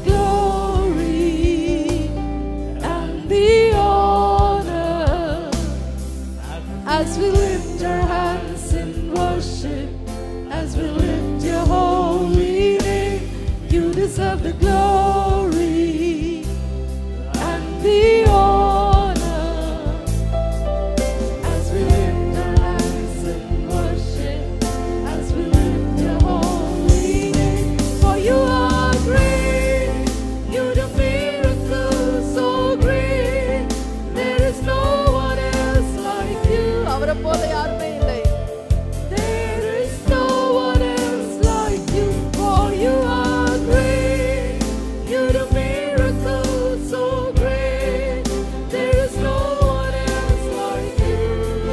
glory and the honor as we lift our hands in worship, as we lift your holy name. You deserve the glory and the honor as we lift our hands in worship, as we lift your holy name. For you are great, you do miracles so great. There is no one else like you. அவரை போல யாருமே இல்லை. There is no one else like you. For you are great, you do miracles so great. There is no one else like you.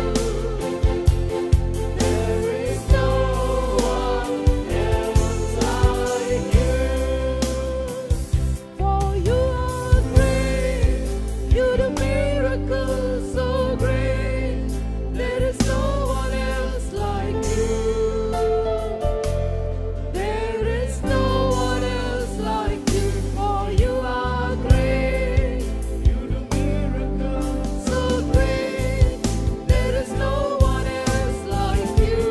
There is no one else like you. For you are great, you do miracles so great. There is no one else like you. There is no one else like you. For you are great, you do miracles so great. There is no one else like you.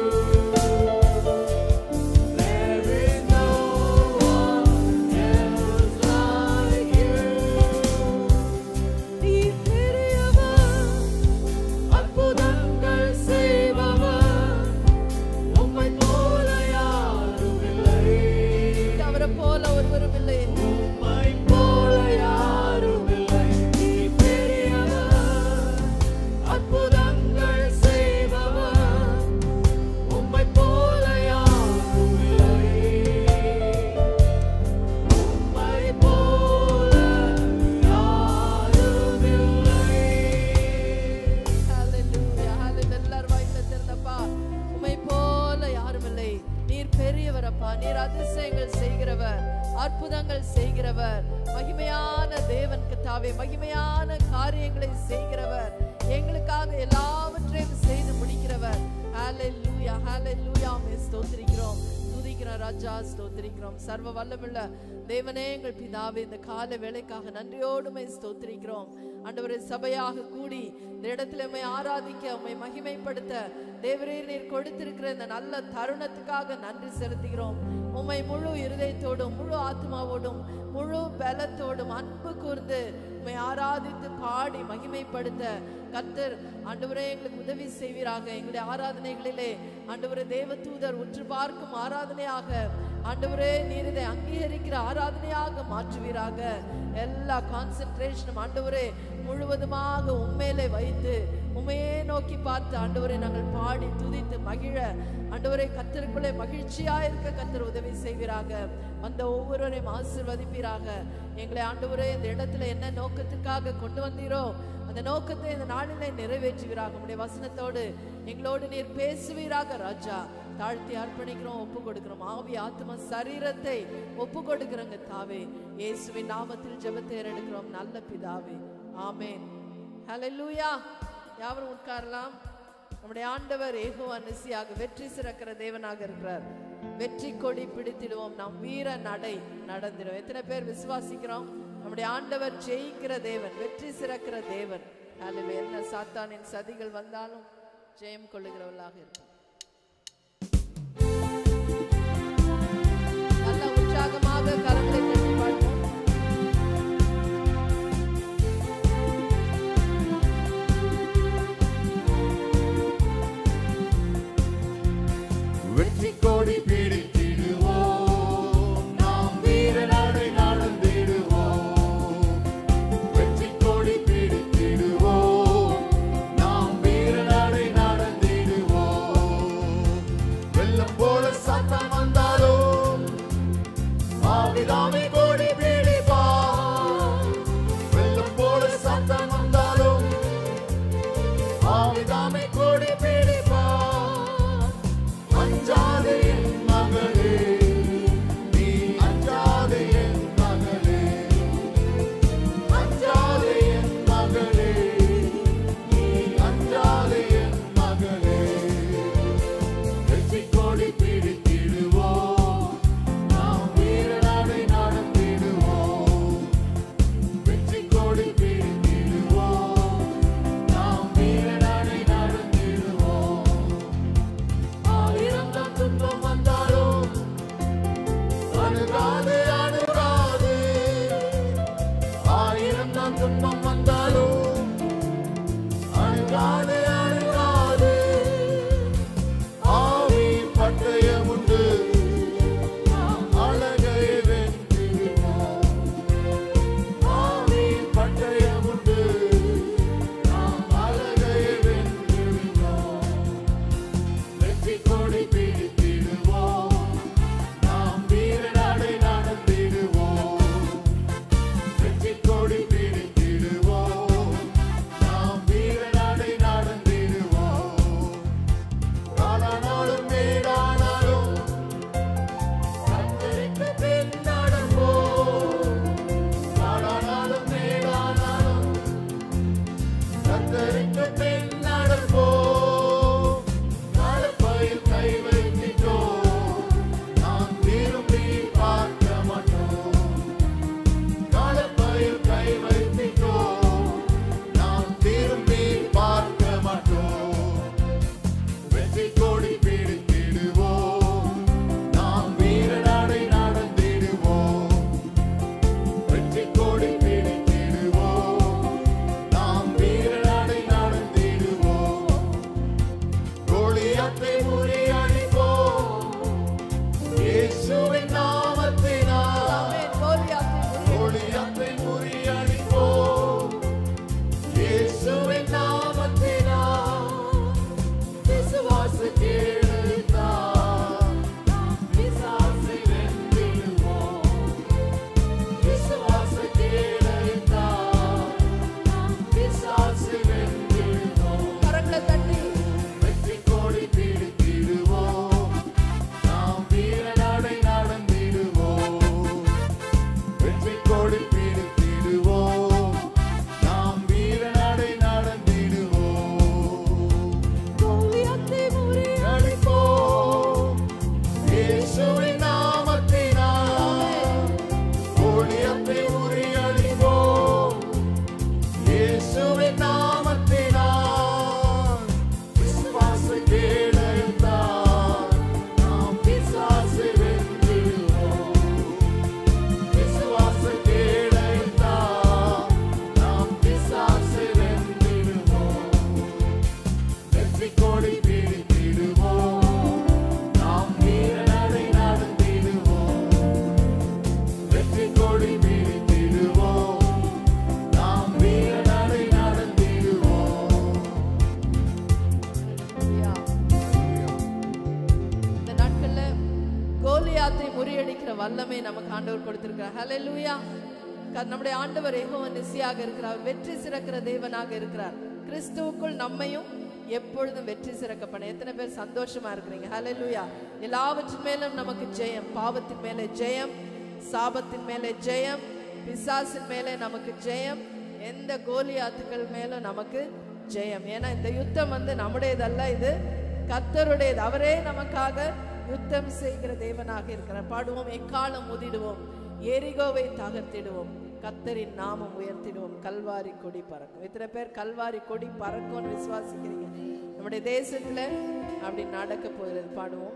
There is no one else like you. நீ பெரியவர், அற்புதங்கள் செய்பவர், உம்மைப் போல யாரும் இல்லை. அவரைப் போல ஒருவரும் இல்லை. உம்மைப் போல யாரும் இல்லை. நீ பெரியவர், அற்புதங்கள் செய்பவர், உம்மைப் போல யாரும் இல்லை. உம்மைப் போல யாரும் இல்லை. Hallelujah, hallelujah. எல்லாரும் வாயில திறந்தப்பா. உம்மைப் போல யாரும் இல்லை. நீர் பெரியவர் அப்பா நீர் அதிசயங்கள் செய்கிறவர் அற்புதங்கள் செய்கிறவர் மகிமையான தேவன் கத்தாவே மகிமையான காரியங்களை செய்கிறவர் எங்களுக்காக எல்லாவற்றையும் செய்து முடிக்கிறவர் ஹalleluya ஹalleluya மே ஸ்தோத்திரிக்கிறோம் துதிக்கிறோம் ராஜா ஸ்தோத்திரிக்கிறோம் சர்வ வல்லமுள்ள தேவனே எங்கள் பிதாவே இந்த கால வேலைக்காக நன்றியோடுமை ஸ்தோத்திரிக்கிறோம் ஆண்டவரே சபையாக கூடி இந்த இடத்துல உம்மை ஆராதிக்க உம்மை மகிமைப்படுத்த தேவரே நீர் கொடுத்திருக்கிற இந்த நல்ல தருணத்துக்காக நன்றி செலுத்துகிறோம் உம்மை முழு இருதயத்தோடும் முழு ஆத்மாவோடும் முழு பலத்தோடும் அன்பு கூர்ந்து உம்மை ஆராதித்து பாடி மகிமைப்படுத்த கர்த்தர் ஆண்டவரே எங்களுக்கு உதவி செய்வீராக எங்களுடைய ஆராதனைகளிலே ஆண்டவரே தேவ தூதர் உற்று பார்க்கும் ஆராதனையாக ஆண்டவரே நீர் இதை அங்கீகரிக்கிற ஆராதனையாக மாற்றுவீராக எல்லா கான்சென்ட்ரேஷனும் ஆண்டவரே முழுவதுமாக உண்மையிலே வைத்து உண்மையே நோக்கி பார்த்து ஆண்டவரை நாங்கள் பாடி துதித்து மகிழ ஆண்டவரை கத்தருக்குள்ளே மகிழ்ச்சியா இருக்க கத்தர் உதவி செய்வீராக அந்த ஒவ்வொருவரையும் ஆசிர்வதிப்பீராக எங்களை ஆண்டவரே இந்த இடத்துல என்ன நோக்கத்துக்காக கொண்டு வந்தீரோ அந்த நோக்கத்தை இந்த நாளிலே நிறைவேற்றுவீராக உடைய வசனத்தோடு எங்களோடு நீர் பேசுவீராக ராஜா தாழ்த்தி அர்ப்பணிக்கிறோம் ஒப்பு கொடுக்கிறோம் ஆவி ஆத்ம சரீரத்தை ஒப்பு கொடுக்கிறோங்க தாவே இயேசுவின் நாமத்தில் ஜெபத்தை எடுக்கிறோம் நல்ல பிதாவே ஆமென் ஹalleluya யாவரும் உட்காரலாம் நம்முடைய ஆண்டவர் ஏகோவா நிசியாக வெற்றி சிறக்கிற தேவனாக இருக்கிறார் வெற்றி கொடி பிடித்திடுவோம் நாம் வீர நடை நடந்திடும் எத்தனை பேர் விசுவாசிக்கிறோம் நம்முடைய ஆண்டவர் ஜெயிக்கிற தேவன் வெற்றி சிறக்கிற தேவன் அல்லது என்ன சாத்தானின் சதிகள் வந்தாலும் ஜெயம் கொள்ளுகிறவர்களாக இருக்கும் நல்ல உற்சாகமாக கரங்களை தட்டி பாடுவோம் வெற்றி கோடி பிடித்திடுவோம் நாம் வீரநடை நடந்திடுவோம் வெற்றி கோடி பிடித்திடுவோம் நாம் வீரநடை நடந்திடுவோம் வெள்ளம் போல சத்தம் வந்தாலும் ஆவிதான் வல்லமை நமக்கு ஆண்டவர் கொடுத்திருக்கிறார் ஹalleluya க- நம்முடைய ஆண்டவர் யெகோவா நிசியாக இருக்கிறார் வெற்றி சிறக்கிற தேவனாக இருக்கிறார் கிறிஸ்துவுக்குள் நம்மையும் எப்பொழுதும் வெற்றி சிறக்க பண்ண எத்தனை பேர் சந்தோஷமா இருக்கிறீங்க ஹalleluya எல்லாவற்றின் மேலும் நமக்கு ஜெயம் பாவத்தின் மேலே ஜெயம் சாபத்தின் மேலே ஜெயம் பிசாசின் மேலே நமக்கு ஜெயம் எந்த கோலியாத்துக்கள் மேலும் நமக்கு ஜெயம் ஏன்னா இந்த யுத்தம் வந்து நம்முடையதல்ல இது கர்த்தருடையது அவரே நமக்காக யுத்தம் செய்கிற தேவனாக இருக்கிறார் பாடுவோம் எக்காலம் முதிடுவோம் எரிகோவை தகர்த்திடுவோம் கர்த்தரின் நாமம் உயர்த்திடுவோம் கல்வாரி கொடி பறக்கும் இத்தனை பேர் கல்வாரி கொடி பறக்கும்னு விசுவாசிக்கிறீங்க நம்முடைய தேசத்துல அப்படி நடக்க போகிறது பாடுவோம்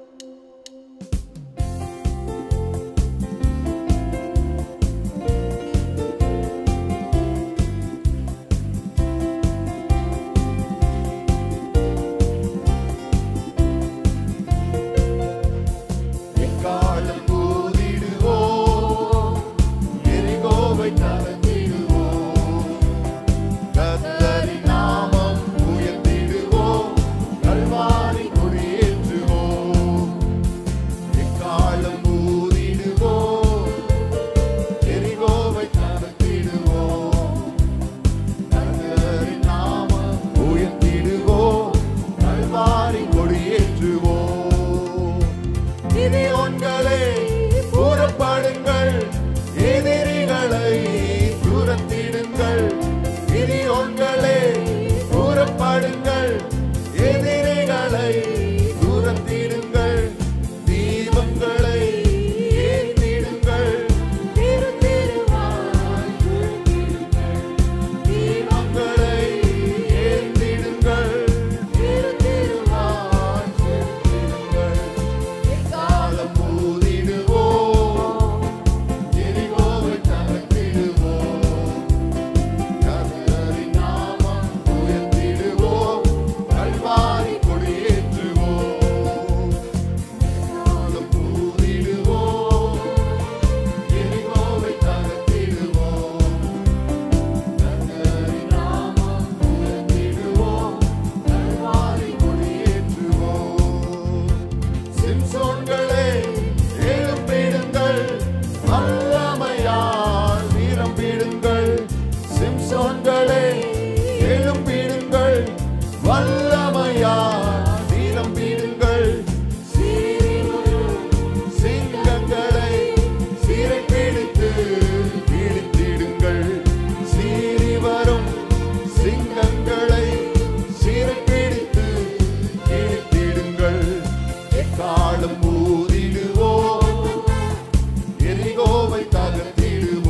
எக்காலம் ஊதிடுவோம், எரிகோவை தகர்த்திடுவோம். கர்த்தரின் நாமம் உயர்த்திடுவோம், கல்வாரி கொடியேற்றுவோம். எக்காலம் ஊதிடுவோம், எரிகோவை தகர்த்திடுவோம். கர்த்தரின் நாமம் உயர்த்திடுவோம், கல்வாரி கொடியேற்றுவோம். கிதியோன்களே, கூறப்படுங்கள் எதிரிகளை துரத்திடுங்கள் கிதியோன்களே, கூறப்படுங்கள் எதிரிகளை துரத்திடுங்கள் தீபங்களை ஏற்றிடுங்கள் திருத்திருவாய் துரத்திடுங்கள். தீபங்களை ஏற்றிடுங்கள் திருத்திருவாய் துரத்திடுங்கள். காலம் ஊதிடுவோம் எரிகோவை தகர்த்திடுவோம் கர்த்தரின் நாமம் உயர்த்திடுவோம் கல்வாரி கொடியேற்றுவோம் காலம் ஊதிடுவோம் எரிகோவை தகர்த்திடுவோம் கர்த்தரின் நாமம் உயர்த்திடுவோம் கல்வாரி கொடியேற்றுவோம் சிம்சோன்களே எழும்பிடுங்கள் வல்லமையால் வீரம் பீடுங்கள் சிம்சோன்களே எழும்பிடுங்கள் வல்லமையால் வீரம் பீடுங்கள் சிங்கங்களை சீரை பிடித்து பிடித்திடுங்கள் சீறி வரும் சிங்கங்களை சீரை பிடித்து இழுத்திடுங்கள் எக்காலம் ஊதிடுவோம் எரிகோவை தகர்த்திடுவோம்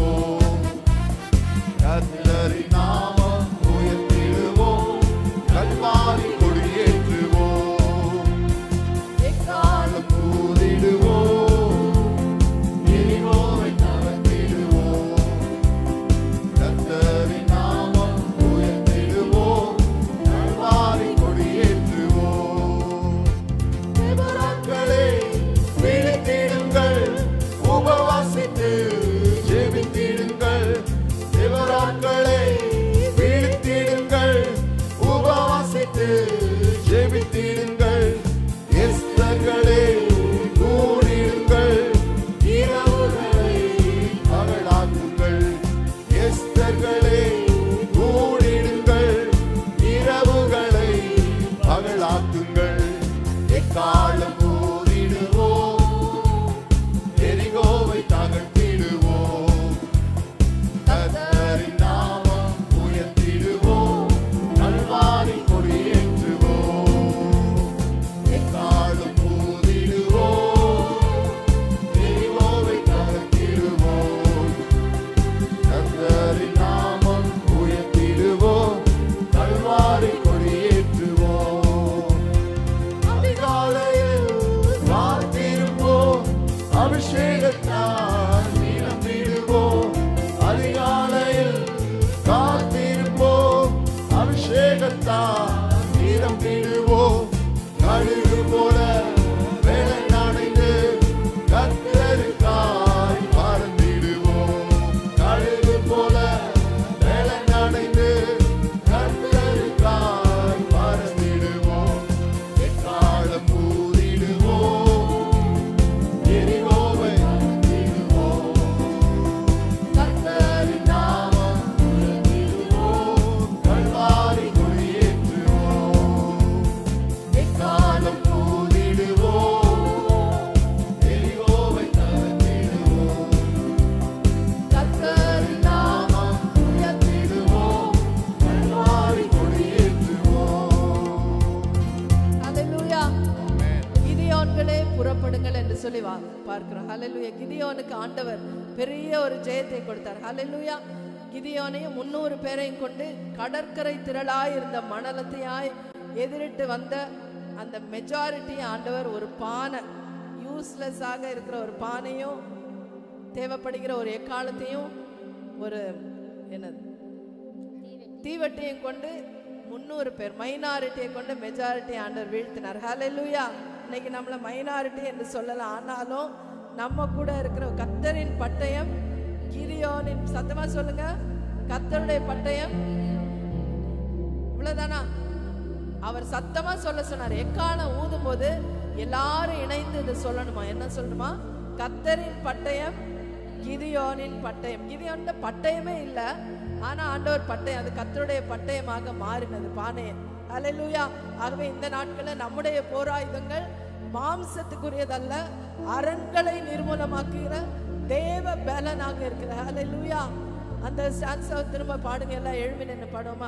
வா பார்க்கிறோம் ஹalleluya கிதியோனுக்கு ஆண்டவர் பெரிய ஒரு ஜெயத்தை கொடுத்தார் ஹalleluya கிதியோனையும் முன்னூறு பேரையும் கொண்டு கடற்கரை திரளாய் இருந்த மணலத்தையாய் எதிரிட்டு வந்த அந்த மெஜாரிட்டி ஆண்டவர் ஒரு பானை யூஸ்லெஸ்ஸாக இருக்கிற ஒரு பானையும் தேவைப்படுகிற ஒரு எக்காலத்தையும் ஒரு என்னது தீவட்டியை கொண்டு முன்னூறு பேர் மைனாரிட்டியை கொண்டு மெஜாரிட்டி ஆண்டவர் வீழ்த்தினார் ஹalleluya இன்னைக்கு நம்மள மைனாரிட்டி என்று சொல்லலாம் ஆனாலும் நம்ம கூட இருக்கிற கத்தரின் பட்டயம் கிரியோனின் சத்தமா சொல்லுங்க கத்தருடைய பட்டயம் இவ்வளவுதானா அவர் சத்தமா சொல்ல சொன்னார் எக்காலம் ஊதும் போது எல்லாரும் இணைந்து இதை சொல்லணுமா என்ன சொல்லணுமா கத்தரின் பட்டயம் கிதியோனின் பட்டயம் கிதியோன் பட்டயமே இல்ல ஆனா ஆண்டவர் பட்டயம் அது கத்தருடைய பட்டயமாக மாறினது பானைய அல்லேலூயா ஆகவே இந்த நாட்களில் நம்முடைய போராயுதங்கள் மாம்சத்துக்குரியதல்ல அரண்களை நிர்மூலமாக்குகிற தேவ பலனாக இருக்கிற அல்லேலூயா அந்த ஸ்டான்ஸை திரும்ப பாடுங்க எல்லாம் எழுமி நின்று பாடுவோமா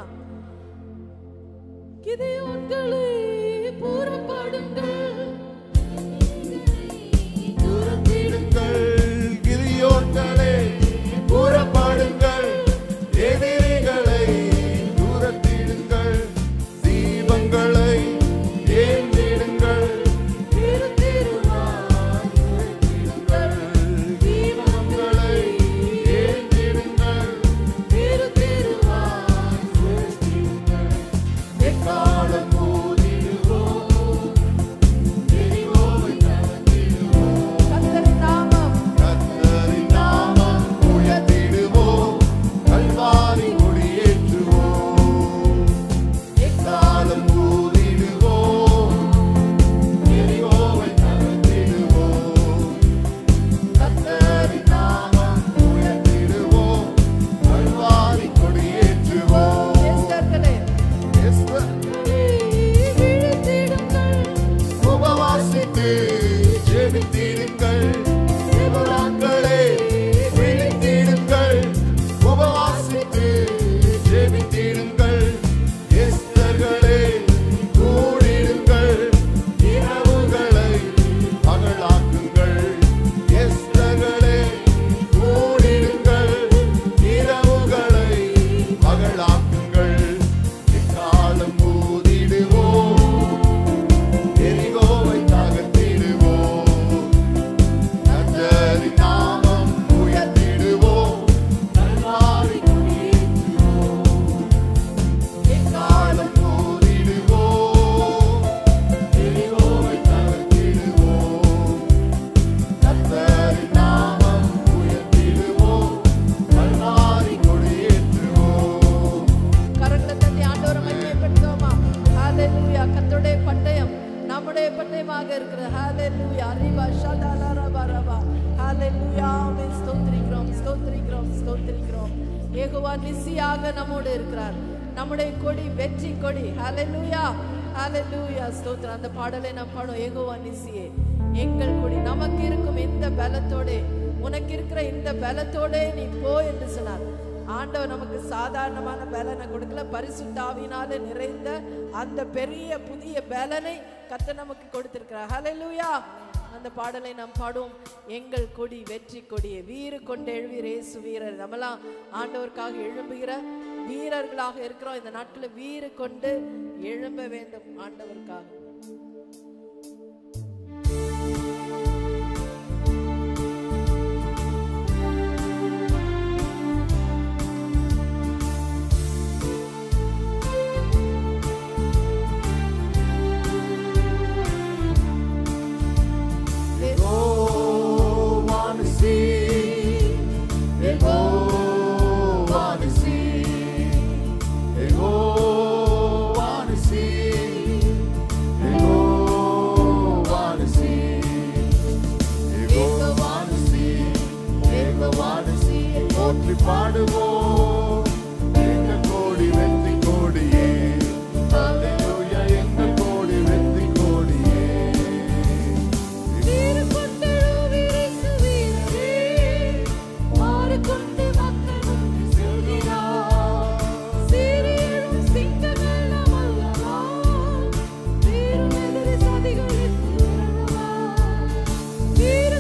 கிதையோன்களே புறப்படுங்கள் துரத்திடுங்கள் கிரியோன்களே புறப்படுங்கள் எதிரிகளை துரத்திடுங்கள் தீபங்களை ஏந்திடுங்கள் திருத்திருவாய் துரத்திடுங்கள் தீபங்களை ஏந்திடுங்கள் திருத்திருவாய் துரத்திடுங்கள் எக்காலம் ஊதிடுவோம் எரிவோவை நடத்திடுவோம் கர்த்தரின் நாமம் கர்த்தரின் நாமம் உயர்த்திடுவோம் கல்வாரி கொடியேற்றுவோம் எக்காலம் ஊதிடுவோம் எரிவோவை நடத்திடுவோம் கர்த்தரின் நாமம் உயர்த்திடுவோம் கல்வாரி கொடியேற்றுவோம் எஸ்தர்களே எஸ்தர் உபவாசித்து ஜெபித்திடுங்கள் சிவராக்களே விழித்திடுங்கள் உபவாசித்து ஜெபித்திடுங்கள் எஸ்தர்களே கூடிடுங்கள் இரவுகளை பகலாக்குங்கள் எஸ்தர்களே கூடிடுங்கள் இரவுகளை பகலாக்குங்கள் எக்காலம் ஊதிடுவோம் எரிகோவை தகர்த்திடுவோம் கர்த்தரின் நாமம் உயர்த்திடுவோம் கல்வாரி குடியேற்றுவோம் எக்காலம் ஊதிடுவோம் எரிகோவை தகர்த்திடுவோம் கர்த்தரின் நாமம் உயர்த்திடுவோம் கல்வாரி கொடியேற்றுவோம் கரங்களை தட்டி ஆண்டவரை மகிமைப்படுத்துவோமா ஹalleluya கர்த்தருடைய பட்டயம் நம்முடைய பட்டயமாக இருக்கிறது ஹalleluya அறிவா ஷதாலா ரபா ரபா ஹalleluya ஆமென் ஸ்தோத்திரிக்கிறோம் ஸ்தோத்திரிக்கிறோம் ஸ்தோத்திரிக்கிறோம் யெகோவா நிசியாக நம்மோடு இருக்கிறார் நம்முடைய கொடி வெற்றி கொடி ஹalleluya ஹalleluya ஸ்தோத்திரம் அந்த பாடலை நாம் பாடும் யெகோவா நிசியே எங்கள் கொடி நமக்கு இருக்கும் இந்த பலத்தோட உனக்கு இருக்கிற இந்த பலத்தோட நீ போ என்று சொன்னார் ஆண்டவர் நமக்கு சாதாரணமான பலனை கொடுக்கல பரிசுத்தாவினால நிறைந்த அந்த பெரிய புதிய பலனை கத்த நமக்கு கொடுத்திருக்கிறார் ஹalleluya அந்த பாடலை நாம் பாடுவோம் எங்கள் கொடி வெற்றி கொடியே வீறு கொண்டு எழுவீர் இயேசு வீரர் நம்மலாம் ஆண்டவருக்காக எழும்புகிற வீரர்களாக இருக்கிறோம் இந்த நாட்களில் வீறு கொண்டு எழும்ப வேண்டும் ஆண்டவருக்காக go wanna see, they go wanna see, they go wanna see, they go wanna see, they go wanna see, they go wanna see. போற்றி பாடுவோம் எங்கள் கோடி வெற்றி கோடியே Hallelujah, எங்கள் கோடி வெற்றி கோடியே வீர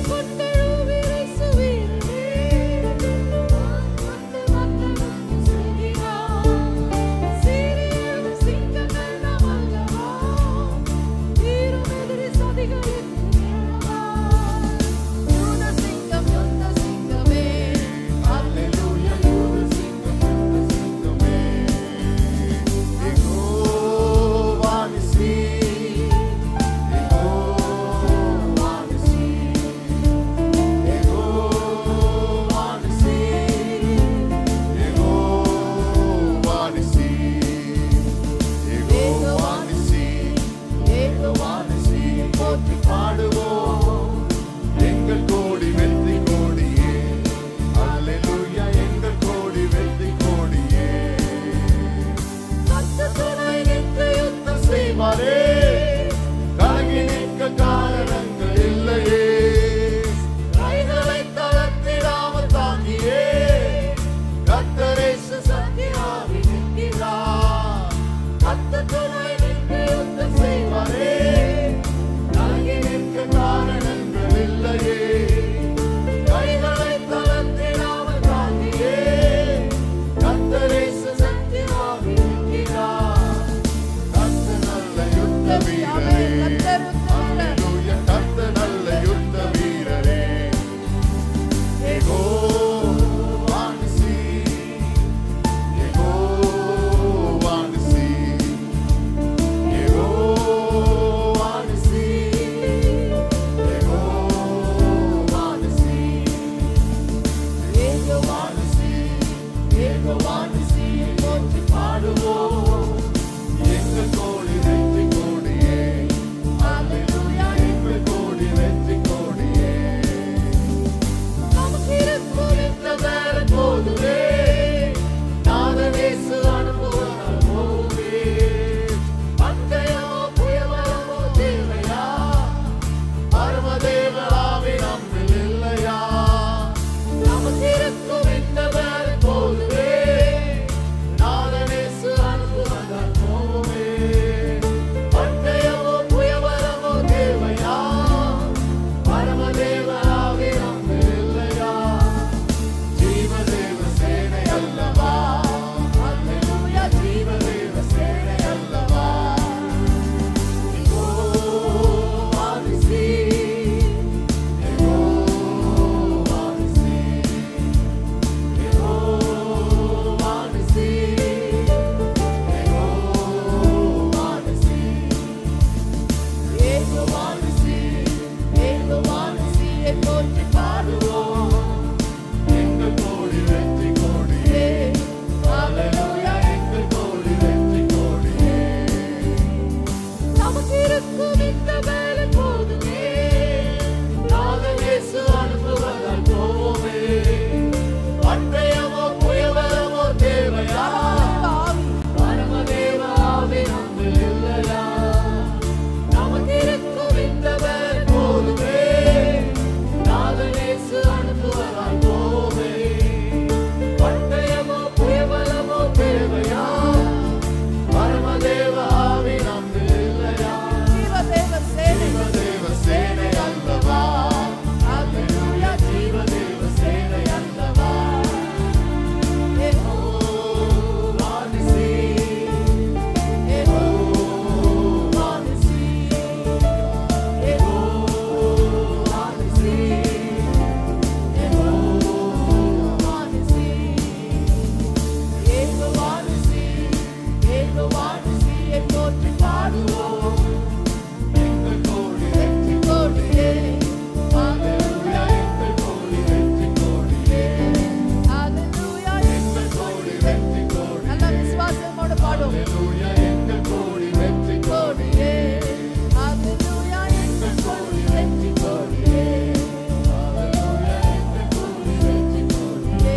ஏகவானிசியை போற்றி பாடுவோம் எங்கள் கோடி வெற்றி கோடியே அல்லேலூயா எங்கள் கோடி வெற்றி கோடியே நமக்கு இருக்கும் இந்த வேற போதுவே நாதனேசு அனுபவம் போதுவே பந்தயமோ புயவரமோ தேவையா பரமதேவ ஆவி நம்மில் இல்லையா நமக்கு இருக்கும் இந்த வேற போதுவே நாதனேசு அனுபவம் போதுவே பந்தயமோ புயவரமோ தேவையா பரமதேவ ஆவி நம்மில் இல்லையா ஜீவதேவ சேனை அல்லவா அல்லேலூயா ஜீவதேவ சேனை அல்லவா எங்கோ வாரிசி எங்கோ வாரிசி எங்கோ வாரிசி எங்கோ வாரிசி ஏகோ வாரிசி ஏகோ வாரிசியை போற்றி பாடுவோம் எங்கள் கோடி வெற்றி கோடியே அல்லேலூயா எங்கள் கோடி வெற்றி கோடியே நமக்கு இருக்கும் இந்த வேலை போதுமே நாதன் இயேசு அனுப்புவதால் போவோமே பட்டயமோ புயவரமோ தேவையா பரமதேவ ஆவி நம்மில் இல்லையா நமக்கு இருக்கும் இந்த வேலை போதுமே நாதன் இயேசு அனுப்புவதால் போவோமே பட்டயமோ புயவரமோ தேவையா பரமதேவ ஆவி நம்மில் இல்லையா ஜீவதேவ சேனை ஜீவதேவ சேனை அல்லவா அல்லேலூயா ஜீவதேவ சேனை அல்லவா ஏகோ ஓ வானிசி ஏகோ வானிசி ஏகோ வானிசி ஏகோ வானிசி ஏக வானிசி ஏக வானிசியை போற்றி பாடுவோம் எங்கள் கோடி வெற்றி கோடியே அல்லேலூயா எங்கள் கோடி வெற்றி கோடியே ஹalleluya எங்கள் கோடி வெற்றி கோடி நல்ல விசுவாசத்தோட பாடும் அல்லேலூயா எங்கள் கோடி வெற்றி கோடியே கோடியே ஹalleluya எங்கள் கோடி வெற்றி கோடியே அல்லேலூயா எங்கள் கோடி வெற்றி கோடியே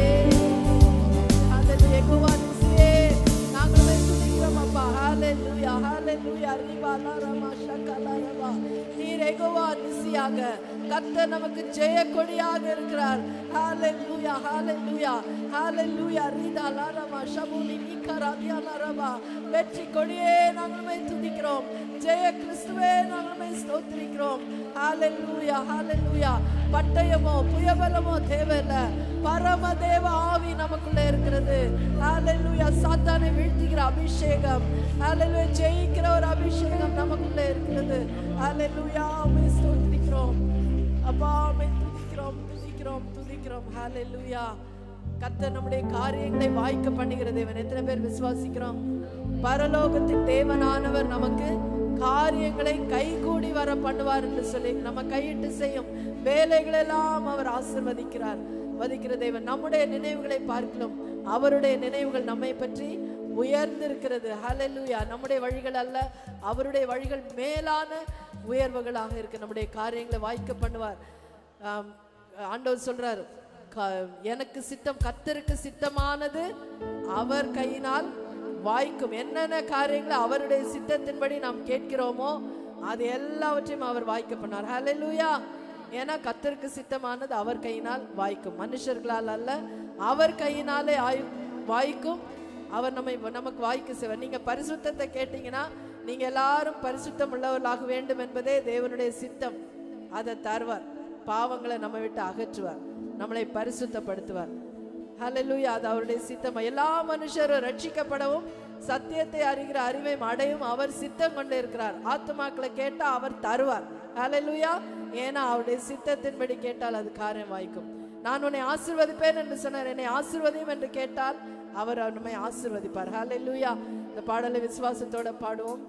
ஹalleluya யெகோவா நீரே நாங்கள் உம்மை துதிக்கிறோம் அப்பா ஹalleluya ஹalleluya ரிபாலா ரமா ஷகலா ரபா நீர் யெகோவா நிசியாக கர்த்தர் நமக்கு ஜெய கொடியாக இருக்கிறார் ஹalleluya ஹalleluya ஹalleluya ரிதாலா ரமா ஷபுனி நிகராதியா ரபா வெற்றி கொடியே நாங்கள் உம்மை துதிக்கிறோம் ஜெய கிறிஸ்துவே நாங்கள் உம்மை ஸ்தோத்திரிக்கிறோம் ஹalleluya ஹalleluya பட்டயமோ புயபலமோ தேவையில்ல பரமதேவ ஆவி நமக்குள்ள இருக்கிறது ஹalleluya சாத்தானை வீழ்த்துகிற அபிஷேகம் ஹalleluya ஜெயிக்கிற ஒரு அபிஷேகம் நமக்குள்ள இருக்கிறது ஹalleluya உம்மை ஸ்தோத்திரிக்கிறோம் அப்பா உம்மை துதிக்கிறோம் துதிக்கிறோம் துதிக்கிறோம் ஹalleluya கர்த்தர் நம்முடைய காரியங்களை வாய்க்க பண்ணுகிற தேவன் எத்தனை பேர் விசுவாசிக்கிறோம் பரலோகத்தின் தேவனானவர் நமக்கு காரியங்களை கைகூடி வர பண்ணுவார் என்று சொல்லி நம்ம கையிட்டு செய்யும் வேலைகளெல்லாம் அவர் ஆசிர்வதிக்கிறார் வதிக்கிற தேவன் நம்முடைய நினைவுகளை பார்க்கலாம் அவருடைய நினைவுகள் நம்மை பற்றி உயர்ந்திருக்கிறது ஹalleluya நம்முடைய வழிகள் அல்ல அவருடைய வழிகள் மேலான உயர்வுகளாக இருக்கு நம்முடைய காரியங்களை வாய்க்க பண்ணுவார் ஆம், ஆண்டவர் சொல்றாரு க- எனக்கு சித்தம் கத்தருக்கு சித்தமானது அவர் கையினால் வாய்க்கும் என்னென்ன காரியங்களை அவருடைய சித்தத்தின்படி நாம் கேட்கிறோமோ அது எல்லாவற்றையும் அவர் வாய்க்க பண்ணார் ஹalleluya ஏன்னா கத்தருக்கு சித்தமானது அவர் கையினால் வாய்க்கும் மனுஷர்களால் அல்ல அவர் கையினாலே ஆய்- வாய்க்கும் அவர் நம்மை நமக்கு வாய்க்கு செய்வார் நீங்க பரிசுத்தத்தை கேட்டீங்கன்னா நீங்க எல்லாரும் பரிசுத்தம் உள்ளவர்களாக வேண்டும் என்பதே தேவனுடைய சித்தம் அதை தருவார் பாவங்களை நம்ம விட்டு அகற்றுவார் நம்மளை பரிசுத்தப்படுத்துவார் ஹalleluya அது அவருடைய சித்தம் எல்லா மனுஷரும் ரட்சிக்கப்படவும் சத்தியத்தை அறிகிற அறிவை அடையும் அவர் சித்தம் கொண்டு இருக்கிறார் ஆத்துமாக்களை கேட்டா அவர் தருவார் ஹalleluya ஏன்னா அவருடைய சித்தத்தின்படி கேட்டால் அது காரியம் வாய்க்கும் நான் உன்னை ஆசீர்வதிப்பேன் என்று சொன்னார் என்னை ஆசீர்வதியும் என்று கேட்டால் அவர் நம்மை ஆசீர்வதிப்பார் ஹalleluya இந்த பாடலை விசுவாசத்தோட பாடுவோம்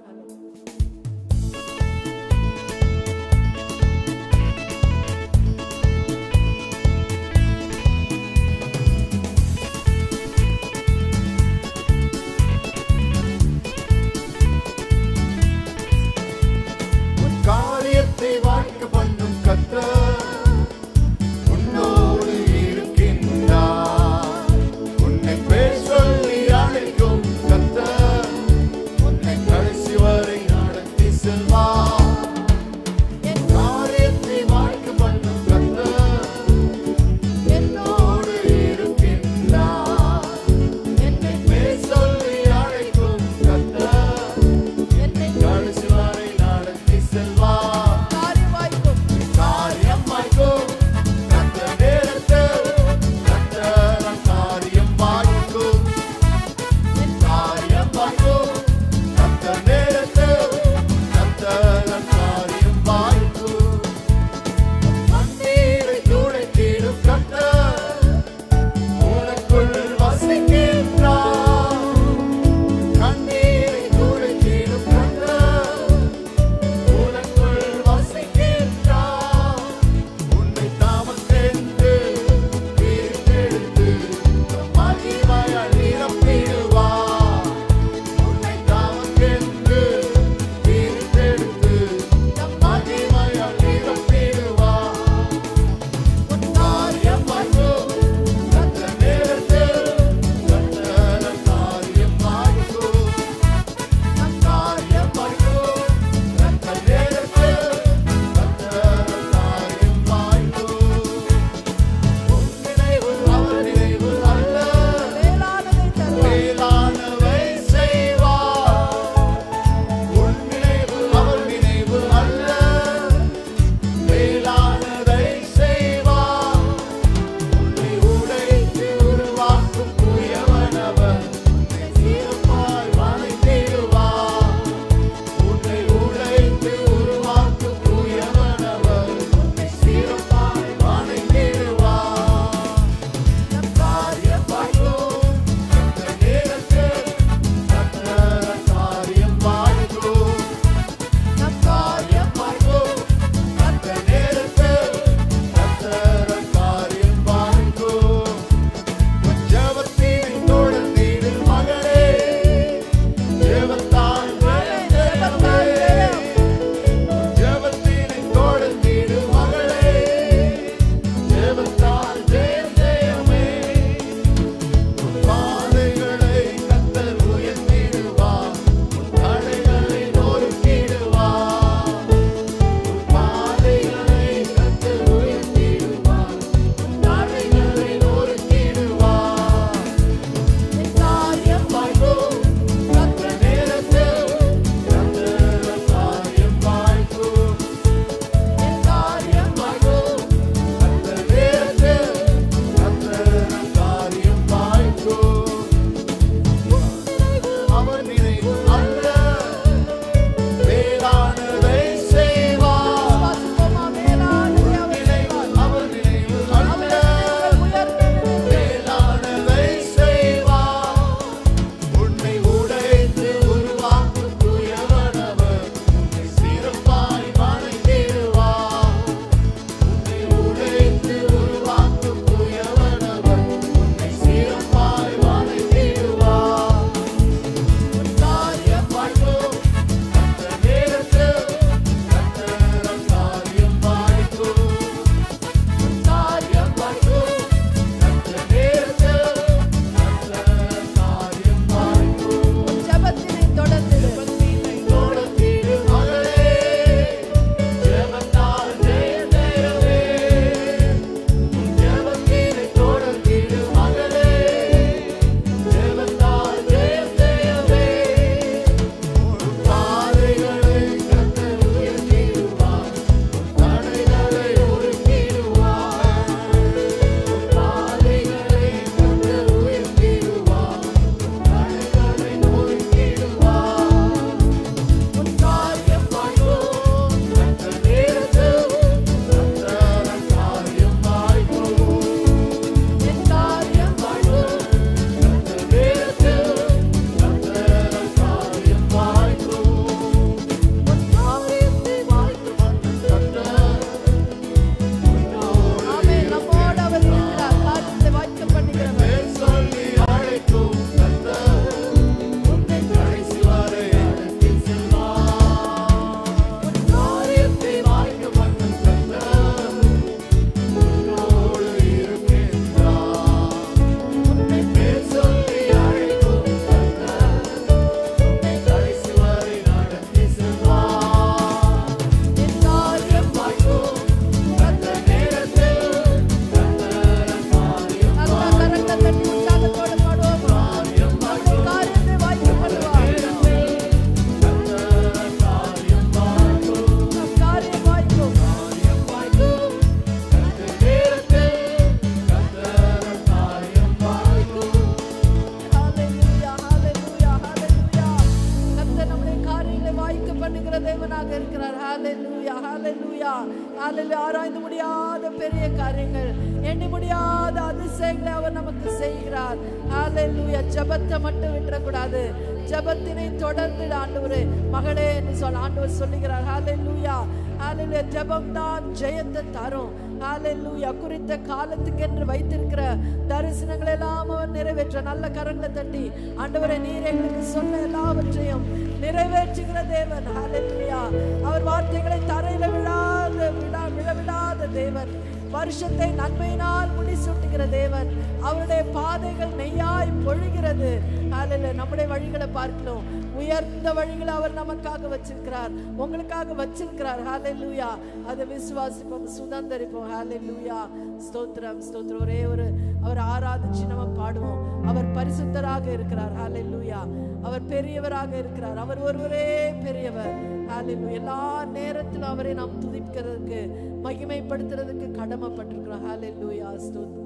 ஹalleluya ஹalleluya ஆராய்ந்து முடியாத பெரிய காரியங்கள் எண்ணி முடியாத அதிசயங்களை அவர் நமக்கு செய்கிறார் ஹalleluya ஜெபத்தை மட்டும் விட்டுறக்கூடாது ஜெபத்தினை தொடர்ந்து ஆண்டவரே மகளே என்று சொல்ல ஆண்டவர் சொல்லுகிறார் ஹalleluya ஹalleluya ஜெபம் தான் ஜெயத்தை தரும் ஹalleluya குறித்த காலத்துக்கு என்று வைத்திருக்கிற தரிசனங்களை எல்லாம் அவர் நிறைவேற்ற நல்ல கரங்களை தட்டி ஆண்டவரே நீர் எங்களுக்கு சொன்ன எல்லாவற்றையும் நிறைவேற்றுகிற தேவன் ஹalleluya அவர் வார்த்தைகளை தரையில விழாத விழா விழவிடாத தேவன் வருஷத்தை நன்மையினால் முடிசூட்டுகிற தேவன் அவருடைய பாதைகள் நெய்யாய் பொழிகிறது ஹalleluya நம்முடைய வழிகளை பார்க்கணும் உயர்ந்த வழிகளை அவர் நமக்காக வச்சிருக்கிறார் உங்களுக்காக வச்சிருக்கிறார் ஹalleluya அதை விசுவாசிப்போம் சுதந்திரிப்போம் ஹalleluya ஸ்தோத்திரம் ஸ்தோத்திரம் ஒரே ஒரு அவர் ஆராதிச்சு நம்ம பாடுவோம் அவர் பரிசுத்தராக இருக்கிறார் ஹalleluya அவர் பெரியவராக இருக்கிறார் அவர் ஒருவரே பெரியவர் ஹalleluya எல்லா நேரத்திலும் அவரை நாம் துதிக்கிறதுக்கு மகிமைப்படுத்துறதுக்கு கடமைப்பட்டிருக்கிறோம் ஹalleluya ஸ்தோத்திரம்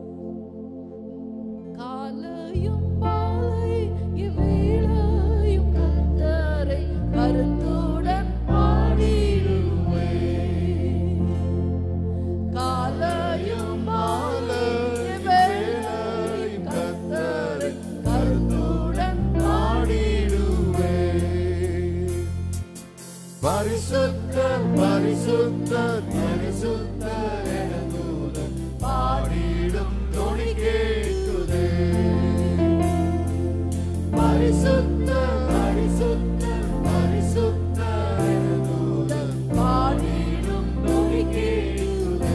காலையும் மாலை இவ்வேளையும் கர்த்தரை கருத்துடன் பாடிடுவே காலையும் மாலை இவ்வேளையும் கர்த்தரை கருத்துடன் பாடிடுவே பரிசுத்தர் பரிசுத்தர் பரிசுத்தர் என தூதர் பாடிடும் துணி கேட்குதே பரிசுத்தர் பரிசுத்தர் பரிசுத்தர் என தூதர் பாடிடும் துணி கேட்குதே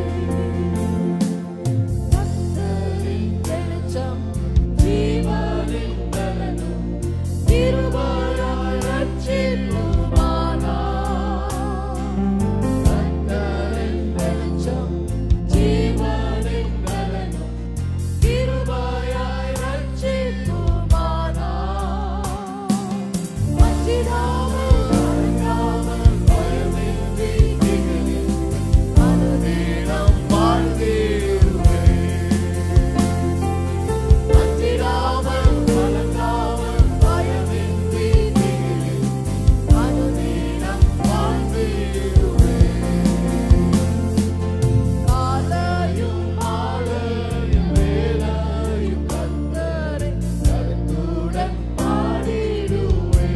கர்த்தரின் வெளிச்சம் ஜீவனின் பலனும் கிருபையால் ரட்சிப்புமானார். கர்த்தரின் வெளிச்சம் ஜீவனின் பலனும் கிருபையாய் ரட்சிப்புமானார். அஞ்சிடாமல் அடங்காமல் பயமின்றி திகழில் அனுதினம் வாழ்ந்திடுவே அஞ்சிடாமல் கலங்காமல் பயமின்றி திகிலில் அனுதினம் வாழ்ந்திடுவே காலையும் மாலையும் வேளையும் கர்த்தரை கருத்துடன் பாடிடுவே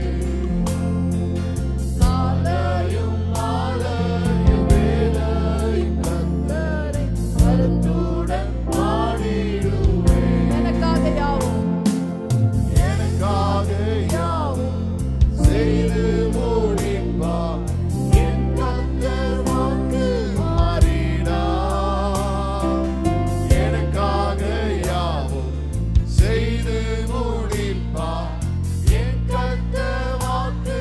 காலையும் மாலையும் வேளையும் கர்த்தரை கருத்துடன் பாடிடுவே எனக்காக யாவும் எனக்காக யாவும் செய்து முடிப்பார் என் கர்த்தர் வாக்கு மாறினார் எனக்காக யாவும் செய்து முடிப்பார் என் கர்த்தர் வாக்கு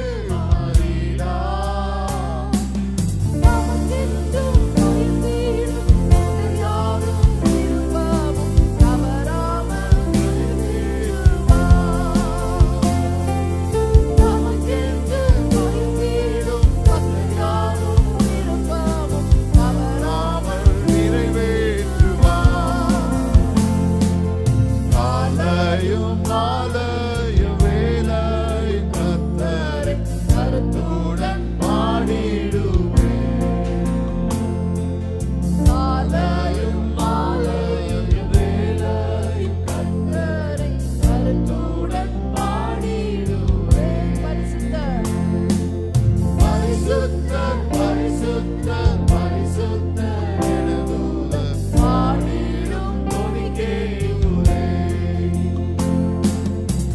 மாறினார் நமக்கென்றும் பயந்தீடும் யாரும் திரும்பவும் தவறாமல் நிறைவேற்றுவார். நமக்கென்றும் பயந்தீடும் யாரும் திரும்பவும் தவறாமல் நாமல் நிறைவேற்றுவார் காலையும் மாலையும் வேலையும் கர்த்தரை கருத்துடன் பாடிடுவே காலையும் மாலையும் வேலையும் கர்த்தரை கருத்துடன் பாடிடுவே பரிசுத்தர் பரிசுத்தர் பரிசுத்தர் பரிசுத்தர் என தூதர் பாடிடும் துணி கேட்குதே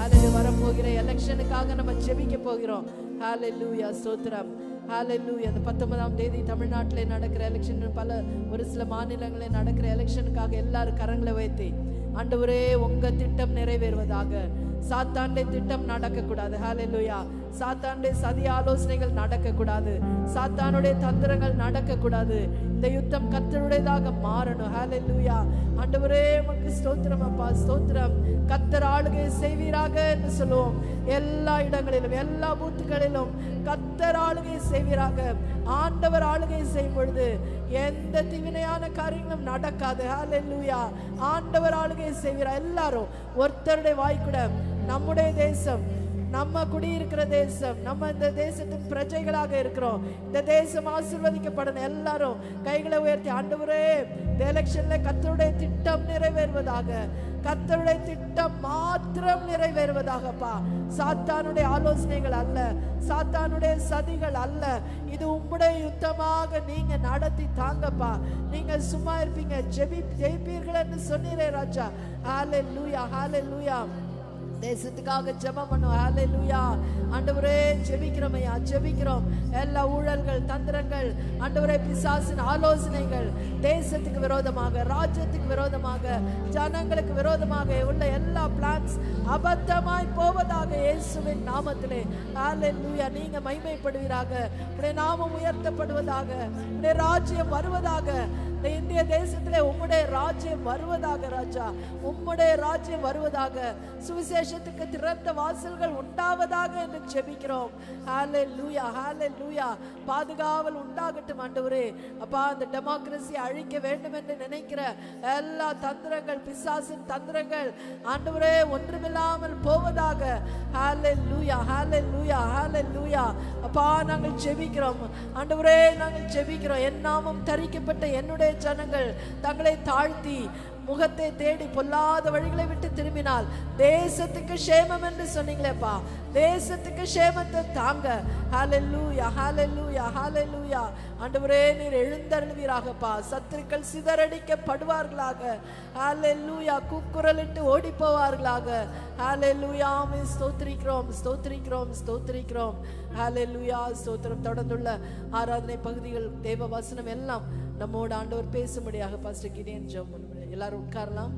ஹalleluya வரப்போகிற எலெக்ஷனுக்காக நம்ம ஜெபிக்க போகிறோம் ஹalleluya ஸ்தோத்திரம் ஹalleluya அந்த பத்தொன்பதாம் தேதி தமிழ்நாட்டிலே நடக்கிற எலெக்ஷன் பல ஒரு சில மாநிலங்களில் நடக்கிற எலெக்ஷனுக்காக எல்லாரும் கரங்களை வைத்து ஆண்டவரே உங்க திட்டம் நிறைவேறுவதாக சாத்தாண்டே திட்டம் நடக்கக்கூடாது ஹalleluya சாத்தாண்டே சதி ஆலோசனைகள் நடக்கக்கூடாது சாத்தானுடைய தந்திரங்கள் நடக்கக்கூடாது இந்த யுத்தம் கத்தருடையதாக மாறணும் ஹalleluya ஆண்டவரே உமக்கு ஸ்தோத்திரம் அப்பா ஸ்தோத்திரம் கத்தர் ஆளுகை செய்வீராக என்று சொல்லுவோம் எல்லா இடங்களிலும் எல்லா பூத்துகளிலும் கத்தர் ஆளுகை செய்வீராக ஆண்டவர் ஆளுகை செய்யும் பொழுது எந்த தீவினையான காரியங்களும் நடக்காது ஹalleluya ஆண்டவர் ஆளுகை செய்வீரா எல்லாரும் ஒருத்தருடைய வாய்க்கூட நம்முடைய தேசம் நம்ம குடியிருக்கிற தேசம் நம்ம இந்த தேசத்தின் பிரஜைகளாக இருக்கிறோம் இந்த தேசம் ஆசீர்வதிக்கப்படணும் எல்லாரும் கைகளை உயர்த்தி ஆண்டவரே இந்த எலெக்ஷன்ல கத்தருடைய திட்டம் நிறைவேறுவதாக கத்தருடைய திட்டம் மாத்திரம் நிறைவேறுவதாகப்பா சாத்தானுடைய ஆலோசனைகள் அல்ல சாத்தானுடைய சதிகள் அல்ல இது உம்முடைய யுத்தமாக நீங்க நடத்தி தாங்கப்பா நீங்க சும்மா இருப்பீங்க ஜெபி ஜெயிப்பீர்கள் என்று சொன்னீரே ராஜா ஹாலே லூயா ஹாலே லூயா தேசத்துக்காக ஜெபம் பண்ணும் ஹalleluya ஆண்டவரே ஜெபிக்கிறோம் ஐயா ஜெபிக்கிறோம் எல்லா ஊழல்கள் தந்திரங்கள் ஆண்டவரே பிசாசின் ஆலோசனைகள் தேசத்துக்கு விரோதமாக ராஜ்யத்துக்கு விரோதமாக ஜனங்களுக்கு விரோதமாக உள்ள எல்லா பிளான்ஸ் அபத்தமாய் போவதாக இயேசுவின் நாமத்திலே ஹalleluya நீங்க மகிமைப்படுவீராக உடைய நாமம் உயர்த்தப்படுவதாக உடைய ராஜ்யம் வருவதாக இந்த இந்திய தேசத்திலே உம்முடைய ராஜ்யம் வருவதாக ராஜா உம்முடைய ராஜ்யம் வருவதாக சுவிசேஷத்துக்கு திறந்த வாசல்கள் உண்டாவதாக என்று ஜெபிக்கிறோம் ஹாலே லூயா ஹாலே லூயா பாதுகாவல் உண்டாகட்டும் ஆண்டவரே அப்பா அந்த டெமோக்ரஸி அழிக்க வேண்டும் என்று நினைக்கிற எல்லா தந்திரங்கள் பிசாசின் தந்திரங்கள் ஆண்டவரே ஒன்றுமில்லாமல் போவதாக ஹாலே லூயா ஹாலே லூயா ஹாலே லூயா அப்பா நாங்கள் ஜெபிக்கிறோம் ஆண்டவரே நாங்கள் ஜெபிக்கிறோம் என் நாமம் தரிக்கப்பட்ட என்னுடைய ஜனங்கள் தங்களை தாழ்த்தி முகத்தை தேடி பொல்லாத வழிகளை விட்டு திரும்பினால் தேசத்துக்கு ஷேமம் என்று சொன்னீங்களேப்பா தேசத்துக்கு ஷேமத்தை தாங்க ஹalleluya ஹalleluya ஹalleluya ஆண்டவரே நீர் எழுந்தருள்வீராகப்பா சத்துருக்கள் சிதறடிக்கப்படுவார்களாக ஹalleluya கூக்குரலிட்டு ஓடி போவார்களாக ஹalleluya ஆமென் ஸ்தோத்திரிக்கிறோம் ஸ்தோத்திரிக்கிறோம் ஸ்தோத்திரிக்கிறோம் ஹalleluya ஸ்தோத்திரம் தொடர்ந்துள்ள ஆராதனை பகுதிகள் தேவ வசனம் எல்லாம் நம்மோடு ஆண்டவர் பேசும்படியாக பாஸ்டர் கிரியன் ஜெபம் பண்ணுங்க எல்லாரும் உட்காரலாம்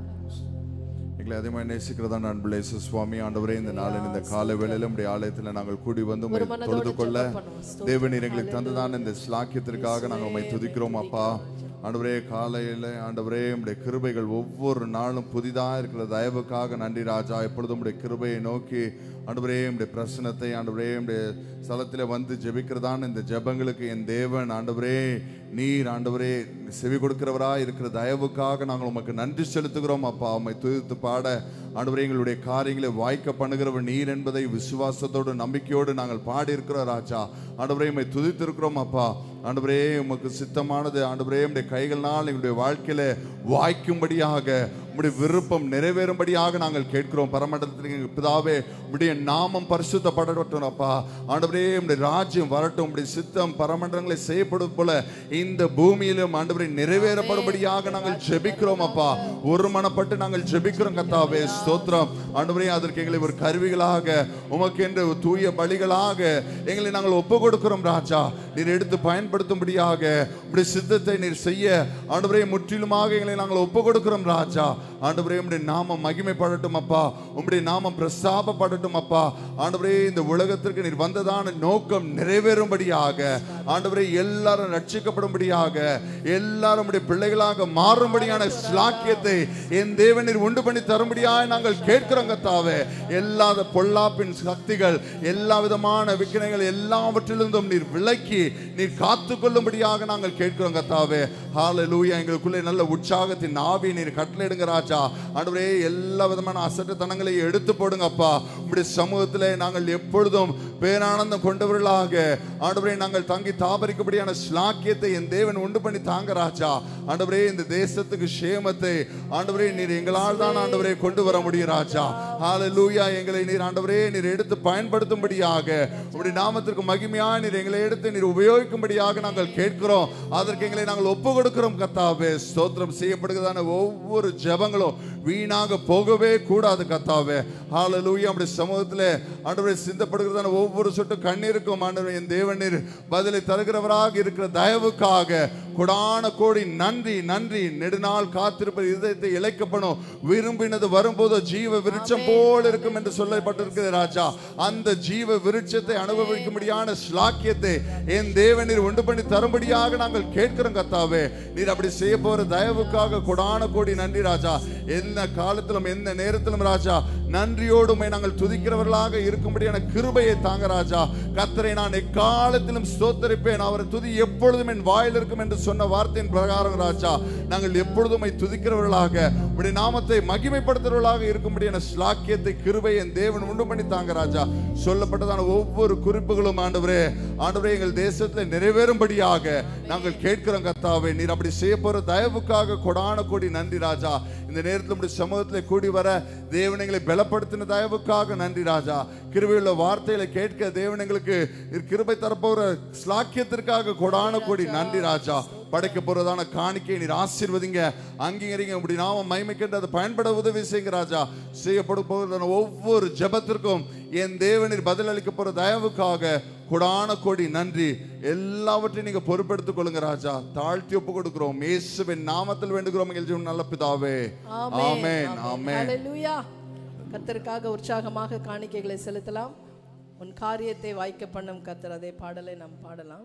எங்களை அதிகமாக நேசிக்கிறதான அன்புள்ள இயேசு சுவாமி ஆண்டவரே இந்த நாளில் இந்த காலை வேளையில உடைய ஆலயத்தில் நாங்கள் கூடி வந்து உம்மை ஒரு மனதோடு தொழுது கொள்ள ஜெபம் பண்ணுவோம். ஸ்தோத்திரம். தேவனீர் எங்களுக்கு தந்ததான இந்த ஸ்லாக்கியத்திற்காக நாங்கள் உம்மை துதிக்கிறோம் அப்பா ஆண்டவரே காலையில ஆண்டவரே உடைய கிருபைகள் ஒவ்வொரு நாளும் புதிதாக இருக்கிற தயவுக்காக நன்றி ராஜா எப்பொழுதும் உடைய கிருபையை நோக்கி ஆண்டவரே உடைய பிரசனத்தை ஆண்டவரே உடைய ஸ்தலத்தில் வந்து ஜெபிக்கிறதான இந்த ஜெபங்களுக்கு என் தேவன் ஆண்டவரே நீர் ஆண்டவரே செவி கொடுக்கிறவரா இருக்கிற தயவுக்காக நாங்கள் உமக்கு நன்றி செலுத்துகிறோம் அப்பா உம்மை துதித்து பாட ஆண்டவரே எங்களுடைய காரியங்களை வாய்க்க பண்ணுகிறவர் நீர் என்பதை விசுவாசத்தோடு நம்பிக்கையோடு நாங்கள் பாடி இருக்கிறோம் ராஜா ஆண்டவரே உம்மை துதித்திருக்கிறோம் அப்பா ஆண்டவரே உமக்கு சித்தமானது ஆண்டவரே உடைய கைகள்னால் எங்களுடைய வாழ்க்கையில வாய்க்கும்படியாக உம்முடைய விருப்பம் நிறைவேறும்படியாக நாங்கள் கேட்கிறோம் பரமண்டலத்திற்கு எங்கள் பிதாவே உடைய நாமம் பரிசுத்தப்படட்டும் அப்பா ஆண்டவரே உடைய ராஜ்யம் வரட்டும் உடைய சித்தம் பரமண்டலங்களை செய்யப்படும் போல இந்த பூமியிலும் ஆண்டவரை நிறைவேறப்படும்படியாக நாங்கள் ஜெபிக்கிறோம் அப்பா ஒரு மனப்பட்டு நாங்கள் ஜெபிக்கிறோம் கத்தாவே ஸ்தோத்திரம் ஆண்டவரே அதற்கு எங்களை ஒரு கருவிகளாக உமக்கென்று தூய பலிகளாக எங்களை நாங்கள் ஒப்பு கொடுக்கிறோம் ராஜா நீர் எடுத்து பயன்படுத்தும்படியாக உடைய சித்தத்தை நீர் செய்ய ஆண்டவரே முற்றிலுமாக எங்களை நாங்கள் ஒப்பு கொடுக்கிறோம் ராஜா ஆண்டவரே உம்முடைய நாமம் மகிமைப்படட்டும் அப்பா உம்முடைய நாமம் பிரஸ்தாபப்படட்டும் அப்பா ஆண்டவரே இந்த உலகத்திற்கு நீர் வந்ததான நோக்கம் நிறைவேறும்படியாக ஆண்டவரே எல்லாரும் ரட்சிக்கப்படும்படியாக எல்லாரும் உம்முடைய பிள்ளைகளாக மாறும்படியான ஸ்லாக்கியத்தை என் தேவன் நீர் உண்டு பண்ணி தரும்படியாக நாங்கள் கேட்கிறோம் கத்தாவே எல்லா பொல்லாப்பின் சக்திகள் எல்லா விதமான விக்கினைகள் எல்லாவற்றிலிருந்தும் நீர் விலக்கி நீர் காத்து கொள்ளும்படியாக நாங்கள் கேட்கிறோம் கத்தாவே ஹalleluya எங்களுக்குள்ளே நல்ல உற்சாகத்தின் ஆவி நீர் கட்டளையிடுங்க ராஜா ஆண்டவரே எல்லா விதமான அசட்டுத்தனங்களை எடுத்து போடுங்க அப்பா உம்முடைய சமூகத்திலே நாங்கள் எப்பொழுதும் பேரானந்தம் கொண்டவர்களாக ஆண்டவரே நாங்கள் தங்கி தாபரிக்கும்படியான ஸ்லாக்கியத்தை என் தேவன் உண்டு பண்ணி தாங்க ராஜா ஆண்டவரே இந்த தேசத்துக்கு சேமத்தை ஆண்டவரே நீர் எங்களால் தான் ஆண்டவரே கொண்டு வர முடியும் ராஜா ஹalleluya எங்களை நீர் ஆண்டவரே நீர் எடுத்து பயன்படுத்தும்படியாக உம்முடைய நாமத்திற்கு மகிமையா நீர் எங்களை எடுத்து நீர் உபயோகிக்கும்படியாக நாங்கள் கேட்கிறோம் அதற்கு எங்களை நாங்கள் ஒப்பு கொடுக்கிறோம் கத்தாவே ஸ்தோத்திரம் செய்யப்படுகிறதான ஒவ்வொரு ஜெபங்களும் வீணாக போகவே கூடாது கத்தாவே ஹalleluya அப்படி சமூகத்திலே ஆண்டவரே சிந்தப்படுகிறதான ஒவ்வொரு சொட்டு கண்ணீருக்கும் ஆண்டவரே என் தேவநீர் பதிலை தருகிறவராக இருக்கிற தயவுக்காக கொடான கோடி நன்றி நன்றி நெடுநாள் காத்திருப்பது இதயத்தை இழைக்கப்படும் விரும்பினது வரும்போது ஜீவ விருட்சம் போல் இருக்கும் என்று சொல்லப்பட்டிருக்கிறது ராஜா அந்த ஜீவ விருட்சத்தை அனுபவிக்கும்படியான ஸ்லாக்கியத்தை என் தேவனீர் உண்டு பண்ணி தரும்படியாக நாங்கள் கேட்கிறோம் கத்தாவே நீர் அப்படி செய்ய போற தயவுக்காக கொடான கோடி நன்றி ராஜா என்ன காலத்திலும் எந்த நேரத்திலும் ராஜா நன்றியோடு உம்மை நாங்கள் துதிக்கிறவர்களாக இருக்கும்படியான கிருபையை தாங்க ராஜா கத்தரை நான் எக்காலத்திலும் ஸ்தோத்தரிப்பேன் அவர் துதி எப்பொழுதும் என் வாயில் இருக்கும் என்று சொன்ன வார்த்தையின் பிரகாரம் ராஜா நாங்கள் எப்பொழுதும் உம்மை துதிக்கிறவர்களாக உடைய நாமத்தை மகிமைப்படுத்துறவர்களாக இருக்கும்படியான ஸ்லாக்கியத்தை கிருபை என் தேவன் உண்டு பண்ணி தாங்க ராஜா சொல்லப்பட்டதான ஒவ்வொரு குறிப்புகளும் ஆண்டவரே ஆண்டவரே எங்கள் தேசத்தில் நிறைவேறும்படியாக நாங்கள் கேட்கிறோம் கத்தாவே நீர் அப்படி செய்ய போற தயவுக்காக கொடான கோடி நன்றி ராஜா இந்த நேரத்தில் உடைய சமூகத்தில் கூடி வர தேவனங்களை பலப்படுத்தின தயவுக்காக நன்றி ராஜா கிருபையுள்ள வார்த்தைகளை கேட்க தேவனங்களுக்கு கிருபை தரப்போற ஸ்லாக்கியத்திற்காக கொடான கோடி நன்றி ராஜா படைக்க போறதான காணிக்கை நீர் ஆசீர்வதிங்க அங்கீகரிங்க இப்படி நாம மைமைக்கின்ற அதை பயன்பட உதவி செய்யுங்க ராஜா செய்யப்படும் போகிறதான ஒவ்வொரு ஜெபத்திற்கும் என் தேவனீர் பதிலளிக்க போற தயவுக்காக கொடான கோடி நன்றி எல்லாவற்றையும் நீங்க பொறுப்பெடுத்துக் கொள்ளுங்க ராஜா தாழ்த்தி ஒப்பு கொடுக்கிறோம் இயேசுவின் நாமத்தில் வேண்டுகிறோம் எங்கள் ஜீவன் நல்ல பிதாவே ஆமென் ஆமென் ஹalleluya கர்த்தருக்காக உற்சாகமாக காணிக்கைகளை செலுத்தலாம் உன் காரியத்தை வாய்க்க பண்ணும் கர்த்தர் அதே பாடலை நாம் பாடலாம்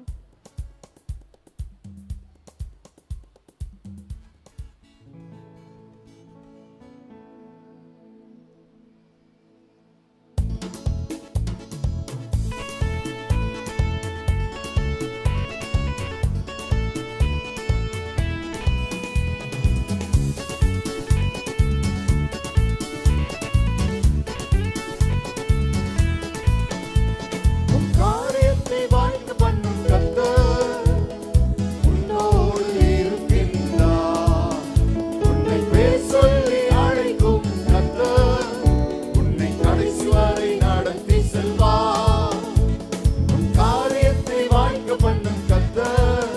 உன் காரியத்தை வாய்க்க பண்ணும் கர்த்தர் உன்னோடு இருக்கின்றார். உன்னை பேர் சொல்லி அழைக்கும் கர்த்தர் உன்னை கடைசி வரை நடத்தி செல்வார். உன் காரியத்தை வாய்க்க பண்ணும் கர்த்தர்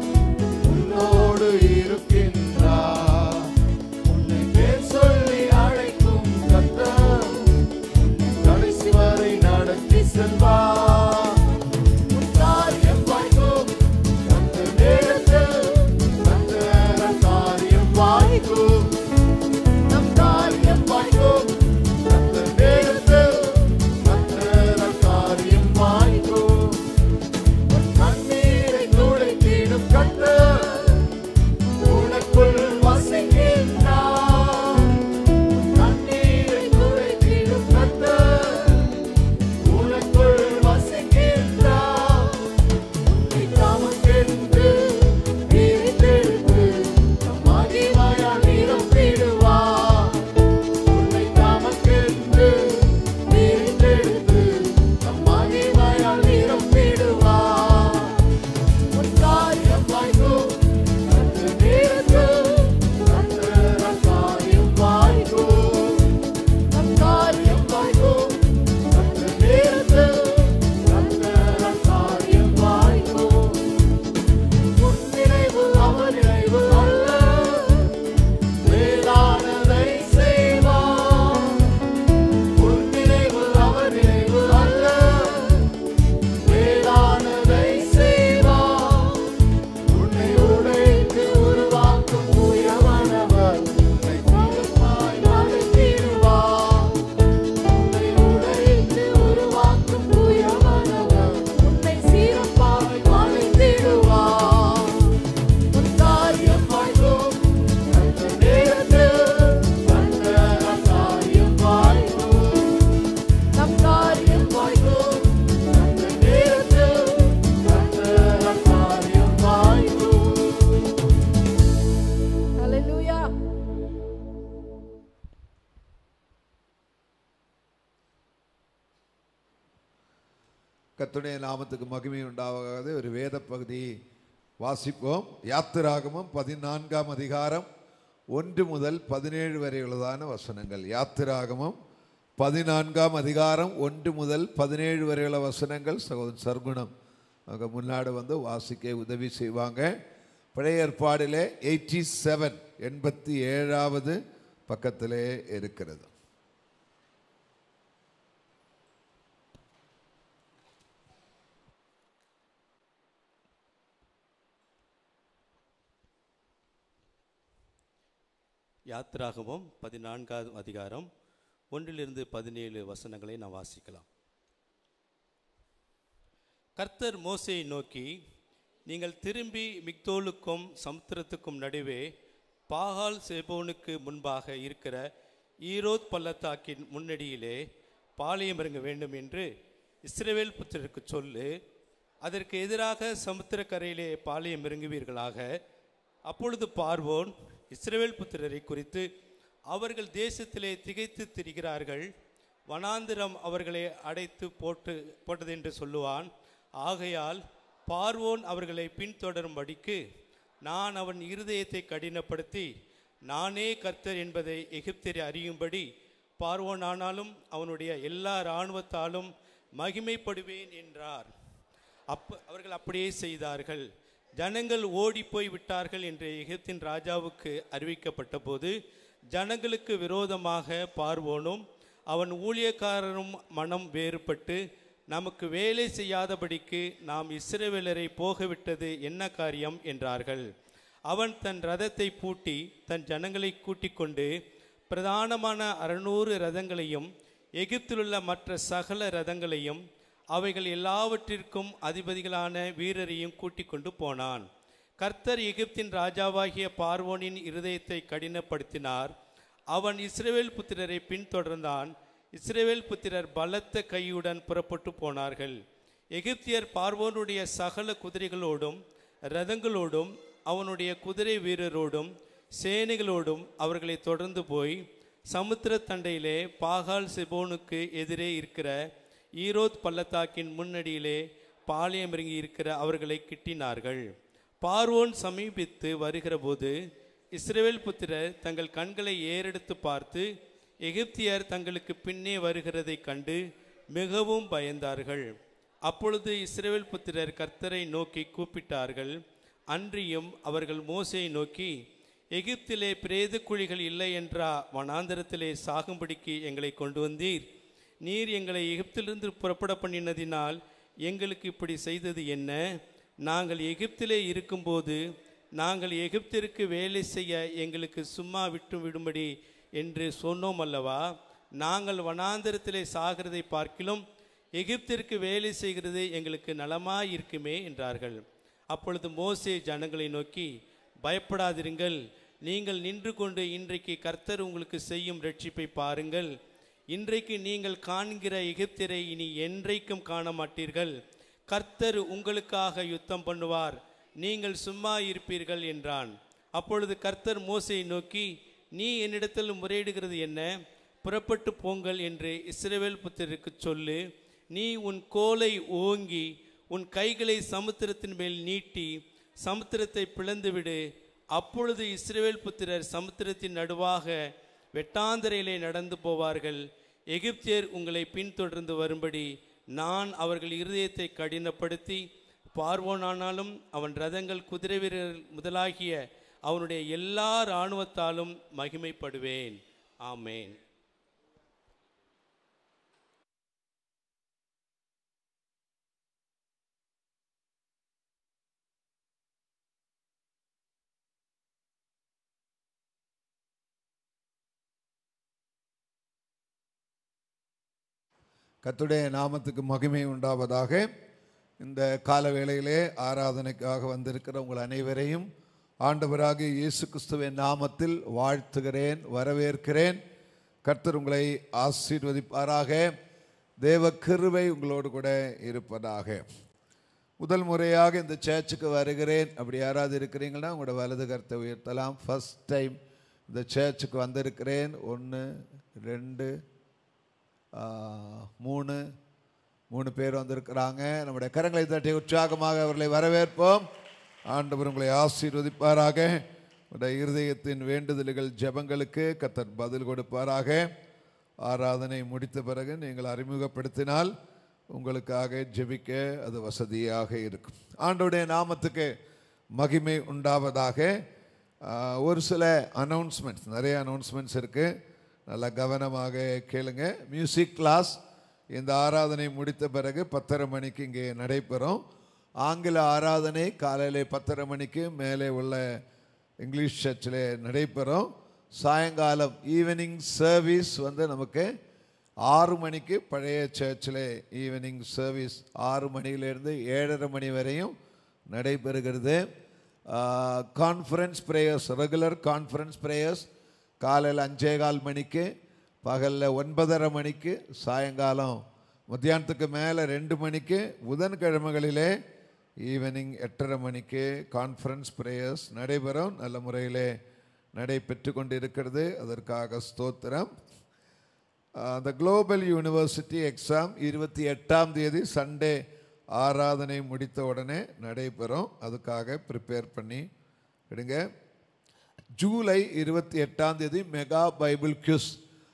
உன்னோடு இருக்கின்றார். உன்னை பேர் சொல்லி அழைக்கும் கர்த்தர் கடைசி வரை நடத்தி செல்வார் உன் காரியம் வாய்க்கும் அந்த நேரத்தில் அந்த காரியம் வாய்க்கும் நம் காரியம் வாய்க்கும் அந்த நேரத்தில் அந்த காரியம் வாய்க்கும் உன் கண்ணீரை துடைத்திடும் கர்த்தர் உனக்குள் வசிக்கின்றார் கண்ணீரை துடைத்திடும் கர்த்தர் உனக்குள் வசிக்கின்றார் உன்னை தமக்கென்று பிரித்தெடுத்து தம் மகிமையால் நிரப்பிடுவார். உன்னை தமக்கென்று பிரித்தெடுத்து தம் மகிமையால் நிரப்பிடுவார். உன் காரியம் வாய்க்கும் அந்த நேரத்தில் அந்த காரியம் வாய்க்கும் நம் காரியம் வாய்க்கும் அந்த நேரத்தில் அந்த காரியம் வாய்க்கும் உன் நினைவு அவர் நினைவு அல்ல மேலானதை செய்வார் உன் நினைவு அவர் நினைவு அல்ல மேலானதை செய்வார் உன்னை உடைத்து உருவாக்கும் உயர்வானவர் உன்னை தீர்ப்பாய் நடத்திடுவார் உன்னை உடைத்து உருவாக்கும் உயர்வானவர் உன்னை சீரப்பாய் வளைத்திடுவார் உன் காரியம் வாய்க்கும் அந்த நேரத்தில் அந்த காரியம் வாய்க்கும் நம் காரியம் வாய்க்கும் அந்த நேரத்தில் அந்த காரியம் வாய்க்கும் ஹalleluya கர்த்தருடைய நாமத்துக்கு மகிமை உண்டாகாத ஒரு வேத பகுதி வாசிப்போம் யாத்திராகமம் பதினான்காம் அதிகாரம் ஒன்று முதல் பதினேழு வரை உள்ளதான வசனங்கள் யாத்திராகமம் பதினான்காம் அதிகாரம் ஒன்று முதல் பதினேழு வரை உள்ள வசனங்கள் சகோதரன் சர்க்குணம் அவங்க முன்னாடி வந்து வாசிக்க உதவி செய்வாங்க பழைய ஏற்பாடிலே எயிட்டி செவன் எண்பத்தி ஏழாவது பக்கத்திலே இருக்கிறது யாத்திராகமம் பதினான்காவது அதிகாரம் ஒன்றிலிருந்து பதினேழு வசனங்களை நாம் வாசிக்கலாம் கர்த்தர் மோசேயை நோக்கி நீங்கள் திரும்பி மிக்தோலுக்கும் சமுத்திரத்துக்கும் நடுவே பாகால் செபோனுக்கு முன்பாக இருக்கிற ஈரோத் பள்ளத்தாக்கின் முன்னடியிலே பாளையம் இறங்க வேண்டும் என்று இஸ்ரவேல் புத்திரருக்கு சொல்லு அதற்கு எதிராக சமுத்திரக்கரையிலே பாளையம் இறங்குவீர்களாக அப்பொழுது பார்வோன் இஸ்ரவேல் புத்திரரை குறித்து அவர்கள் தேசத்திலே திகைத்து திரிகிறார்கள் வனாந்திரம் அவர்களை அடைத்து போட்டு போட்டது என்று சொல்லுவான் ஆகையால் பார்வோன் அவர்களை பின்தொடரும்படிக்கு நான் அவன் இருதயத்தை கடினப்படுத்தி நானே கர்த்தர் என்பதை எகிப்தியரை அறியும்படி பார்வோன் ஆனாலும் அவனுடைய எல்லா இராணுவத்தாலும் மகிமைப்படுவேன் என்றார் அப்ப அவர்கள் அப்படியே செய்தார்கள் ஜனங்கள் ஓடிப்போய் விட்டார்கள் என்று எகிப்தின் ராஜாவுக்கு அறிவிக்கப்பட்ட போது ஜனங்களுக்கு விரோதமாக பார்வோனும் அவன் ஊழியக்காரரும் மனம் வேறுபட்டு நமக்கு வேலை செய்யாதபடிக்கு நாம் இஸ்ரவேலரை போகவிட்டது என்ன காரியம் என்றார்கள் அவன் தன் ரதத்தை பூட்டி தன் ஜனங்களை கூட்டிக் கொண்டு பிரதானமான அறுநூறு ரதங்களையும் எகிப்திலுள்ள மற்ற சகல ரதங்களையும் அவைகள் எல்லாவற்றிற்கும் அதிபதிகளான வீரரையும் கூட்டிக் கொண்டு போனான் கர்த்தர் எகிப்தின் ராஜாவாகிய பார்வோனின் இருதயத்தை கடினப்படுத்தினார் அவன் இஸ்ரவேல் புத்திரரை பின்தொடர்ந்தான் இஸ்ரவேல் புத்திரர் பலத்த கையுடன் புறப்பட்டு போனார்கள் எகிப்தியர் பார்வோனுடைய சகல குதிரைகளோடும் ரதங்களோடும் அவனுடைய குதிரை வீரரோடும் சேனைகளோடும் அவர்களை தொடர்ந்து போய் சமுத்திர தண்டையிலே பாகால் செபோனுக்கு எதிரே இருக்கிற ஈரோத் பள்ளத்தாக்கின் முன்னடியிலே பாளையம் இறங்கி இருக்கிற அவர்களை கிட்டினார்கள் பார்வோன் சமீபித்து வருகிறபோது இஸ்ரவேல் புத்திரர் தங்கள் கண்களை ஏறெடுத்து பார்த்து எகிப்தியர் தங்களுக்கு பின்னே வருகிறதைக் கண்டு மிகவும் பயந்தார்கள் அப்பொழுது இஸ்ரவேல் புத்திரர் கர்த்தரை நோக்கி கூப்பிட்டார்கள் அன்றியும் அவர்கள் மோசையை நோக்கி எகிப்திலே பிரேத குழிகள் இல்லை என்றா வனாந்தரத்திலே சாகும்படிக்கு எங்களை கொண்டு வந்தீர் நீர் எங்களை எகிப்திலிருந்து புறப்பட பண்ணினதினால் எங்களுக்கு இப்படி செய்தது என்ன நாங்கள் எகிப்திலே இருக்கும்போது நாங்கள் எகிப்திற்கு வேலை செய்ய எங்களுக்கு சும்மா விட்டு விடும்படி என்று சொன்னோம் அல்லவா நாங்கள் வனாந்தரத்திலே சாகிறதை பார்க்கிலும் எகிப்திற்கு வேலை செய்கிறது எங்களுக்கு நலமாயிருக்குமே என்றார்கள் அப்பொழுது மோசே ஜனங்களை நோக்கி பயப்படாதிருங்கள் நீங்கள் நின்று கொண்டு இன்றைக்கு கர்த்தர் உங்களுக்கு செய்யும் ரட்சிப்பை பாருங்கள் இன்றைக்கு நீங்கள் காண்கிற எகிப்தியரை இனி என்றைக்கும் காண மாட்டீர்கள் கர்த்தர் உங்களுக்காக யுத்தம் பண்ணுவார் நீங்கள் சும்மா இருப்பீர்கள் என்றான் அப்பொழுது கர்த்தர் மோசையை நோக்கி நீ என்னிடத்தில் முறையிடுகிறது என்ன புறப்பட்டு போங்கள் என்று இஸ்ரவேல் புத்திரருக்கு சொல்லு நீ உன் கோலை ஓங்கி உன் கைகளை சமுத்திரத்தின் மேல் நீட்டி சமுத்திரத்தை பிளந்துவிடு அப்பொழுது இஸ்ரவேல் புத்திரர் சமுத்திரத்தின் நடுவாக வெட்டாந்தரையிலே நடந்து போவார்கள் எகிப்தியர் உங்களை பின்தொடர்ந்து வரும்படி நான் அவர்கள் இருதயத்தை கடினப்படுத்தி பார்வோனானாலும் அவன் ரதங்கள் குதிரை வீரர் முதலாகிய அவனுடைய எல்லா இராணுவத்தாலும் மகிமைப்படுவேன் ஆமேன் கர்த்தருடைய நாமத்துக்கு மகிமை உண்டாவதாக இந்த கால வேளையிலே ஆராதனைக்காக வந்திருக்கிற உங்கள் அனைவரையும் ஆண்டவராகிய இயேசு கிறிஸ்துவின் நாமத்தில் வாழ்த்துகிறேன் வரவேற்கிறேன் கர்த்தர் உங்களை ஆசீர்வதிப்பாராக தேவ கிருபை உங்களோடு கூட இருப்பதாக முதல் முறையாக இந்த சர்ச்சுக்கு வருகிறேன் அப்படி யாராவது இருக்கிறீங்கன்னா உங்களோட வலது கருத்தை உயர்த்தலாம் ஃபர்ஸ்ட் டைம் இந்த சர்ச்சுக்கு வந்திருக்கிறேன் ஒன்று ரெண்டு ஆ, மூணு மூணு பேர் வந்திருக்கிறாங்க நம்முடைய கரங்களை தட்டி உற்சாகமாக அவர்களை வரவேற்போம் ஆண்டவர் உங்களை ஆசீர்வதிப்பாராக உடைய இருதயத்தின் வேண்டுதல்கள் ஜெபங்களுக்கு கத்தர் பதில் கொடுப்பாராக ஆராதனை முடித்த பிறகு நீங்கள் அறிமுகப்படுத்தினால் உங்களுக்காக ஜெபிக்க அது வசதியாக இருக்கும் ஆண்டவருடைய நாமத்துக்கு மகிமை உண்டாவதாக ஆஹ், ஒரு சில அனௌன்ஸ்மெண்ட்ஸ் நிறைய அனௌன்ஸ்மெண்ட்ஸ் இருக்குது நல்லா கவனமாக கேளுங்க மியூசிக் கிளாஸ் இந்த ஆராதனை முடித்த பிறகு பத்தரை மணிக்கு இங்கே நடைபெறும் ஆங்கில ஆராதனை காலையில் பத்தரை மணிக்கு மேலே உள்ள இங்கிலீஷ் சர்ச்சில் நடைபெறும் சாயங்காலம் ஈவினிங் சர்வீஸ் வந்து நமக்கு ஆறு மணிக்கு பழைய சர்ச்சில் ஈவினிங் சர்வீஸ் ஆறு மணியிலிருந்து ஏழரை மணி வரையும் நடைபெறுகிறது conference prayers regular conference prayers காலையில் அஞ்சே கால் மணிக்கு பகலில் ஒன்பதரை மணிக்கு சாயங்காலம் மத்தியானத்துக்கு மேலே ரெண்டு மணிக்கு புதன்கிழமைகளிலே ஈவினிங் எட்டரை மணிக்கு கான்ஃபரன்ஸ் ப்ரேயர்ஸ் நடைபெறும் நல்ல முறையிலே நடைபெற்று கொண்டிருக்கிறது அதற்காக ஸ்தோத்திரம் அந்த குளோபல் யூனிவர்சிட்டி எக்ஸாம் இருபத்தி எட்டாம் தேதி சண்டே ஆராதனை முடித்த உடனே நடைபெறும் அதுக்காக ப்ரிப்பேர் பண்ணி விடுங்க ஜூலை இருபத்தி எட்டாம் தேதி மெகா பைபிள் கியூஸ்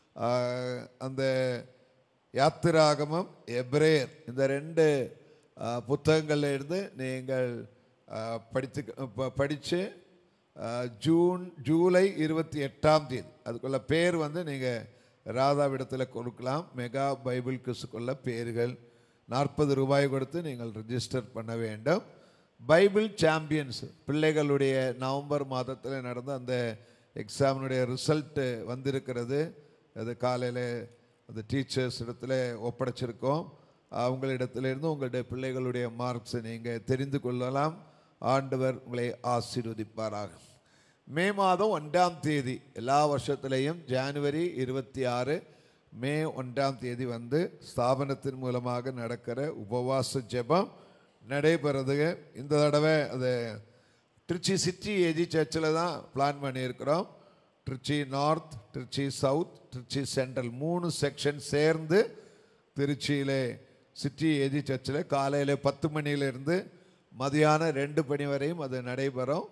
அந்த யாத்திராகமம் எப்ரேயர் இந்த ரெண்டு ஆஹ், புத்தகங்கள்ல இருந்து நீங்கள் ஆஹ், படித்து ப- படிச்சு ஆஹ், ஜூன் ஜூலை இருபத்தி எட்டாம் தேதி அதுக்குள்ள பேர் வந்து நீங்கள் ராதாவிடத்தில் கொடுக்கலாம் மெகா பைபிள் கிறிஸ்துக்குள்ள பேர்கள் நாற்பது ரூபாய் கொடுத்து நீங்கள் ரிஜிஸ்டர் பண்ண வேண்டும் பைபிள் சாம்பியன்ஸ் பிள்ளைகளுடைய நவம்பர் மாதத்தில் நடந்த அந்த எக்ஸாமினுடைய ரிசல்ட்டு வந்திருக்கிறது அது காலையில் அந்த டீச்சர்ஸ் இடத்துல ஒப்படைச்சிருக்கோம் அவங்களிடத்திலிருந்து உங்களுடைய பிள்ளைகளுடைய மார்க்ஸை நீங்கள் தெரிந்து கொள்ளலாம் ஆண்டவர் உங்களை ஆசீர்வதிப்பாராக மே மாதம் ஒன்றாம் தேதி எல்லா வருஷத்துலேயும் ஜானுவரி இருபத்தி ஆறு மே ஒன்றாம் தேதி வந்து ஸ்தாபனத்தின் மூலமாக நடக்கிற உபவாச ஜெபம் நடைபெறுது இந்த தடவை அது திருச்சி சிட்டி ஏஜி சர்ச்சில் தான் பிளான் பண்ணியிருக்கிறோம் Trichy north Trichy south Trichy central மூணு செக்ஷன் சேர்ந்து திருச்சியிலே சிட்டி ஏஜி சர்ச்சில் காலையில் பத்து மணியிலிருந்து மதியானம் ரெண்டு மணி வரையும் அது நடைபெறும்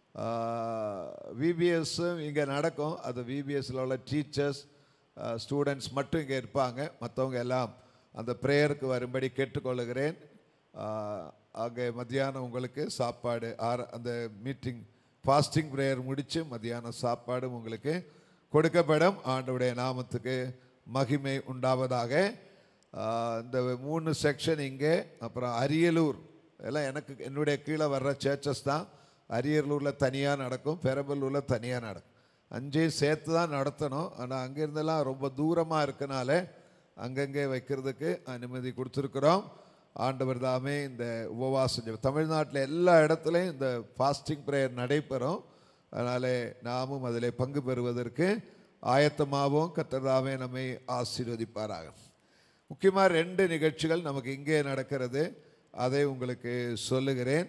விபிஎஸ்ஸும் இங்கே நடக்கும் அது விபிஎஸ்ல உள்ள டீச்சர்ஸ் ஸ்டூடெண்ட்ஸ் மட்டும் இங்கே இருப்பாங்க மற்றவங்க எல்லாம் அந்த ப்ரேயருக்கு வரும்படி கேட்டுக்கொள்கிறேன் ஆஹ், அங்கே மத்தியானம் உங்களுக்கு சாப்பாடு ஆர அந்த மீட்டிங் ஃபாஸ்டிங் ப்ரேயர் முடித்து மத்தியானம் சாப்பாடும் உங்களுக்கு கொடுக்கப்படும் ஆண்டவுடைய நாமத்துக்கு மகிமை உண்டாவதாக ஆஹ், இந்த மூணு செக்ஷன் இங்கே அப்புறம் அரியலூர் எல்லாம் எனக்கு என்னுடைய கீழே வர்ற சர்ச்சஸ் தான் அரியலூரில் தனியாக நடக்கும் பெரம்பலூரில் தனியாக நடக்கும் அஞ்சையும் சேர்த்து தான் நடத்தணும் ஆனால் அங்கேருந்தெல்லாம் ரொம்ப தூரமாக இருக்கனால அங்கங்கே வைக்கிறதுக்கு அனுமதி கொடுத்துருக்குறோம் ஆண்டவர் தாமே இந்த உபவாச ஜெபம் தமிழ்நாட்டில் எல்லா இடத்துலையும் இந்த ஃபாஸ்டிங் ப்ரேயர் நடைபெறும் அதனாலே நாமும் அதில் பங்கு பெறுவதற்கு ஆயத்தமாகவும் கத்தர்தாமே நம்மை ஆசீர்வதிப்பாராக முக்கியமாக ரெண்டு நிகழ்ச்சிகள் நமக்கு இங்கே நடக்கிறது அதை உங்களுக்கு சொல்லுகிறேன்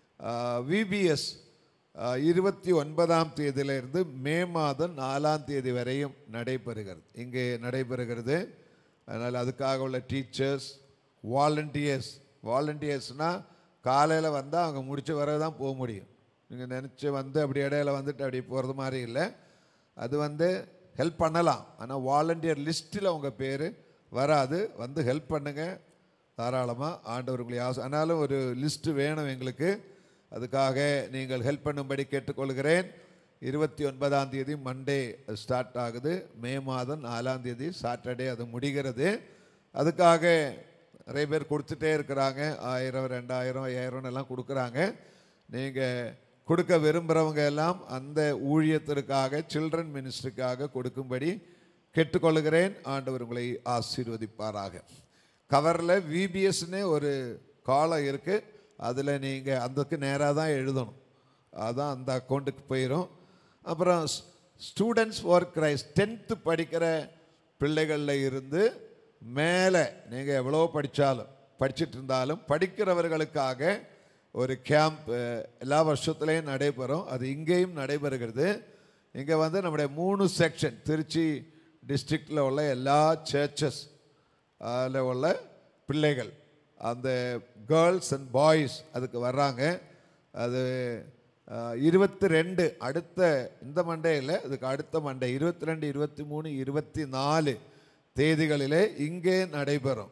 விபிஎஸ் இருபத்தி ஒன்பதாம் தேதியிலிருந்து மே மாதம் நாலாம் தேதி வரையும் நடைபெறுகிறது இங்கே நடைபெறுகிறது அதனால் அதுக்காக உள்ள டீச்சர்ஸ் வாலண்டியர்ஸ் வாலண்டியர்ஸ்னால் காலையில் வந்தால் அவங்க முடிச்ச வர தான் போக முடியும் நீங்கள் நினச்சி வந்து அப்படி இடையில வந்துட்டு அப்படி போகிறது மாதிரி இல்லை அது வந்து ஹெல்ப் பண்ணலாம் ஆனால் வாலண்டியர் லிஸ்ட்டில் உங்கள் பேர் வராது வந்து ஹெல்ப் பண்ணுங்கள் தாராளமாக ஆண்டவர் உங்களை ஆசை ஆனாலும் ஒரு லிஸ்ட்டு வேணும் எங்களுக்கு அதுக்காக நீங்கள் ஹெல்ப் பண்ணும்படி கேட்டுக்கொள்கிறேன் இருபத்தி ஒன்பதாம் தேதி மண்டே ஸ்டார்ட் ஆகுது மே மாதம் நாலாம் தேதி சாட்டர்டே அது முடிகிறது அதுக்காக நிறைய பேர் கொடுத்துட்டே இருக்கிறாங்க ஆயிரம் ரெண்டாயிரம் ஐயாயிரம் எல்லாம் கொடுக்குறாங்க நீங்கள் கொடுக்க விரும்புகிறவங்க எல்லாம் அந்த ஊழியத்திற்காக சில்ட்ரன் மினிஸ்ட்ரிக்காக கொடுக்கும்படி கேட்டுக்கொள்கிறேன் ஆண்டவர் உங்களை ஆசீர்வதிப்பாராக கவரில் விபிஎஸ்னே ஒரு காலம் இருக்குது அதில் நீங்கள் அதுக்கு நேராக தான் எழுதணும் அதான் அந்த அக்கௌண்ட்டுக்கு போயிடும் அப்புறம் ஸ்டூடெண்ட்ஸ் ஃபார் கிரைஸ்ட் டென்த்து படிக்கிற பிள்ளைகளில் இருந்து மேலே நீங்கள் எவ்வளோ படித்தாலும் படிச்சிட்டு இருந்தாலும் படிக்கிறவர்களுக்காக ஒரு கேம்ப் எல்லா வருஷத்துலேயும் நடைபெறும் அது இங்கேயும் நடைபெறுகிறது இங்கே வந்து நம்முடைய மூணு செக்ஷன் திருச்சி டிஸ்ட்ரிக்டில் உள்ள எல்லா சர்ச்சஸ் அதில் உள்ள பிள்ளைகள் அந்த கேர்ள்ஸ் அண்ட் பாய்ஸ் அதுக்கு வர்றாங்க அது இருபத்தி ரெண்டு அடுத்த இந்த மண்டேயில் அதுக்கு அடுத்த மண்டே இருபத்தி ரெண்டு இருபத்தி மூணு இருபத்தி நாலு தேதிகளிலே இங்கே நடைபெறும்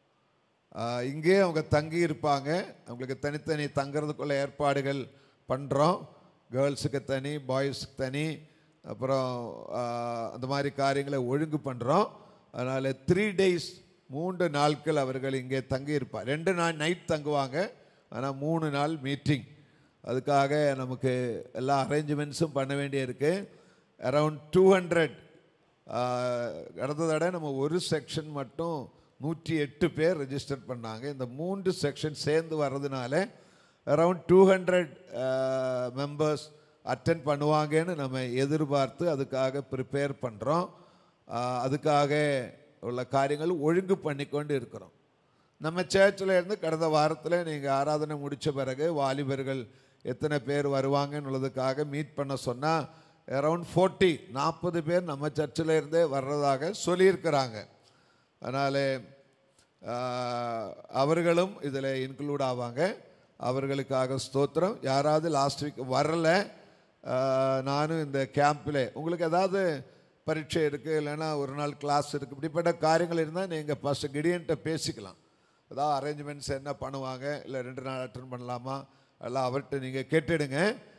ஆஹ் இங்கே அவங்க தங்கி இருப்பாங்க அவங்களுக்கு தனித்தனி தங்குறதுக்குள்ள ஏற்பாடுகள் பண்ணுறோம் கேர்ள்ஸுக்கு தனி பாய்ஸுக்கு தனி அப்புறம் ஆ, அந்த மாதிரி காரியங்களை ஒழுங்கு பண்ணுறோம் அதனால் த்ரீ டேஸ் மூன்று நாட்கள் அவர்கள் இங்கே தங்கியிருப்பார் ரெண்டு நாள் நைட் தங்குவாங்க ஆனால் மூணு நாள் மீட்டிங் அதுக்காக நமக்கு எல்லா அரேஞ்ச்மெண்ட்ஸும் பண்ண வேண்டியிருக்கு அரவுண்ட் டூ ஹண்ட்ரட் கடந்த தடவை நம்ம ஒரு செக்ஷன் மட்டும் நூற்றி எட்டு பேர் ரெஜிஸ்டர் பண்ணாங்க இந்த மூன்று செக்ஷன் சேர்ந்து வர்றதுனால around two hundred members attend பண்ணுவாங்கன்னு நம்ம எதிர்பார்த்து அதுக்காக ப்ரிப்பேர் பண்ணுறோம் அதுக்காக உள்ள காரியங்கள் ஒழுங்கு பண்ணிக்கொண்டு இருக்கிறோம் நம்ம சர்ச்சில் இருந்து கடந்த வாரத்தில் நீங்கள் ஆராதனை முடித்த பிறகு வாலிபர்கள் எத்தனை பேர் வருவாங்கன்னுள்ளதுக்காக மீட் பண்ண சொன்னால் அரவுண்ட் ஃபோர்ட்டி நாற்பது பேர் நம்ம சர்ச்சில் இருந்தே வர்றதாக சொல்லியிருக்கிறாங்க அதனால் அவர்களும் இதில் இன்க்ளூட் ஆவாங்க அவர்களுக்காக ஸ்தோத்திரம் யாராவது லாஸ்ட் வீக் வரல ஆஹ், நானும் இந்த கேம்பில் உங்களுக்கு ஏதாவது பரீட்சை இருக்குது இல்லைன்னா ஒரு நாள் கிளாஸ் இருக்குது இப்படிப்பட்ட காரியங்கள் இருந்தால் நீங்கள் ஃபஸ்ட்டு கிடியன்ட்ட பேசிக்கலாம் ஏதாவது அரேஞ்ச்மெண்ட்ஸ் என்ன பண்ணுவாங்க இல்லை ரெண்டு நாள் அட்டன் பண்ணலாமா எல்லாம் அவர்கிட்ட நீங்கள் கேட்டுடுங்க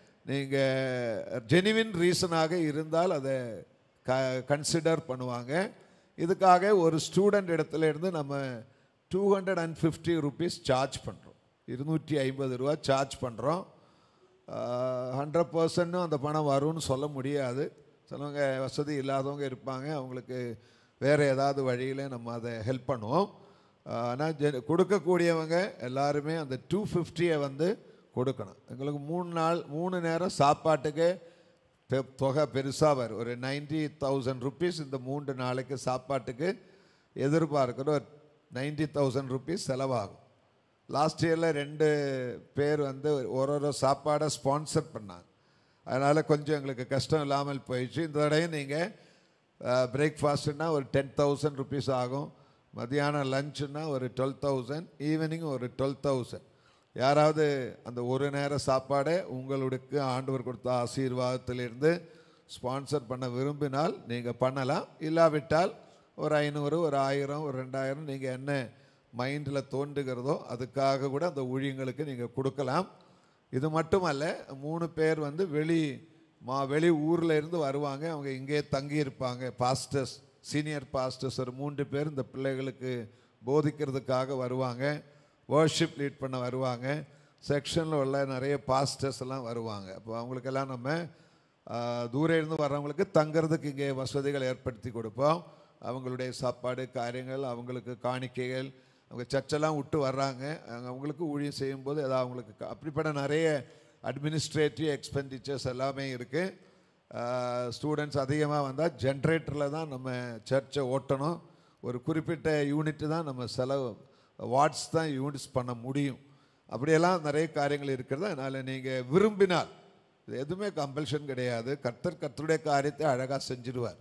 நீங்கள் ஜெனிவின் ரீசனாக இருந்தால் அதை க கன்சிடர் பண்ணுவாங்க இதுக்காக ஒரு ஸ்டூடெண்ட் இடத்துல இருந்து நம்ம two hundred and fifty rupees charge பண்ணுறோம் இருநூற்றி ஐம்பது ரூபா சார்ஜ் பண்ணுறோம் ஹண்ட்ரட் பர்சன்ட்டும் அந்த பணம் வரும்னு சொல்ல முடியாது சிலவங்க வசதி இல்லாதவங்க இருப்பாங்க அவங்களுக்கு வேறு ஏதாவது வழியில் நம்ம அதை ஹெல்ப் பண்ணுவோம் ஆனால் ஜெ கொடுக்கக்கூடியவங்க எல்லாருமே அந்த டூ ஃபிஃப்டியை வந்து கொடுக்கணும் எங்களுக்கு மூணு நாள் மூணு நேரம் சாப்பாட்டுக்கு பெ- தொகை பெருசாக வரும் ஒரு நைன்டி தௌசண்ட் ருபீஸ் இந்த மூன்று நாளைக்கு சாப்பாட்டுக்கு எதிர்பார்க்குற ஒரு நைன்டி தௌசண்ட் ருபீஸ் செலவாகும் லாஸ்ட் இயரில் ரெண்டு பேர் வந்து ஒரு ஒரு சாப்பாடை ஸ்பான்சர் பண்ணாங்க அதனால் கொஞ்சம் எங்களுக்கு கஷ்டம் இல்லாமல் போயிடுச்சு இந்த தடவையும் நீங்கள் பிரேக்ஃபாஸ்ட்னா ஒரு டென் தௌசண்ட் ருபீஸ் ஆகும் மதியானம் லஞ்சுன்னா ஒரு டுவெல் தௌசண்ட் ஈவினிங் ஒரு டுவெல் தௌசண்ட் யாராவது அந்த ஒரு நேர சாப்பாடை உங்களுக்கு ஆண்டவர் கொடுத்த ஆசீர்வாதத்திலிருந்து ஸ்பான்சர் பண்ண விரும்பினால் நீங்கள் பண்ணலாம் இல்லாவிட்டால் ஒரு ஐநூறு ஒரு ஆயிரம் ஒரு ரெண்டாயிரம் நீங்கள் என்ன மைண்டில் தோன்றுகிறதோ அதுக்காக கூட அந்த ஊழியங்களுக்கு நீங்கள் கொடுக்கலாம் இது மட்டுமல்ல மூணு பேர் வந்து வெளி மா வெளி ஊரில் இருந்து வருவாங்க அவங்க இங்கே தங்கி இருப்பாங்க பாஸ்டர்ஸ் சீனியர் பாஸ்டர்ஸ் ஒரு மூன்று பேர் இந்த பிள்ளைகளுக்கு போதிக்கிறதுக்காக வருவாங்க வர்ஷிப் லீட் பண்ண வருவாங்க செக்ஷனில் உள்ள நிறைய பாஸ்டர்ஸ் எல்லாம் வருவாங்க அப்போ அவங்களுக்கெல்லாம் நம்ம ஆஹ், தூர இருந்து வர்றவங்களுக்கு தங்குறதுக்கு இங்கே வசதிகள் ஏற்படுத்தி கொடுப்போம் அவங்களுடைய சாப்பாடு காரியங்கள் அவங்களுக்கு காணிக்கைகள் அவங்க சர்ச்செல்லாம் விட்டு வர்றாங்க அவங்க- அவங்களுக்கு ஊழியம் செய்யும்போது ஏதாவது அவங்களுக்கு க- அப்படிப்பட்ட நிறைய அட்மினிஸ்ட்ரேட்டிவ் எக்ஸ்பெண்டிச்சர்ஸ் எல்லாமே இருக்குது ஸ்டூடெண்ட்ஸ் அதிகமாக வந்தால் ஜென்ரேட்டரில் தான் நம்ம சர்ச்சை ஓட்டணும் ஒரு குறிப்பிட்ட யூனிட் தான் நம்ம செலவு வாட்ஸ் தான் யூனிட்ஸ் பண்ண முடியும் அப்படியெல்லாம் நிறைய காரியங்கள் இருக்கிறது அதனால் நீங்கள் விரும்பினால் இது எதுவுமே கம்பல்ஷன் கிடையாது கர்த்தர் கர்த்தருடைய காரியத்தை அழகாக செஞ்சிடுவார்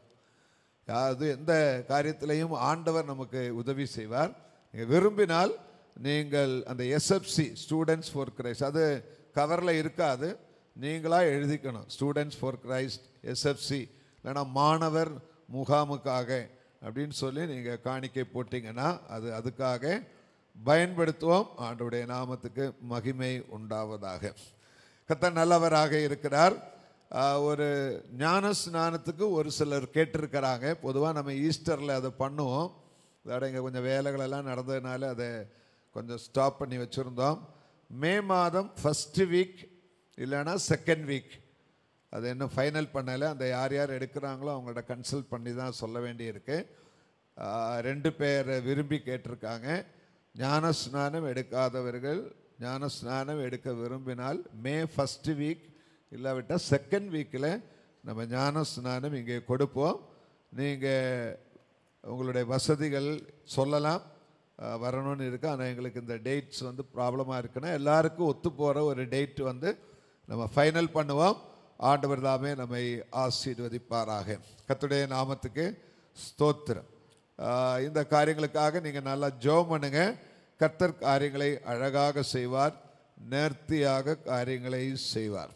அது எந்த காரியத்திலையும் ஆண்டவர் நமக்கு உதவி செய்வார் நீங்கள் விரும்பினால் நீங்கள் அந்த எஸ்எஃப்சி ஸ்டூடெண்ட்ஸ் ஃபார் கிரைஸ்ட் அது கவரில் இருக்காது நீங்களாக எழுதிக்கணும் ஸ்டூடெண்ட்ஸ் ஃபார் கிரைஸ்ட் எஸ்எஃப்சி இல்லைன்னா மாணவர் முகாமுக்காக அப்படின்னு சொல்லி நீங்கள் காணிக்கை போட்டிங்கன்னா அது அதுக்காக பயன்படுத்துவோம் ஆண்டவருடைய நாமத்துக்கு மகிமை உண்டாவதாக கர்த்தர் நல்லவராக இருக்கிறார் ஆஹ், ஒரு ஞான ஸ்நானத்துக்கு ஒரு சிலர் கேட்டிருக்கிறாங்க பொதுவாக நம்ம ஈஸ்டரில் அதை பண்ணுவோம் அதோட இங்கே கொஞ்சம் வேலைகளெல்லாம் நடந்ததுனால அதை கொஞ்சம் ஸ்டாப் பண்ணி வச்சுருந்தோம் மே மாதம் ஃபஸ்ட்டு வீக் இல்லைன்னா செகண்ட் வீக் அது இன்னும் ஃபைனல் பண்ணலை அந்த யார் யார் எடுக்கிறாங்களோ அவங்களோட கன்சல்ட் பண்ணி தான் சொல்ல வேண்டியிருக்கு ஆஹ், ரெண்டு பேர் விரும்பி கேட்டிருக்காங்க ஞான ஸ்நானம் எடுக்காதவர்கள் ஞான ஸ்நானம் எடுக்க விரும்பினால் மே ஃபஸ்ட்டு வீக் இல்லாவிட்டால் செகண்ட் வீக்கில் நம்ம ஞான ஸ்நானம் இங்கே கொடுப்போம் நீங்கள் உங்களுடைய வசதிகள் சொல்லலாம் அஹ், வரணும்னு இருக்கு ஆனால் எங்களுக்கு இந்த டேட்ஸ் வந்து ப்ராப்ளமாக இருக்குன்னா எல்லாருக்கும் ஒத்து போகிற ஒரு டேட் வந்து நம்ம ஃபைனல் பண்ணுவோம் ஆண்டவர் தாமே நம்மை ஆசீர்வதிப்பாராக கர்த்தருடைய நாமத்துக்கு ஸ்தோத்திரம் ஆஹ், இந்த காரியங்களுக்காக நீங்கள் நல்லா ஜெபம் பண்ணுங்க கர்த்தர் காரியங்களை அழகாக செய்வார் நேர்த்தியாக காரியங்களை செய்வார்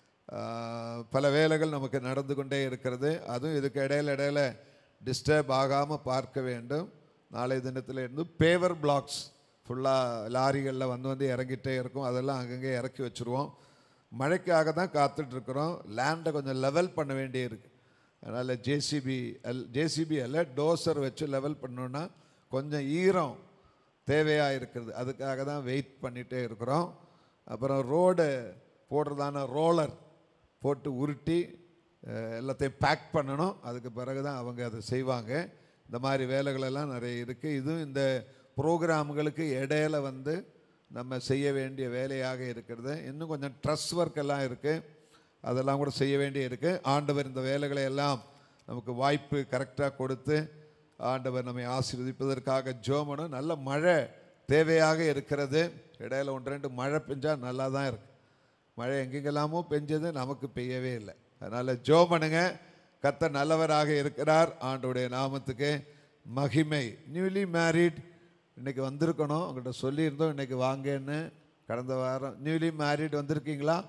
ஆஹ், பல வேலைகள் நமக்கு நடந்து கொண்டே இருக்கிறது அதுவும் இதுக்கு இடையில இடையில டிஸ்டர்ப் ஆகாமல் பார்க்க வேண்டும் நாளை தினத்தில் இருந்து பேவர் பிளாக்ஸ் ஃபுல்லாக லாரிகளில் வந்து வந்து இறங்கிட்டே இருக்கும் அதெல்லாம் அங்கங்கே இறக்கி வச்சுருவோம் மழைக்காக தான் காத்துட்டு இருக்கிறோம் லேண்டை கொஞ்சம் லெவல் பண்ண வேண்டியிருக்கு அதனால் ஜேசிபி எல் ஜேசிபி அல்ல டோசர் வச்சு லெவல் பண்ணோன்னா கொஞ்சம் ஈரம் தேவையாக இருக்கிறது அதுக்காக தான் வெயிட் பண்ணிகிட்டே இருக்கிறோம் அப்புறம் ரோடு போடுறதான ரோலர் போட்டு உருட்டி அஹ், எல்லாத்தையும் பேக் பண்ணணும் அதுக்கு பிறகு தான் அவங்க அதை செய்வாங்க இந்த மாதிரி வேலைகள் எல்லாம் நிறைய இருக்குது இதுவும் இந்த ப்ரோக்ராம்களுக்கு இடையில வந்து நம்ம செய்ய வேண்டிய வேலையாக இருக்கிறது இன்னும் கொஞ்சம் ட்ரஸ் ஒர்க் எல்லாம் இருக்குது அதெல்லாம் கூட செய்ய வேண்டி இருக்கு ஆண்டவர் இந்த வேலைகளை எல்லாம் நமக்கு வாய்ப்பு கரெக்டாக கொடுத்து ஆண்டவர் நம்மை ஆசீர்வதிப்பதற்காக ஜோமனும் நல்ல மழை தேவையாக இருக்கிறது இடையில ஒன்று ரெண்டு மழை பெஞ்சால் நல்லா தான் இருக்கு மழை எங்கெங்கெல்லாமோ பெஞ்சது நமக்கு பெய்யவே இல்லை அதனால் ஜோமனுங்க கர்த்தர் நல்லவராக இருக்கிறார் ஆண்டோடைய நாமத்துக்கு மகிமை நியூலி மேரிட் இன்னைக்கு வந்திருக்கணும் உங்கள்கிட்ட சொல்லியிருந்தோம் இன்னைக்கு வாங்கன்னு கடந்த வாரம் நியூலி மேரிட் வந்திருக்கீங்களா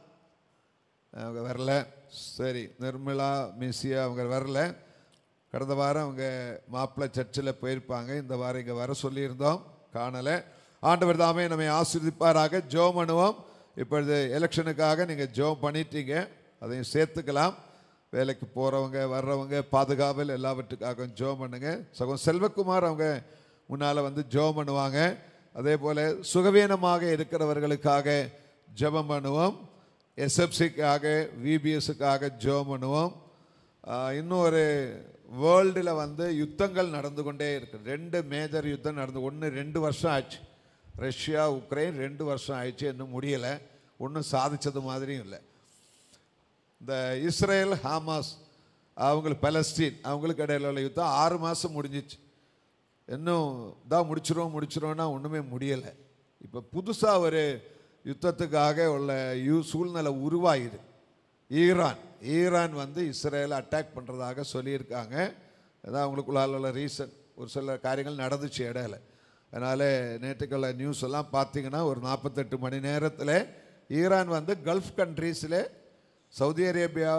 அவங்க வரல சரி நிர்மலா மிஸ்ஸியா அவங்க வரல கடந்த வாரம் அவங்க மாப்பிள்ளை சர்ச்சில் போயிருப்பாங்க இந்த வாரம் இங்கே வர சொல்லியிருந்தோம் காணலை ஆண்டவர் தாமே நம்மை ஆசீர்வதிப்பாராக ஜோம் பண்ணுவோம் இப்பொழுது எலெக்ஷனுக்காக நீங்கள் ஜோம் பண்ணிட்டீங்க அதையும் சேர்த்துக்கலாம் வேலைக்கு போகிறவங்க வர்றவங்க பாதுகாவல் எல்லாவற்றுக்காகவும் ஜோம் பண்ணுங்க சகோதரன் செல்வகுமார் அவங்க முன்னால் வந்து ஜோம் பண்ணுவாங்க அதே போல் சுகவீனமாக இருக்கிறவர்களுக்காக ஜெபம் பண்ணுவோம் எஸ்எஃப்சிக்காக விபிஎஸ்ஸுக்காக ஜோம் பண்ணுவோம் ஆஹ் இன்னும் ஒரு வேர்ல்டில் வந்து யுத்தங்கள் நடந்து கொண்டே இருக்கு ரெண்டு மேஜர் யுத்தம் நடந்து ஒன்று ரெண்டு வருஷம் ஆச்சு ரஷ்யா உக்ரைன் ரெண்டு வருஷம் ஆயிடுச்சு இன்னும் முடியலை ஒன்றும் சாதிச்சது மாதிரியும் இல்லை இந்த இஸ்ரேல் ஹாமாஸ் அவங்களுக்கு பலஸ்தீன் அவங்களுக்கு இடையில உள்ள யுத்தம் ஆறு மாதம் முடிஞ்சிச்சு இன்னும் தான் முடிச்சிரும் முடிச்சிரோன்னா ஒன்றுமே முடியலை இப்போ புதுசாக ஒரு யுத்தத்துக்காக உள்ள யூ சூழ்நிலை உருவாகிது ஈரான் ஈரான் வந்து இஸ்ரேலை அட்டாக் பண்ணுறதாக சொல்லியிருக்காங்க அதான் அவங்களுக்குள்ளால உள்ள ரீசன் ஒரு சில காரியங்கள் நடந்துச்சு இடையில அதனால் நேற்றுக்குள்ள நியூஸ் எல்லாம் பார்த்தீங்கன்னா ஒரு நாற்பத்தெட்டு மணி நேரத்தில் ஈரான் வந்து கல்ஃப் கண்ட்ரீஸில் சவுதி அரேபியா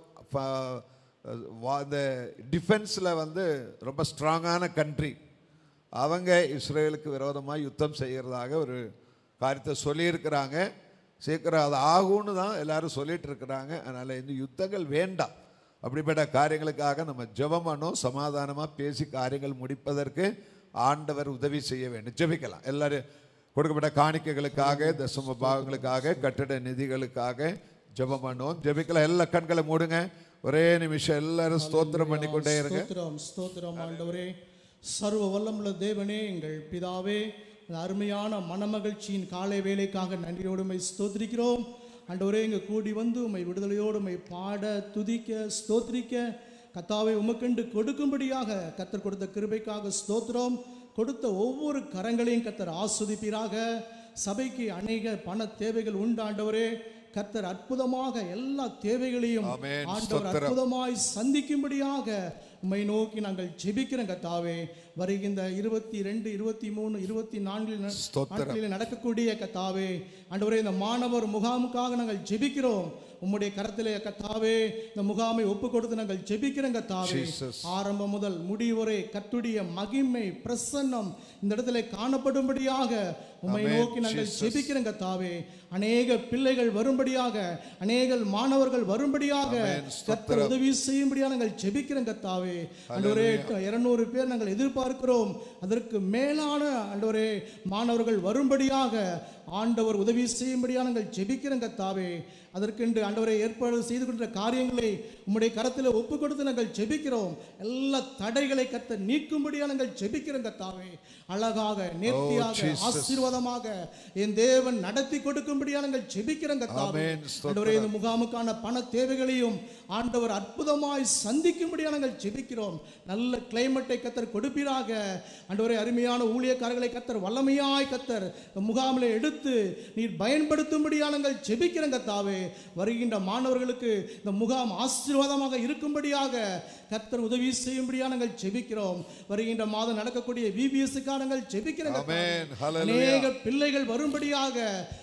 ப- வா- இந்த டிஃபென்ஸில் வந்து ரொம்ப ஸ்ட்ராங்கான கண்ட்ரி அவங்க இஸ்ரேலுக்கு விரோதமாக யுத்தம் செய்கிறதாக ஒரு காரியத்தை சொல்லியிருக்கிறாங்க சீக்கிரம் அது ஆகும்னு தான் எல்லாரும் சொல்லிட்டு இருக்கிறாங்க அதனால் இந்த யுத்தங்கள் வேண்டாம் அப்படிப்பட்ட காரியங்களுக்காக நம்ம ஜெபம் பண்ணோம் சமாதானமாக பேசி காரியங்கள் முடிப்பதற்கு ஆண்டவர் உதவி செய்ய வேண்டும் ஜெபிக்கலாம் எல்லாரும் கொடுக்கப்பட்ட காணிக்கைகளுக்காக தசம பாகங்களுக்காக கட்டட நிதிகளுக்காக ஜெபம் பண்ணுவோம் ஜெபிக்கலாம் எல்லா கண்களை மூடுங்க ஒரே நிமிஷம் எல்லாரும் ஸ்தோத்திரம் பண்ணிக்கொண்டே இருங்க ஸ்தோத்திரம் ஸ்தோத்திரம் ஆண்டவரே சர்வ வல்லமுள்ள தேவனே எங்கள் பிதாவே இந்த அருமையான மனமகிழ்ச்சியின் காலை வேலைக்காக நன்றியோடு உம்மை ஸ்தோத்திரிக்கிறோம் ஆண்டவரே இங்கே கூடி வந்து உம்மை விடுதலையோடு உம்மை பாட துதிக்க ஸ்தோத்திரிக்க கத்தாவை உமக்கென்று கொடுக்கும்படியாக கத்தர் கொடுத்த கிருபைக்காக ஸ்தோத்திரம் கொடுத்த ஒவ்வொரு கரங்களையும் கத்தர் ஆஸ்வதிப்பீராக சபைக்கு அநேக பண தேவைகள் உண்டு ஆண்டவரே கத்தர் அற்புதமாக எல்லா தேவைகளையும் ஆமென். ஆண்டவர் ஸ்தோத்திரம். அற்புதமாய் சந்திக்கும்படியாக உம்மை நோக்கி நாங்கள் ஜெபிக்கிறோம் கத்தாவே வருகின்ற இருபத்தி ரெண்டு இருபத்தி மூணு இருபத்தி நான்கில் ந- ஸ்தோத்திரம். நாட்களில் நடக்கக்கூடிய கத்தாவே ஆண்டவரே இந்த மாணவர் முகாமுக்காக நாங்கள் ஜெபிக்கிறோம் உம்முடைய கரத்திலே கத்தாவே இந்த முகாமை ஒப்பு கொடுத்து நாங்கள் ஜெபிக்கிறோம் கத்தாவே Jesus. ஆரம்பம் முதல் முடிவரை கத்துடைய மகிமை பிரசன்னம் இந்த இடத்துல காணப்படும்படியாக உம்மை Amen, நோக்கி நாங்கள் Jesus. ஜெபிக்கிறோம் கத்தாவே அநேக பிள்ளைகள் வரும்படியாக அநேக மாணவர்கள் வரும்படியாக Amen. கத்தர் ஸ்தோத்திரம். உதவி செய்யும்படியாக நாங்கள் ஜெபிக்கிறோம் கத்தாவே ஆண்டவரே இருநூறு பேர் நாங்கள் எதிர்பார்க்கிறோம் அதற்கு மேலான ஆண்டவரே மாணவர்கள் வரும்படியாக ஆண்டவர் உதவி செய்யும்படியாக நாங்கள் ஜெபிக்கிறோம் கத்தாவே அதற்கென்று ஆண்டவரை ஏற்பாடு செய்து கொண்ட காரியங்களை உம்முடைய கரத்தில் ஒப்பு கொடுத்து நாங்கள் ஜெபிக்கிறோம் எல்லா தடைகளை கத்த நீக்கும்படியாக நாங்கள் ஜெபிக்கிறோம் கத்தாவே அழகாக நேர்த்தியாக Jesus. ஆசீர்வாதமாக என் தேவன் நடத்தி கொடுக்கும்படியாக நாங்கள் ஜெபிக்கிறோம் கத்தாவே Amen. ஸ்தோத்திரம். ஆண்டவரே இந்த முகாமுக்கான பண தேவைகளையும் ஆண்டவர் அற்புதமாய் சந்திக்கும்படியாக நாங்கள் ஜெபிக்கிறோம் நல்ல கிளைமேட்டை கத்தர் கொடுப்பீராக ஆண்டவரே அருமையான ஊழியக்காரர்களை கத்தர் வல்லமையாய் கத்தர் இந்த முகாமில் எடுத்து நீர் பயன்படுத்தும்படியாக நாங்கள் ஜெபிக்கிறோம் கத்தாவே வருகின்ற மாணவர்களுக்கு இந்த முகாம் ஆசீர்வாதமாக இருக்கும்படியாக கத்தர் உதவி செய்யும்படியாக நாங்கள் ஜெபிக்கிறோம் வருகின்ற மாதம் நடக்கக்கூடிய விபிஎஸ்க்காக நாங்கள் ஜெபிக்கிறோம் கத்தாவே. Amen. Hallelujah. அநேக பிள்ளைகள் வரும்படியாக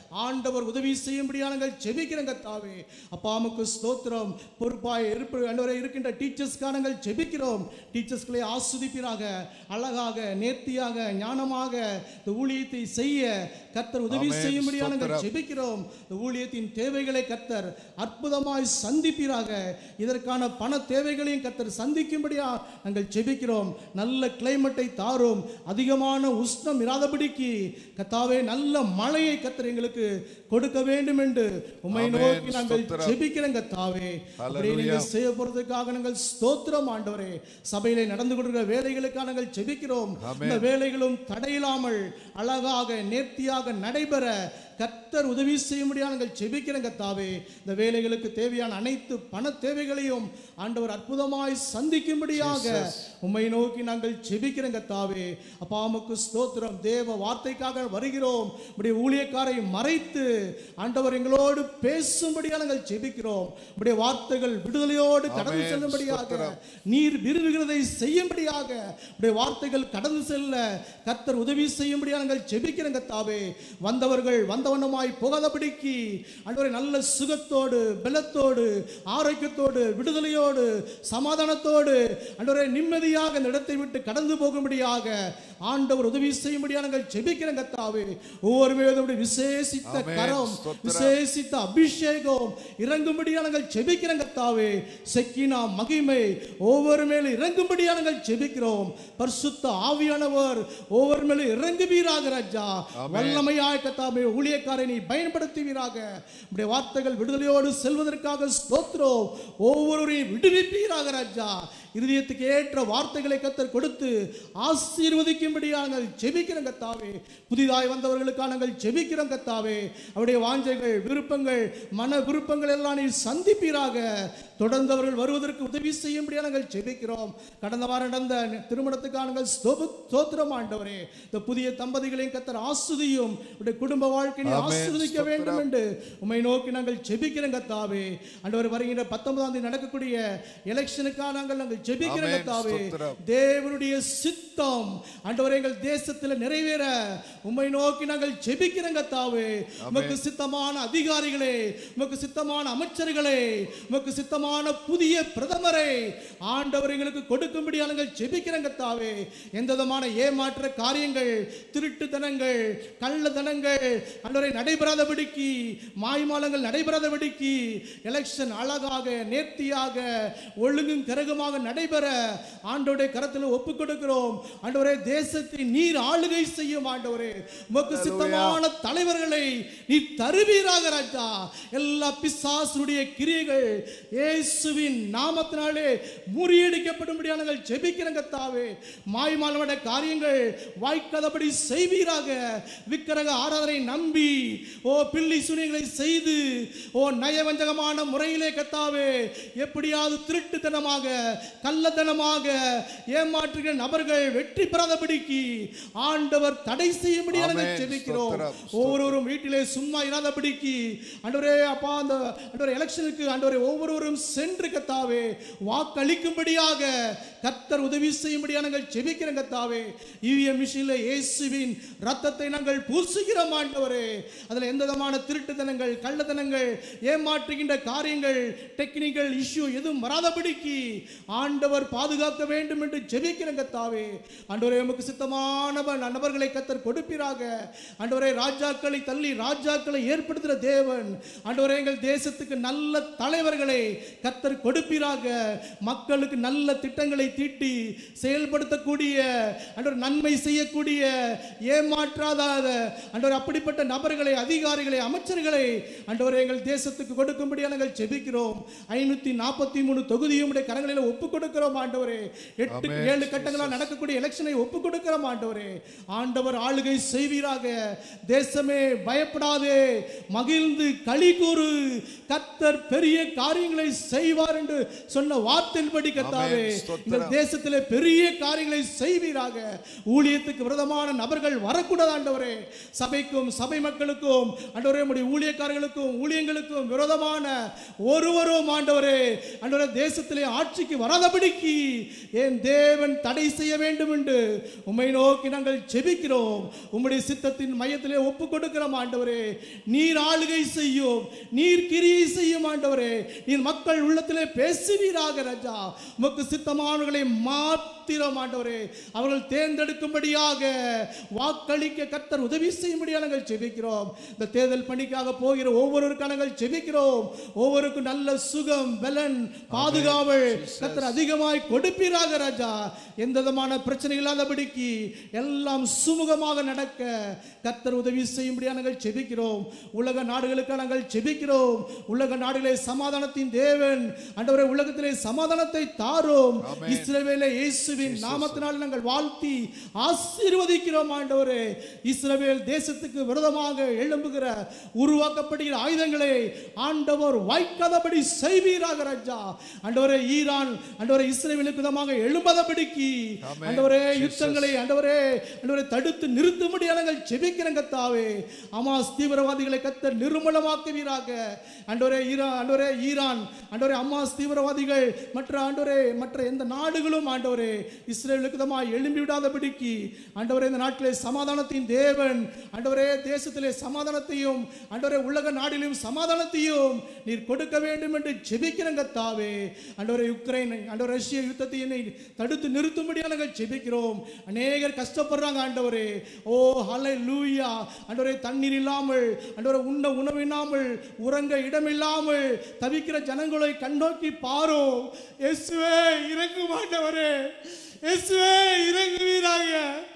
ஆண்டவர் உதவி செய்யும்படியா நாங்கள் ஜெபிக்கிறோம் கத்தாவே அப்பா அம்முக்கு ஸ்தோத்திரம் பொறுப்பாய் இருப்பு ஆண்டவரே இருக்கின்ற டீச்சர்ஸ்க்காக நாங்கள் ஜெபிக்கிறோம் டீச்சர்ஸ்களை ஆஸ்வதிப்பீராக அழகாக நேர்த்தியாக ஞானமாக இந்த ஊழியத்தை செய்ய கர்த்தர் உதவி ஆமென். செய்யும்படியா நாங்கள் ஸ்தோத்திரம். ஜெபிக்கிறோம் இந்த ஊழியத்தின் தேவைகளை கர்த்தர் அற்புதமாய் சந்திப்பீராக இதற்கான பண தேவைகளையும் கர்த்தர் சந்திக்கும்படியா நாங்கள் ஜெபிக்கிறோம் நல்ல கிளைமேட்டை தாரும் அதிகமான உஷ்ணம் இராதபடிக்கு கத்தாவே நல்ல மழையை கர்த்தர் எங்களுக்கு கொடுக்க வேண்டும் என்று உம்மை ஆமென். நோக்கி நாங்கள் ஸ்தோத்திரம். ஜெபிக்கிறோம் கத்தாவே அப்படியே ஹalleluya. நீங்கள் செய்ய போறதுக்காக நாங்கள் ஸ்தோத்திரம் ஆண்டவரே சபையிலே நடந்து கொண்டிருக்கிற வேலைகளுக்காக நாங்கள் ஜெபிக்கிறோம் ஆமென். இந்த வேலைகளும் தடையில்லாமல் அழகாக நேர்த்தியாக நடைபெற கர்த்தர் உதவி செய்யும்படியாக நாங்கள் ஜெபிக்கிறோம் கத்தாவே இந்த வேலைகளுக்கு தேவையான அனைத்து பண தேவைகளையும் ஆண்டவர் அற்புதமாய் சந்திக்கும்படியாக உம்மை நோக்கி நாங்கள் ஜெபிக்கிறோம் கத்தாவே அப்பா உமக்கு ஸ்தோத்திரம் தேவ வார்த்தைக்காக வருகிறோம் உடைய ஊழியக்காரை மறைத்து ஆண்டவர் எங்களோடு பேசும்படியாக நாங்கள் ஜெபிக்கிறோம் உடைய வார்த்தைகள் விடுதலையோடு கடந்து ஆமென். செல்லும்படியாக ஸ்தோத்திரம். நீர் விரும்புகிறதை செய்யும்படியாக உடைய வார்த்தைகள் கடந்து செல்ல கர்த்தர் உதவி செய்யும்படியாக நாங்கள் ஜெபிக்கிறோம் கத்தாவே வந்தவர்கள் வந்தவண்ணமாய் போகாதபடிக்கு ஆண்டவரே நல்ல சுகத்தோடு பலத்தோடு ஆரோக்கியத்தோடு விடுதலையோடு சமாதானத்தோடு ஆண்டவரே நிம்மதியாக இந்த இடத்தை விட்டு கடந்து போகும்படியாக ஆண்டவர் உதவி செய்யும்படியாக நாங்கள் ஜெபிக்கிறோம் கத்தாவே ஒவ்வொரு வேதமுடைய விசேஷித்த ஆமென். கரம் ஸ்தோத்திரம். விசேஷித்த அபிஷேகம் இறங்கும்படியா நாங்கள் ஜெபிக்கிறோம் கத்தாவே செக்கினா மகிமை ஒவ்வொரு மேலும் இறங்கும்படியா நாங்கள் ஜெபிக்கிறோம் பரிசுத்த ஆவியானவர் ஒவ்வொரு மேலும் இறங்குவீராக ராஜா வல்லமையாய் கத்தாவே ஊழியக்காரை நீ பயன்படுத்துவீராக உடைய வார்த்தைகள் விடுதலையோடு செல்வதற்காக ஸ்தோத்திரம் ஒவ்வொருவரையும் விடுவிப்பீராக ராஜா இருதயத்துக்கு ஏற்ற வார்த்தைகளை கத்தர் கொடுத்து ஆசீர்வதிக்கும்படியாக நாங்கள் ஜெபிக்கிறோம் கத்தாவே புதிதாய் வந்தவர்களுக்காக நாங்கள் ஜெபிக்கிறோம் கத்தாவே அவருடைய வாஞ்சைகள் விருப்பங்கள் மன விருப்பங்கள் எல்லாம் நீ சந்திப்பீராக தொடர்ந்தவர்கள் வருவதற்கு உதவி செய்யும்படியாக நாங்கள் ஜெபிக்கிறோம் கடந்த வாரம் நடந்த திருமணத்துக்காக நாங்கள் ஸ்தோப- ஸ்தோத்திரம் ஆண்டவரே இந்த புதிய தம்பதிகளையும் கத்தர் ஆஸ்வதியும் உடைய குடும்ப வாழ்க்கையை ஆமென். ஆஸ்வதிக்க வேண்டும் என்று உம்மை நோக்கி நாங்கள் ஜெபிக்கிறோம் கத்தாவே ஆண்டவர் வருகின்ற பத்தொன்பதாம் தேதி நடக்கக்கூடிய எலெக்ஷனுக்காக நாங்கள் நாங்கள் ஜெபிக்கிறோம் ஆமென். கத்தாவே ஸ்தோத்திரம். தேவனுடைய சித்தம் ஆண்டவரே எங்கள் தேசத்தில் நிறைவேற உம்மை நோக்கி நாங்கள் ஜெபிக்கிறோம் கத்தாவே உமக்கு சித்தமான அதிகாரிகளே உமக்கு சித்தமான அமைச்சர்களே உமக்கு சித்தமான புதிய பிரதமரை ஆண்டவர் எங்களுக்கு கொடுக்கும்படி நாங்கள் ஜெபிக்கிறோம் கத்தாவே எந்த விதமான ஏமாற்ற காரியங்கள் திருட்டுத்தனங்கள் கள்ளத்தனங்கள் ஆண்டவரை நடைபெறாதபடிக்கு மாய்மாலங்கள் நடைபெறாதபடிக்கு எலெக்ஷன் அழகாக நேர்த்தியாக ஒழுங்கும் கரகமாக நடைபெற ஆண்டவருடைய கரத்தில் ஒப்பு கொடுக்கிறோம் ஆண்டவரே தேசத்தை நீர் ஆளுகை செய்யும் ஆண்டவரே உமக்கு சித்தமான தலைவர்களை நீ தருவீராக ராஜா எல்லா பிசாசுடைய கிரியைகள் இயேசுவின் நாமத்தினாலே முறியடிக்கப்படும்படியாக நாங்கள் ஜெபிக்கிறோம் கத்தாவே மாய்மாலோட காரியங்கள் வாய்க்காதபடி செய்வீராக விக்கிரக ஆராதனை நம்பி ஓ பில்லி சுனியங்களை செய்து ஓ நயவஞ்சகமான முறையிலே கத்தாவே எப்படியாவது திருட்டுத்தனமாக கள்ளத்தனமாக ஏமாற்றுகிற நபர்கள் வெற்றி பெறாதபடிக்கு ஆண்டவர் தடை செய்யும்படியாக நாங்கள் ஆமென். ஜெபிக்கிறோம் ஸ்தோத்திரம், ஒவ்வொருவரும் வீட்டிலே சும்மா இராதபடிக்கு ஆண்டவரே அப்பா அந்த ஆண்டவரே எலெக்ஷனுக்கு ஆண்டவரே ஒவ்வொருவரும் சென்று கத்தாவே வாக்களிக்கும்படியாக கர்த்தர் உதவி செய்யும்படியாக நாங்கள் ஜெபிக்கிறோம் கத்தாவே இவிஎம் மிஷினில் இயேசுவின் ரத்தத்தை நாங்கள் பூசுகிறோம் ஆண்டவரே அதில் எந்த விதமான திருட்டுத்தனங்கள் கள்ளத்தனங்கள் ஏமாற்றுகின்ற காரியங்கள் டெக்னிக்கல் இஷ்யூ எதுவும் வராதபடிக்கு ஆண்டவர் பாதுகாக்க வேண்டும் என்று ஜெபிக்கிறோம் கத்தாவே ஆண்டவரே உமக்கு சித்தமான நபர்களை கத்தர் கொடுப்பீராக ஆண்டவரே ராஜாக்களை தள்ளி ராஜாக்களை ஏற்படுத்துகிற தேவன் ஆண்டவரே எங்கள் தேசத்துக்கு நல்ல தலைவர்களை கத்தர் கொடுப்பீராக மக்களுக்கு நல்ல திட்டங்களை தீட்டி செயல்படுத்தக்கூடிய ஆண்டவர் நன்மை செய்யக்கூடிய ஏமாற்றாத ஆண்டவர் அப்படிப்பட்ட நபர்களை அதிகாரிகளை அமைச்சர்களை ஆண்டவரே எங்கள் தேசத்துக்கு கொடுக்கும்படியாக நாங்கள் ஜெபிக்கிறோம் ஐநூத்தி நாற்பத்தி மூணு தொகுதியும் உடைய கரங்களில் ஒப்பு கொடுக்கிறோம் ஆண்டவரே எட்டு ஆமென். ஏழு கட்டங்களாக நடக்கக்கூடிய எலெக்ஷனை ஒப்பு கொடுக்கிறோம் ஆண்டவரே ஆண்டவர் ஆளுகை செய்வீராக தேசமே பயப்படாதே மகிழ்ந்து களி கூறு கத்தர் பெரிய காரியங்களை செய்வார் என்று சொன்ன வார்த்தையின்படி கத்தாவே ஆமென். ஸ்தோத்திரம். இந்த தேசத்திலே பெரிய காரியங்களை செய்வீராக ஊழியத்துக்கு விரதமான நபர்கள் வரக்கூடாது ஆண்டவரே சபைக்கும் சபை மக்களுக்கும் ஆண்டவரே உம்முடைய ஊழியக்காரர்களுக்கும் ஊழியங்களுக்கும் விரோதமான ஒருவரும் ஆண்டவரே ஆண்டவரே தேசத்திலே ஆட்சிக்கு வராத விடாதபடிக்கு என் தேவன் தடை செய்ய வேண்டும் என்று உம்மை நோக்கி நாங்கள் ஜெபிக்கிறோம் உம்முடைய சித்தத்தின் மையத்திலே ஒப்பு கொடுக்கிறோம் ஆண்டவரே நீர் ஆளுகை செய்யும் நீர் கிரியை செய்யும் ஆண்டவரே நீர் மக்கள் உள்ளத்திலே பேசுவீராக ராஜா உமக்கு சித்தமானவர்களை மாத்திரம் ஆண்டவரே அவர்கள் தேர்ந்தெடுக்கும்படியாக வாக்களிக்க கத்தர் உதவி செய்யும்படியாக நாங்கள் ஜெபிக்கிறோம் இந்த தேர்தல் பணிக்காக போகிற ஒவ்வொருவருக்காக நாங்கள் ஜெபிக்கிறோம் ஒவ்வொருக்கும் நல்ல சுகம் பலன் பாதுகாவல் கத்தர் அதிகமாய் கொடுப்பீராக ராஜா எந்த விதமான பிரச்சனை இல்லாதபடிக்கு எல்லாம் சுமூகமாக நடக்க கத்தர் உதவி செய்யும்படியாக நாங்கள் ஜெபிக்கிறோம் உலக நாடுகளுக்காக நாங்கள் ஜெபிக்கிறோம் உலக நாடுகளே சமாதானத்தின் தேவன் ஆண்டவரே உலகத்திலே சமாதானத்தை தாரும் இஸ்ரவேலை இயேசுவின் நாமத்தினால் நாங்கள் வாழ்த்தி ஆசீர்வதிக்கிறோம் ஆண்டவரே இஸ்ரவேல் தேசத்துக்கு விரோதமாக எழும்புகிற உருவாக்கப்படுகிற ஆயுதங்களை ஆண்டவர் வாய்க்காதபடி செய்வீராக ராஜா ஆண்டவரே ஈரான் ஆண்டவரே இஸ்ரவேலுக்கு விதமாக எழும்பாதபடிக்கு ஆண்டவரே யுத்தங்களை ஆண்டவரே ஆண்டவரே தடுத்து நிறுத்தும்படி நாங்கள் ஜெபிக்கிறோம் கத்தாவே அமாஸ் தீவிரவாதிகளை கத்தர் நிர்மூலமாக்குவீராக ஆண்டவரே ஈரான் ஆண்டவரே ஈரான் ஆண்டவரே அமாஸ் தீவிரவாதிகள் மற்ற ஆண்டவரே மற்ற எந்த நாடுகளும் ஆண்டவரே இஸ்ரேலுக்கு விதமாக எழும்பி விடாதபடிக்கு ஆண்டவரே இந்த நாட்டிலே சமாதானத்தின் தேவன் ஆண்டவரே தேசத்திலே சமாதானத்தையும் ஆண்டவரே உலக நாடிலும் சமாதானத்தையும் நீர் கொடுக்க வேண்டும் என்று ஜெபிக்கிறோம் கத்தாவே ஆண்டவரே யுக்ரைன் ஆண்டவரே ரஷ்ய யுத்தத்தை என்னை தடுத்து நிறுத்தும்படியாக நாங்கள் ஜெபிக்கிறோம் அநேகர் கஷ்டப்படுறாங்க ஆண்டவரே ஓ ஹலை லூயா ஆண்டவரே தண்ணீர் இல்லாமல் ஆண்டவரே உண்ண உணவு இல்லாமல் உறங்க இடமில்லாமல் தவிக்கிற ஜனங்களை கண்ணோக்கி பாரோ இயேசுவே இறங்கு மாட்டவரே இயேசுவே இறங்குவீராக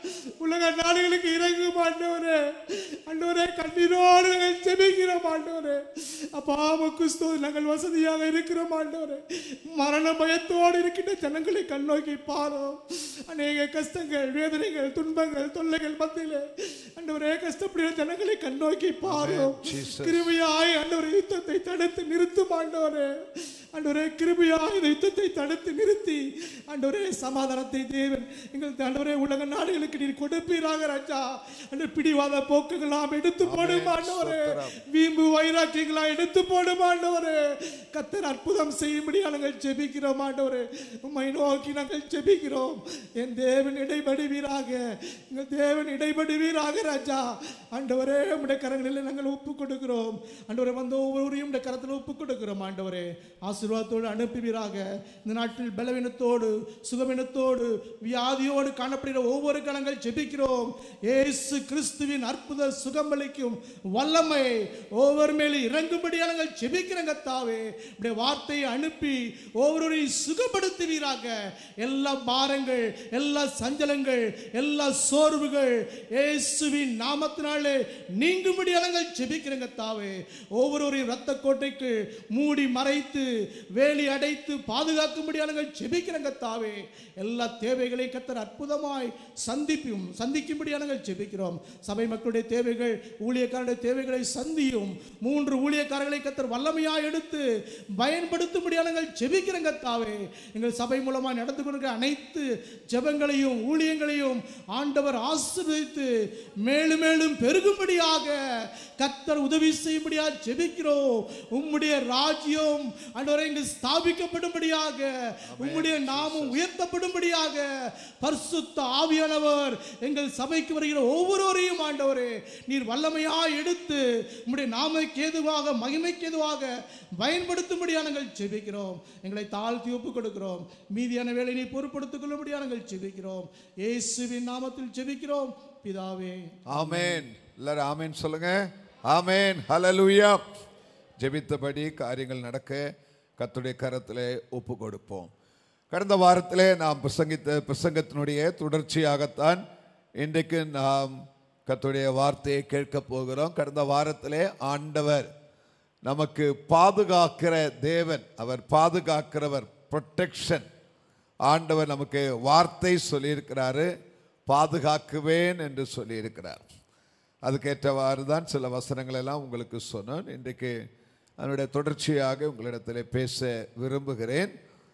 உலக நாடுகளுக்கு இறங்கு மாட்டவரே ஆண்டவரே கண்ணீரோடு நாங்கள் செபிக்கிறோம் ஆண்டவரே அப்பா கிறிஸ்துவ நாங்கள் வசதியாக இருக்கிறோம் ஆண்டவரே மரண பயத்தோடு இருக்கின்ற ஜனங்களை கண்ணோக்கி பாரோம் அநேக கஷ்டங்கள் வேதனைகள் துன்பங்கள் தொல்லைகள் மத்தியிலே ஆண்டவரே கஷ்டப்படுகிற ஜனங்களை கண்ணோக்கி பாரோம் Jesus. கிருபையாய் ஆண்டவரே யுத்தத்தை தடுத்து நிறுத்தும் ஆண்டவரே ஆண்டவரே கிருபையாய் இந்த யுத்தத்தை தடுத்து நிறுத்தி ஆண்டவரே சமாதானத்தை தேவன் எங்கள் ஆண்டவரே உலக நாடுகளுக்கு நீர் கொடுப்பீராக ராஜா அந்த பிடிவாத போக்குகளாம் எடுத்து போடும் ஆண்டவரே வீம்பு வைராக்கியங்களா எடுத்து போடும் ஆண்டவரே கத்தர் அற்புதம் செய்யும்படி நாங்கள் ஜெபிக்கிறோம் ஆண்டவரே உம்மை நோக்கி நாங்கள் ஜெபிக்கிறோம் என் தேவன் இடைபடுவீராக எங்கள் தேவன் இடைபடுவீராக ராஜா ஆண்டவரே உம்முடைய கரங்களில் நாங்கள் ஒப்பு கொடுக்கிறோம் ஆண்டவரே வந்த ஒவ்வொருவரையும் உம்முடைய கரத்தில் ஒப்பு கொடுக்கிறோம் ஆண்டவரே ஆசீர்வாதத்தோடு அனுப்புவீராக இந்த நாட்டில் பலவீனத்தோடு சுகவீனத்தோடு வியாதியோடு காணப்படுகிற ஒவ்வொரு கணங்கள் ஜெபிக்கிறோம் ஏசு கிறிஸ்துவின் அற்புத சுகமளிக்கும் வல்லமை ஒவ்வொரு மேலும் இறங்கும்படியாக நாங்கள் ஜெபிக்கிறோம் கத்தாவே உடைய வார்த்தையை அனுப்பி ஒவ்வொருவரையும் சுகப்படுத்துவீராக எல்லா பாரங்கள் எல்லா சஞ்சலங்கள் எல்லா சோர்வுகள் இயேசுவின் நாமத்தினாலே நீங்கும்படியாக நாங்கள் ஜெபிக்கிறோம் கத்தாவே ஒவ்வொருவரையும் ரத்த கோட்டைக்கு மூடி மறைத்து வேலி அடைத்து பாதுகாக்கும்படியாக நாங்கள் ஜெபிக்கிறோம் கத்தாவே எல்லா தேவைகளை கத்தர் அற்புதமாய் சந்திப்பும் சந்திக்கும்படியாக நாங்கள் ஜெபிக்கிறோம் சபை மக்களுடைய தேவைகள் ஊழியக்காரருடைய தேவைகளை சந்தியும் மூன்று ஊழியக்காரர்களை கத்தர் வல்லமையாய் எடுத்து பயன்படுத்தும்படியாக நாங்கள் ஜெபிக்கிறோம் கத்தாவே எங்கள் சபை மூலமாக நடந்து கொண்டிருக்கிற அனைத்து ஜெபங்களையும் ஊழியங்களையும் ஆண்டவர் ஆசீர்வதித்து மேலும் மேலும் பெருகும்படியாக கத்தர் உதவி செய்யும்படியாக ஜெபிக்கிறோம் உம்முடைய ராஜ்யம் ஆண்டவரை இங்கு ஸ்தாபிக்கப்படும்படியாக உம்முடைய நாமம் உயர்த்தப்படும்படியாக பரிசுத்த ஆவியானவர் எங்கள் சபைக்கு வருகிற ஒவ்வொருவரையும் ஆண்டவரே நீர் வல்லமையாய் எடுத்து உம்முடைய நாமைக்கு ஏதுவாக மகிமைக்கு ஏதுவாக பயன்படுத்தும்படியாக நாங்கள் ஜெபிக்கிறோம் எங்களை தாழ்த்தி ஒப்புக் கொடுக்கிறோம் மீதியான வேலை நீ பொறுப்படுத்திக் கொள்ளும்படியாக நாங்கள் ஜெபிக்கிறோம் இயேசுவின் நாமத்தில் ஜெபிக்கிறோம் பிதாவே ஆமென் எல்லாரும் ஆமென் சொல்லுங்க ஆமென் ஹalleluya ஜெபித்தபடி காரியங்கள் நடக்க கர்த்தருடைய கரத்திலே ஒப்பு கொடுப்போம் கடந்த வாரத்திலே நாம் பிரசங்கித்த பிரசங்கத்தினுடைய தொடர்ச்சியாகத்தான் இன்றைக்கு நாம் கர்த்தருடைய வார்த்தையை கேட்க போகிறோம் கடந்த வாரத்திலே ஆண்டவர் நமக்கு பாதுகாக்கிற தேவன் அவர் பாதுகாக்கிறவர் ப்ரொட்டெக்ஷன் ஆண்டவர் நமக்கு வார்த்தை சொல்லியிருக்கிறாரு பாதுகாக்குவேன் என்று சொல்லியிருக்கிறார் அதுக்கேற்றவாறு தான் சில வசனங்கள் எல்லாம் உங்களுக்கு சொன்னேன் இன்றைக்கு அதனுடைய தொடர்ச்சியாக உங்களிடத்தில் பேச விரும்புகிறேன்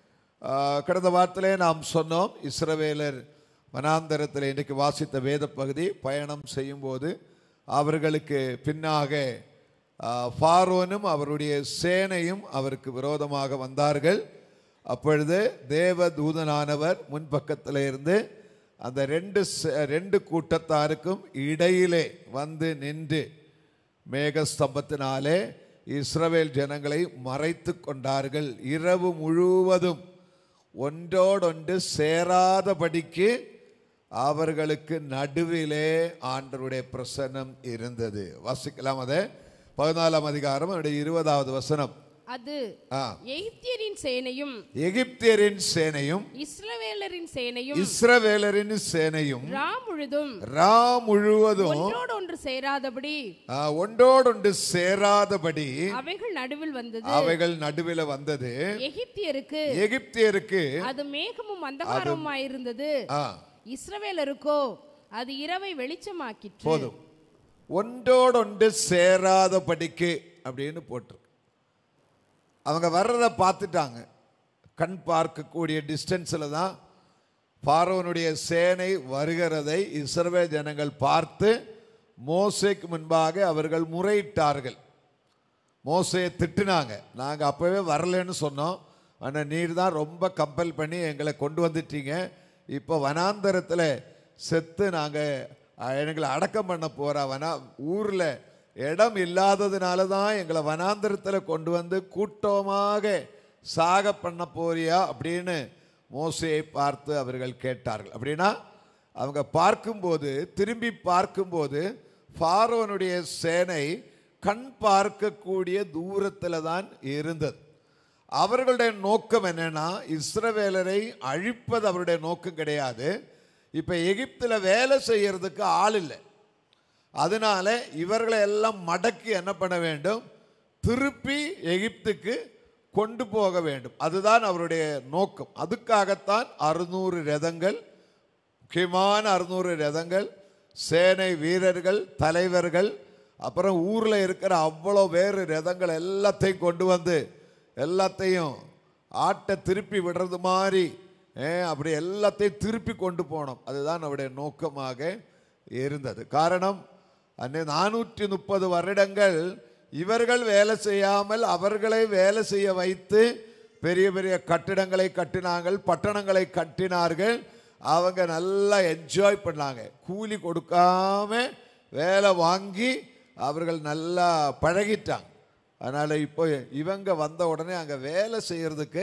ஆஹ், கடந்த வாரத்திலே நாம் சொன்னோம் இஸ்ரவேலர் வனாந்தரத்தில் இன்றைக்கு வாசித்த வேத பகுதி பயணம் செய்யும்போது அவர்களுக்கு பின்னாக ஆஹ், ஃபாரோனும் அவருடைய சேனையும் அவருக்கு விரோதமாக வந்தார்கள் அப்பொழுது தேவ தூதனானவர் முன்பக்கத்தில் இருந்து அந்த ரெண்டு ச- ரெண்டு கூட்டத்தாருக்கும் இடையிலே வந்து நின்று மேகஸ்தம்பத்தினாலே இஸ்ரவேல் ஜனங்களை மறைத்து கொண்டார்கள் இரவு முழுவதும் ஒன்றோடொன்று சேராதபடிக்கு அவர்களுக்கு நடுவிலே ஆண்டவருடைய பிரசன்னம் இருந்தது வாசிக்கலாம் அதை பதினாலாம் அதிகாரம் அதனுடைய இருபதாவது வசனம் அது ஆ. எகிப்தியரின் சேனையும் எகிப்தியரின் சேனையும் இஸ்ரவேலரின் சேனையும் இஸ்ரவேலரின் சேனையும் ரா முழுதும் ரா முழுவதும் ஒன்றோடு ஒன்று சேராதபடி ஆ, ஒன்றோடொன்று சேராதபடி அவைகள் நடுவில் வந்தது அவைகள் நடுவில் வந்தது எகிப்தியருக்கு எகிப்தியருக்கு அது மேகமும் அந்தகாரமாயிருந்தது ஆ, இஸ்ரவேலருக்கோ அது இரவை வெளிச்சமாக்கிற்று போதும் ஒன்றோடொன்று சேராதபடிக்கு அப்படின்னு போட்டிருக்கு அவங்க வர்றதை பார்த்துட்டாங்க கண் பார்க்கக்கூடிய டிஸ்டன்ஸில் தான் பார்வனுடைய சேனை வருகிறதை இஸ்ரவேல் ஜனங்கள் பார்த்து மோசேக்கு முன்பாக அவர்கள் முறையிட்டார்கள் மோசையை திட்டுனாங்க நாங்கள் அப்போவே வரலன்னு சொன்னோம் ஆனால் நீர் தான் ரொம்ப கம்பல் பண்ணி எங்களை கொண்டு வந்துட்டீங்க இப்போ வனாந்தரத்தில் செத்து நாங்கள் எங்களை அடக்கம் பண்ண போகிறா வனா ஊரில் இடம் இல்லாததுனால தான் எங்களை வனாந்தரத்தில் கொண்டு வந்து கூட்டமாக சாக பண்ண போறியா அப்படின்னு மோசையை பார்த்து அவர்கள் கேட்டார்கள் அப்படின்னா அவங்க பார்க்கும்போது திரும்பி பார்க்கும்போது ஃபாரோனுடைய சேனை கண் பார்க்கக்கூடிய தூரத்தில் தான் இருந்தது அவர்களுடைய நோக்கம் என்னன்னா இஸ்ரவேலரை அழிப்பது அவருடைய நோக்கம் கிடையாது இப்போ எகிப்தில் வேலை செய்யறதுக்கு ஆள் இல்லை அதனால இவர்களை எல்லாம் மடக்கி என்ன பண்ண வேண்டும் திருப்பி எகிப்துக்கு கொண்டு போக வேண்டும் அதுதான் அவருடைய நோக்கம் அதுக்காகத்தான் அறுநூறு ரதங்கள் முக்கியமான அறுநூறு ரதங்கள் சேனை வீரர்கள் தலைவர்கள் அப்புறம் ஊரில் இருக்கிற அவ்வளோ வேறு ரதங்கள் எல்லாத்தையும் கொண்டு வந்து எல்லாத்தையும் ஆட்டை திருப்பி விடுறது மாதிரி ஏ, அப்படி எல்லாத்தையும் திருப்பி கொண்டு போனோம் அதுதான் அவருடைய நோக்கமாக இருந்தது காரணம் அன்னை நானூற்றி முப்பது வருடங்கள் இவர்கள் வேலை செய்யாமல் அவர்களை வேலை செய்ய வைத்து பெரிய பெரிய கட்டிடங்களை கட்டினார்கள் பட்டணங்களை கட்டினார்கள் அவங்க நல்லா என்ஜாய் பண்ணாங்க கூலி கொடுக்காம வேலை வாங்கி அவர்கள் நல்லா பழகிட்டாங்க அதனால் இப்போ இவங்க வந்த உடனே அங்கே வேலை செய்கிறதுக்கு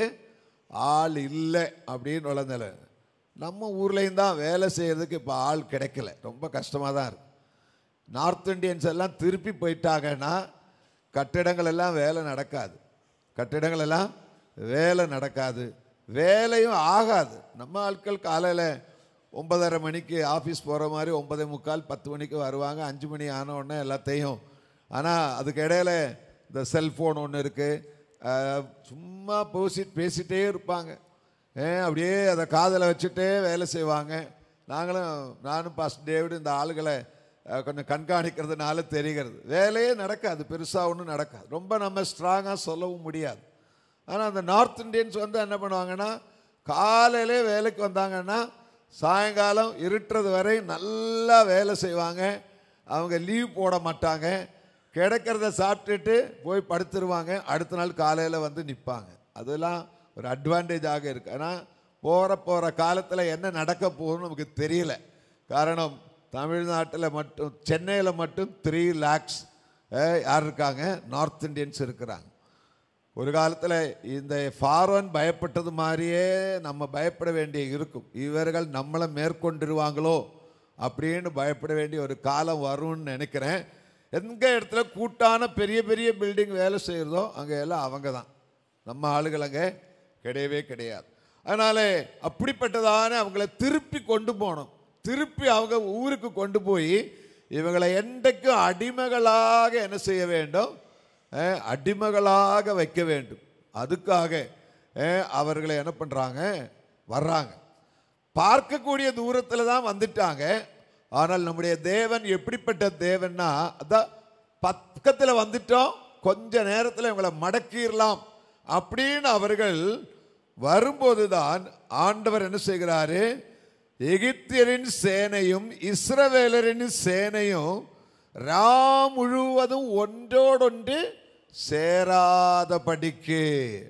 ஆள் இல்லை அப்படின்னு உள்ள நிலை நம்ம ஊர்லேயும் தான் வேலை செய்கிறதுக்கு இப்போ ஆள் கிடைக்கல ரொம்ப கஷ்டமாக தான் இருக்கு நார்த் இந்தியன்ஸ் எல்லாம் திருப்பி போயிட்டாங்கன்னா கட்டிடங்கள் எல்லாம் வேலை நடக்காது கட்டிடங்கள் எல்லாம் வேலை நடக்காது வேலையும் ஆகாது நம்ம ஆட்கள் காலையில் ஒன்பதரை மணிக்கு ஆஃபீஸ் போகிற மாதிரி ஒன்பதே முக்கால் பத்து மணிக்கு வருவாங்க அஞ்சு மணி ஆன உடனே எல்லாத்தையும் ஆனால் அதுக்கு இடையில இந்த செல்ஃபோன் ஒன்று இருக்குது சும்மா பேசி பேசிட்டே இருப்பாங்க ஏ அப்படியே அதை காதில் வச்சுட்டே வேலை செய்வாங்க நாங்களும் நானும் பாஸ்ட் டேவிட் இந்த ஆளுகளை அஹ், கொஞ்சம் கண்காணிக்கிறதுனால தெரிகிறது வேலையே நடக்காது பெருசாக ஒன்றும் நடக்காது ரொம்ப நம்ம ஸ்ட்ராங்காக சொல்லவும் முடியாது ஆனால் அந்த நார்த் இந்தியன்ஸ் வந்து என்ன பண்ணுவாங்கன்னா காலையிலே வேலைக்கு வந்தாங்கன்னா சாயங்காலம் இருட்டுறது வரை நல்லா வேலை செய்வாங்க அவங்க லீவ் போட மாட்டாங்க கிடைக்கிறத சாப்பிட்டுட்டு போய் படுத்துருவாங்க அடுத்த நாள் காலையில் வந்து நிற்பாங்க அதெல்லாம் ஒரு அட்வான்டேஜாக இருக்குது ஆனால் போகிற போகிற காலத்தில் என்ன நடக்க போகுதுன்னு நமக்கு தெரியல காரணம் தமிழ்நாட்டில் மட்டும் சென்னையில் மட்டும் த்ரீ லேக்ஸ் யார் இருக்காங்க நார்த் இந்தியன்ஸ் இருக்கிறாங்க ஒரு காலத்தில் இந்த ஃபாரோன் பயப்பட்டது மாதிரியே நம்ம பயப்பட வேண்டிய இருக்கும் இவர்கள் நம்மளை மேற்கொண்டுருவாங்களோ அப்படின்னு பயப்பட வேண்டிய ஒரு காலம் வரும்னு நினைக்கிறேன் எங்க இடத்துல கூட்டான பெரிய பெரிய பில்டிங் வேலை செய்கிறதோ அங்கே எல்லாம் அவங்க தான் நம்ம ஆளுகள் அங்கே கிடையவே கிடையாது அதனால அப்படிப்பட்டதான அவங்கள திருப்பி கொண்டு போகணும் திருப்பி அவங்க ஊருக்கு கொண்டு போய் இவங்களை என்றைக்கும் அடிமைகளாக என்ன செய்ய வேண்டும் அஹ், அடிமைகளாக வைக்க வேண்டும் அதுக்காக அஹ், அவர்களை என்ன பண்ணுறாங்க வர்றாங்க பார்க்கக்கூடிய தூரத்தில் தான் வந்துட்டாங்க ஆனால் நம்முடைய தேவன் எப்படிப்பட்ட தேவன்னா அதான் பக்கத்தில் வந்துட்டோம் கொஞ்ச நேரத்தில் இவங்களை மடக்கிடலாம் அப்படின்னு அவர்கள் வரும்போது தான் ஆண்டவர் என்ன செய்கிறாரு எகிப்தியரின் சேனையும் இஸ்ரவேலரின் சேனையும் ரா முழுவதும் ஒன்றோடொன்று சேராதபடிக்கு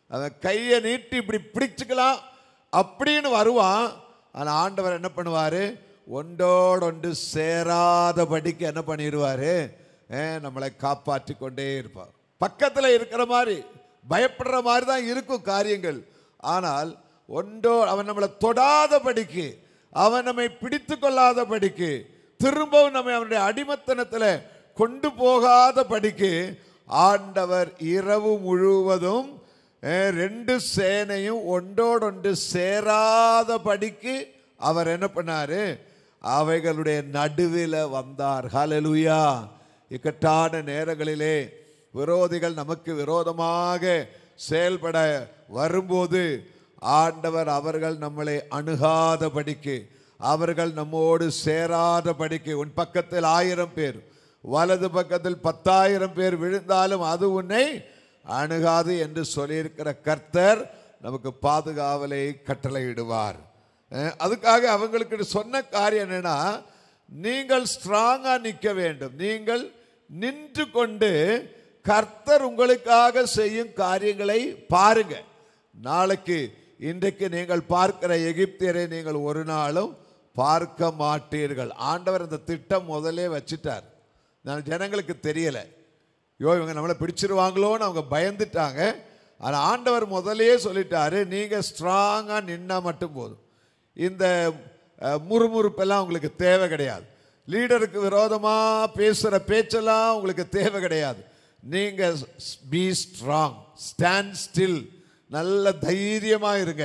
அவன் கையை நீட்டி இப்படி பிடிச்சுக்கலாம் அப்படின்னு வருவான் ஆனால் ஆண்டவர் என்ன பண்ணுவார் ஒன்றோடொன்று சேராதபடிக்கு என்ன பண்ணிடுவார் நம்மளை காப்பாற்றி கொண்டே இருப்பார் பக்கத்தில் இருக்கிற மாதிரி பயப்படுற மாதிரி தான் இருக்கும் காரியங்கள் ஆனால் ஒன்றோ அவன் நம்மளை தொடாதபடிக்கு அவன் நம்மை பிடித்து கொள்ளாதபடிக்கு திரும்பவும் நம்மை அவனுடைய அடிமத்தனத்தில் கொண்டு போகாதபடிக்கு ஆண்டவர் இரவு முழுவதும் அஹ், ரெண்டு சேனையும் ஒன்றோடொன்று சேராதபடிக்கு அவர் என்ன பண்ணாரு அவைகளுடைய நடுவில் வந்தார் ஹalleluya இக்கட்டான நேரங்களிலே விரோதிகள் நமக்கு விரோதமாக செயல்பட வரும்போது ஆண்டவர் அவர்கள் நம்மளை அணுகாதபடிக்கு அவர்கள் நம்மோடு சேராதபடிக்கு உன் பக்கத்தில் ஆயிரம் பேர் வலது பக்கத்தில் பத்தாயிரம் பேர் விழுந்தாலும் அது உன்னை அணுகாது என்று சொல்லியிருக்கிற கர்த்தர் நமக்கு பாதுகாவலை கட்டளையிடுவார் அஹ் அதுக்காக அவங்களுக்கு சொன்ன காரியம் என்னன்னா நீங்கள் ஸ்ட்ராங்கா நிற்க வேண்டும் நீங்கள் நின்று கொண்டு கர்த்தர் உங்களுக்காக செய்யும் காரியங்களை பாருங்க நாளைக்கு இன்றைக்கு நீங்கள் பார்க்கிற எகிப்தியரை நீங்கள் ஒரு நாளும் பார்க்க மாட்டீர்கள் ஆண்டவர் இந்த திட்டம் முதலே வச்சிட்டார் நான் ஜனங்களுக்கு தெரியலை ஐயோ இவங்க நம்மளை பிடிச்சிருவாங்களோன்னு அவங்க பயந்துட்டாங்க ஆனால் ஆண்டவர் முதல்லயே சொல்லிட்டாரு நீங்கள் ஸ்ட்ராங்காக நின்னா மட்டும் போதும் இந்த அஹ், முறுமுறுப்பெல்லாம் உங்களுக்கு தேவை கிடையாது லீடருக்கு விரோதமாக பேசுகிற பேச்செல்லாம் உங்களுக்கு தேவை கிடையாது நீங்கள் பி ஸ்ட்ராங் ஸ்டாண்ட் ஸ்டில் நல்ல தைரியமாக இருங்க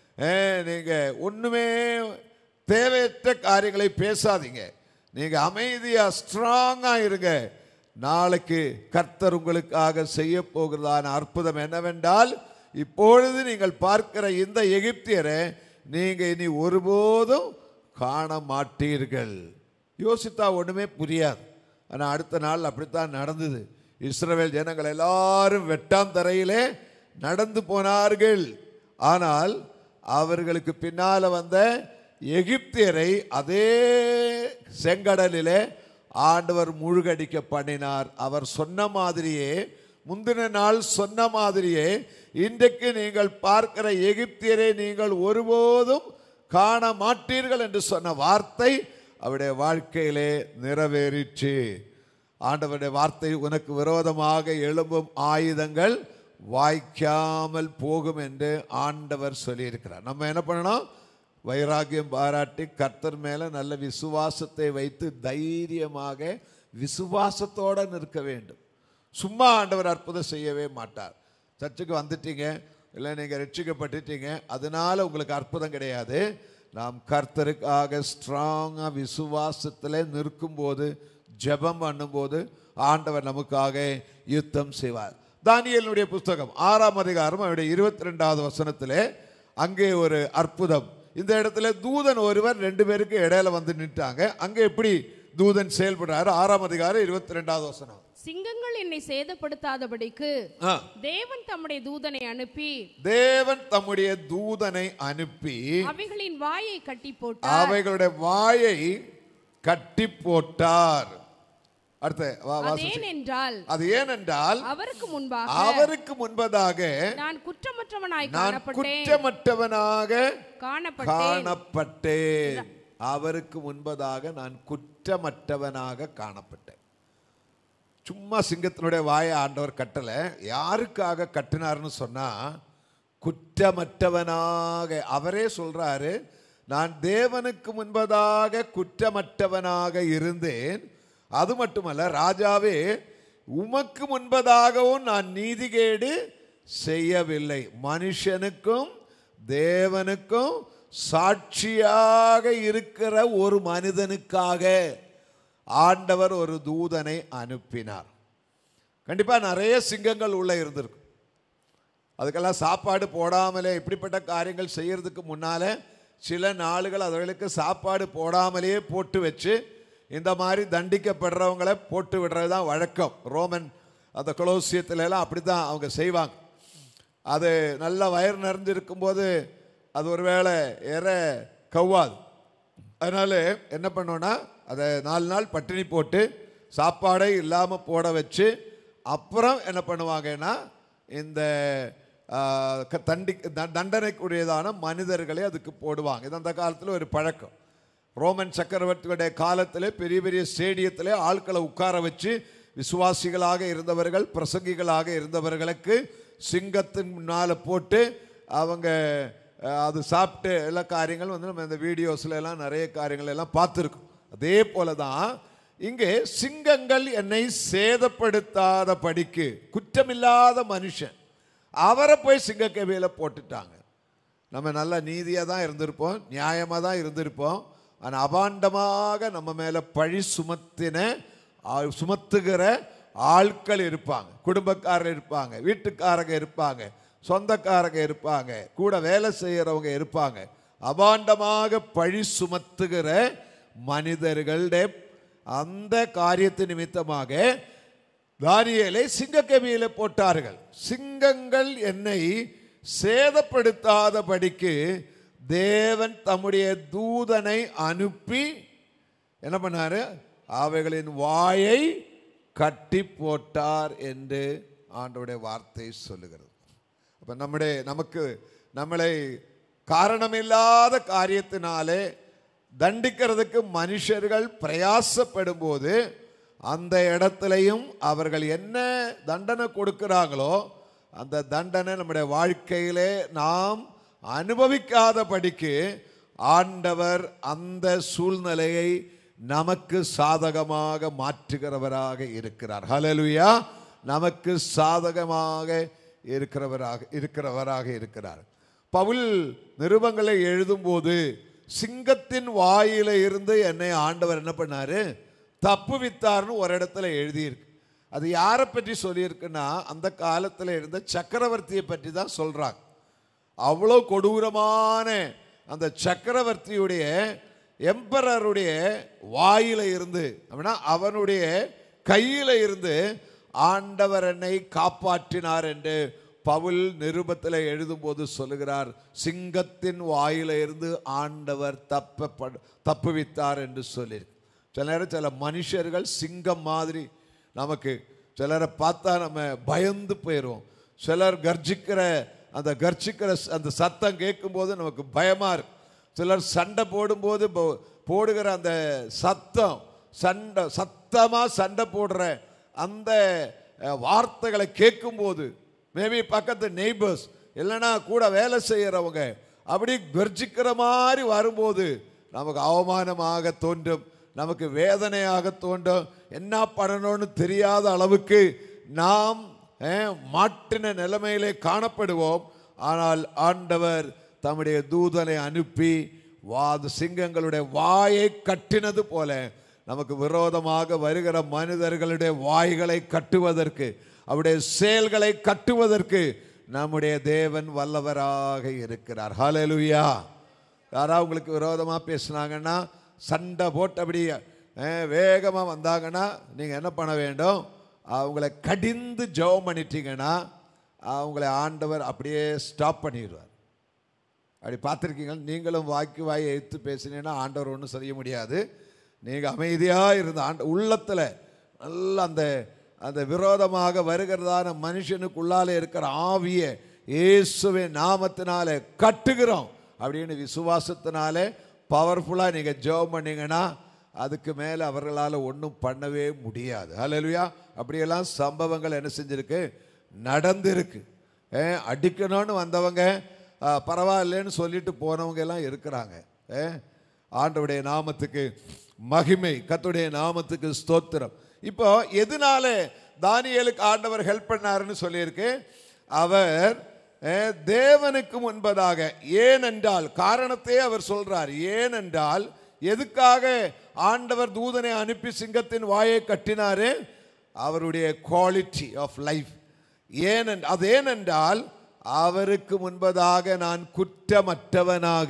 நீங்கள் ஒன்றுமே தேவையற்ற காரியங்களை பேசாதீங்க நீங்கள் அமைதியாக ஸ்ட்ராங்காக இருங்க நாளைக்கு கர்த்தர் உங்களுக்காக செய்ய போகிறதான அற்புதம் என்னவென்றால் இப்பொழுது நீங்கள் பார்க்கிற இந்த எகிப்தியரை நீங்க இனி ஒருபோதும் காண மாட்டீர்கள் யோசித்தா ஒண்ணுமே புரியாது ஆனா அடுத்த நாள் அப்படித்தான் நடந்தது இஸ்ரவேல் ஜனங்கள் எல்லாரும் வெட்டாம் தரையிலே நடந்து போனார்கள் ஆனால் அவர்களுக்கு பின்னால வந்த எகிப்தியரை அதே செங்கடலிலே ஆண்டவர் முழுகடிக்க பண்ணினார் அவர் சொன்ன மாதிரியே முந்தின நாள் சொன்ன மாதிரியே இன்றைக்கு நீங்கள் பார்க்கிற எகிப்தியரை நீங்கள் ஒருபோதும் காண மாட்டீர்கள் என்று சொன்ன வார்த்தை அவருடைய வாழ்க்கையிலே நிறைவேறிற்று ஆண்டவருடைய வார்த்தை உனக்கு விரோதமாக எழும்பும் ஆயுதங்கள் வாய்க்காமல் போகும் என்று ஆண்டவர் சொல்லியிருக்கிறார் நம்ம என்ன பண்ணணும் வைராகியம் பாராட்டி கர்த்தர் மேல நல்ல விசுவாசத்தை வைத்து தைரியமாக விசுவாசத்தோட நிற்க வேண்டும் சும்மா ஆண்டவர் அற்புதம் செய்யவே மாட்டார் சர்ச்சுக்கு வந்துட்டீங்க இல்லை நீங்கள் ரட்சிக்கப்பட்டுட்டீங்க அதனால உங்களுக்கு அற்புதம் கிடையாது நாம் கர்த்தருக்காக ஸ்ட்ராங்காக விசுவாசத்தில் நிற்கும்போது ஜெபம் பண்ணும்போது ஆண்டவர் நமக்காக யுத்தம் செய்வார் தானியேலுடைய புஸ்தகம் ஆறாம் அதிகாரம் அவருடைய இருபத்தி ரெண்டாவது வசனத்திலே அங்கே ஒரு அற்புதம் இந்த இடத்துல தூதன் ஒருவர் ரெண்டு பேருக்கு இடையில வந்து நின்ட்டாங்க அங்கே எப்படி தூதன் செயல்படுறாரு ஆறாம் அதிகாரம் இருபத்தி ரெண்டாவது வசனம் சிங்கங்கள் என்னை சேதப்படுத்தாதபடிக்கு ஆ. தேவன் தம்முடைய தூதனை அனுப்பி தேவன் தம்முடைய தூதனை அனுப்பி அவைகளின் வாயை கட்டி போட்டார் அவைகளுடைய வாயை கட்டி போட்டார் அடுத்த வா- அது வாசிச்சு. ஏனென்றால் அது ஏனென்றால் அவருக்கு முன்பாக அவருக்கு முன்பதாக நான் குற்றமற்றவனாய் நான் காணப்பட்டேன் குற்றமற்றவனாக காணப்பட்டேன் காணப்பட்டேன் அவருக்கு முன்பதாக நான் குற்றமற்றவனாக காணப்பட்டேன் சும்மா சிங்கத்தினுடைய வாயை ஆண்டவர் கட்டலை யாருக்காக கட்டினார்னு சொன்னா குற்றமற்றவனாக அவரே சொல்றாரு நான் தேவனுக்கு முன்பதாக குற்றமற்றவனாக இருந்தேன் அது மட்டுமல்ல ராஜாவே உமக்கு முன்பதாகவும் நான் நீதிகேடு செய்யவில்லை மனுஷனுக்கும் தேவனுக்கும் சாட்சியாக இருக்கிற ஒரு மனிதனுக்காக ஆண்டவர் ஒரு தூதனை அனுப்பினார் கண்டிப்பா நிறைய சிங்கங்கள் உள்ள இருந்திருக்கும் அதுக்கெல்லாம் சாப்பாடு போடாமலே இப்படிப்பட்ட காரியங்கள் செய்யறதுக்கு முன்னால சில நாளுகள் அவர்களுக்கு சாப்பாடு போடாமலேயே போட்டு வச்சு இந்த மாதிரி தண்டிக்கப்படுறவங்களை போட்டு விடுறது தான் வழக்கம் ரோமன் அந்த கொலோசியத்துல எல்லாம் அப்படி தான் அவங்க செய்வாங்க அது நல்ல வயிறு நிறைஞ்சிருக்கும் போது அது ஒருவேளை ஏற கவ்வாது அதனால என்ன பண்ணோன்னா அதை நாலு நாள் பட்டினி போட்டு சாப்பாடே இல்லாமல் போட வச்சு அப்புறம் என்ன பண்ணுவாங்கன்னா இந்த ஆஹ், க- தண்டி த- தண்டனைக்குரியதான மனிதர்களை அதுக்கு போடுவாங்க இது அந்த காலத்தில் ஒரு பழக்கம் ரோமன் சக்கரவர்த்தியுடைய காலத்தில் பெரிய பெரிய ஸ்டேடியத்தில் ஆட்களை உட்கார வச்சு விசுவாசிகளாக இருந்தவர்கள் பிரசங்கிகளாக இருந்தவர்களுக்கு சிங்கத்தின் முன்னால் போட்டு அவங்க அஹ், அது சாப்பிட்டு எல்லா காரியங்கள் வந்து நம்ம இந்த வீடியோஸ்ல எல்லாம் நிறைய காரியங்கள் எல்லாம் பார்த்துருக்கோம் அதே போல தான் இங்கே சிங்கங்கள் என்னை சேதப்படுத்தாத படிக்கு குற்றமில்லாத மனுஷன் அவரை போய் சிங்கக்கவியில் போட்டுட்டாங்க நம்ம நல்ல நீதியாக தான் இருந்திருப்போம் நியாயமாக தான் இருந்திருப்போம் ஆனால் அபாண்டமாக நம்ம மேலே பழி சுமத்தின ஆ- சுமத்துகிற ஆட்கள் இருப்பாங்க குடும்பக்காரர் இருப்பாங்க வீட்டுக்காரங்க இருப்பாங்க சொந்தக்காரங்க இருப்பாங்க கூட வேலை செய்கிறவங்க இருப்பாங்க அபாண்டமாக பழி சுமத்துகிற மனிதர்களுடைய அந்த காரியத்து நிமித்தமாக தானியேலை சிங்கக்கவியில போட்டார்கள் சிங்கங்கள் என்னை சேதப்படுத்தாதபடிக்கு தேவன் தம்முடைய தூதனை அனுப்பி என்ன பண்ணாரு அவைகளின் வாயை கட்டி போட்டார் என்று ஆண்டவருடைய வார்த்தை சொல்லுகிறது அப்ப நம்முடைய நமக்கு நம்மளை காரணமில்லாத காரியத்தினாலே தண்டிக்கிறதுக்கு மனுஷர்கள் பிரயாசப்படும் போது அந்த இடத்துலையும் அவர்கள் என்ன தண்டனை கொடுக்கிறாங்களோ அந்த தண்டனை நம்முடைய வாழ்க்கையிலே நாம் அனுபவிக்காதபடிக்கு ஆண்டவர் அந்த சூழ்நிலையை நமக்கு சாதகமாக மாற்றுகிறவராக இருக்கிறார் ஹalleluya நமக்கு சாதகமாக இருக்கிறவராக இருக்கிறவராக இருக்கிறார் பவுல் நிருபங்களை எழுதும்போது சிங்கத்தின் வாயில இருந்து என்னை ஆண்டவர் என்ன பண்ணாரு தப்புவித்தார்னு ஒரு இடத்துல எழுதியிருக்கு அது யாரை பற்றி சொல்லியிருக்குன்னா அந்த காலத்தில் இருந்த சக்கரவர்த்தியை பற்றி தான் சொல்றாங்க அவ்வளோ கொடூரமான அந்த சக்கரவர்த்தியுடைய எம்பரருடைய வாயில இருந்து அப்படின்னா அவனுடைய கையில இருந்து ஆண்டவர் என்னை காப்பாற்றினார் என்று பவுல் நிருபத்தில் எழுதும்போது சொல்லுகிறார் சிங்கத்தின் வாயில இருந்து ஆண்டவர் தப்ப தப்புவித்தார் என்று சொல்லியிருக்கு சில நேரம் சில மனுஷர்கள் சிங்கம் மாதிரி நமக்கு சிலரை பார்த்தா நம்ம பயந்து போயிடுவோம் சிலர் கர்ஜிக்கிற அந்த கர்ஜிக்கிற ச- அந்த சத்தம் கேட்கும்போது நமக்கு பயமா இருக்கு சிலர் சண்டை போடும்போது போ- போடுகிற அந்த சத்தம் சண்டை சத்தமா சண்டை போடுற அந்த அஹ், வார்த்தைகளை கேட்கும்போது மேபி பக்கத்து நெய்பர்ஸ் இல்லைன்னா கூட வேலை செய்கிறவங்க அப்படி கர்ஜிக்கிற மாதிரி வரும்போது நமக்கு அவமானமாக தோன்றும் நமக்கு வேதனையாக தோன்றும் என்ன பண்ணணும்னு தெரியாத அளவுக்கு நாம் அஹ், மாட்டின நிலைமையிலே காணப்படுவோம் ஆனால் ஆண்டவர் தம்முடைய தூதனை அனுப்பி வாது சிங்கங்களுடைய வாயை கட்டினது போல நமக்கு விரோதமாக வருகிற மனிதர்களுடைய வாய்களை கட்டுவதற்கு அவருடைய செயல்களை கட்டுவதற்கு நம்முடைய தேவன் வல்லவராக இருக்கிறார் ஹalleluya யாராவது உங்களுக்கு விரோதமாக பேசுனாங்கன்னா சண்டை போட்டு அப்படி வேகமாக வந்தாங்கன்னா நீங்கள் என்ன பண்ண வேண்டும் அவங்கள கடிந்து ஜெபம் பண்ணிட்டீங்கன்னா அவங்கள ஆண்டவர் அப்படியே ஸ்டாப் பண்ணிடுவார் அப்படி பார்த்துருக்கீங்க நீங்களும் வாய்க்கு வாயை எடுத்து பேசினீங்கன்னா ஆண்டவர் ஒன்றும் செய்ய முடியாது நீங்கள் அமைதியாக இருந்த ஆண்ட உள்ளத்தில் நல்ல அந்த அந்த விரோதமாக வருகிறதான மனுஷனுக்குள்ளாலே இருக்கிற ஆவியை இயேசுவின் நாமத்தினாலே கட்டுகிறோம் அப்படின்னு விசுவாசத்தினாலே பவர்ஃபுல்லாக நீங்கள் ஜெபம் பண்ணீங்கன்னா அதுக்கு மேலே அவர்களால் ஒன்றும் பண்ணவே முடியாது ஹalleluya அப்படியெல்லாம் சம்பவங்கள் என்ன செஞ்சிருக்கு நடந்திருக்கு ஏ, அடிக்கணும்னு வந்தவங்க ஆ, பரவாயில்லைன்னு சொல்லிட்டு போனவங்க எல்லாம் இருக்கிறாங்க ஏ, ஆண்டவருடைய நாமத்துக்கு மகிமை கர்த்தருடைய நாமத்துக்கு ஸ்தோத்திரம் இப்போ எதனால தானியேலுக்கு ஆண்டவர் ஹெல்ப் பண்ணாருன்னு சொல்லியிருக்கு அவர் ஏ, தேவனுக்கு முன்பதாக ஏனென்றால் காரணத்தை அவர் சொல்றார் ஏனென்றால் எதுக்காக ஆண்டவர் தூதனை அனுப்பி சிங்கத்தின் வாயை கட்டினாரு அவருடைய குவாலிட்டி ஆஃப் லைஃப் ஏனென் அது ஏனென்றால் அவருக்கு முன்பதாக நான் குற்றமற்றவனாக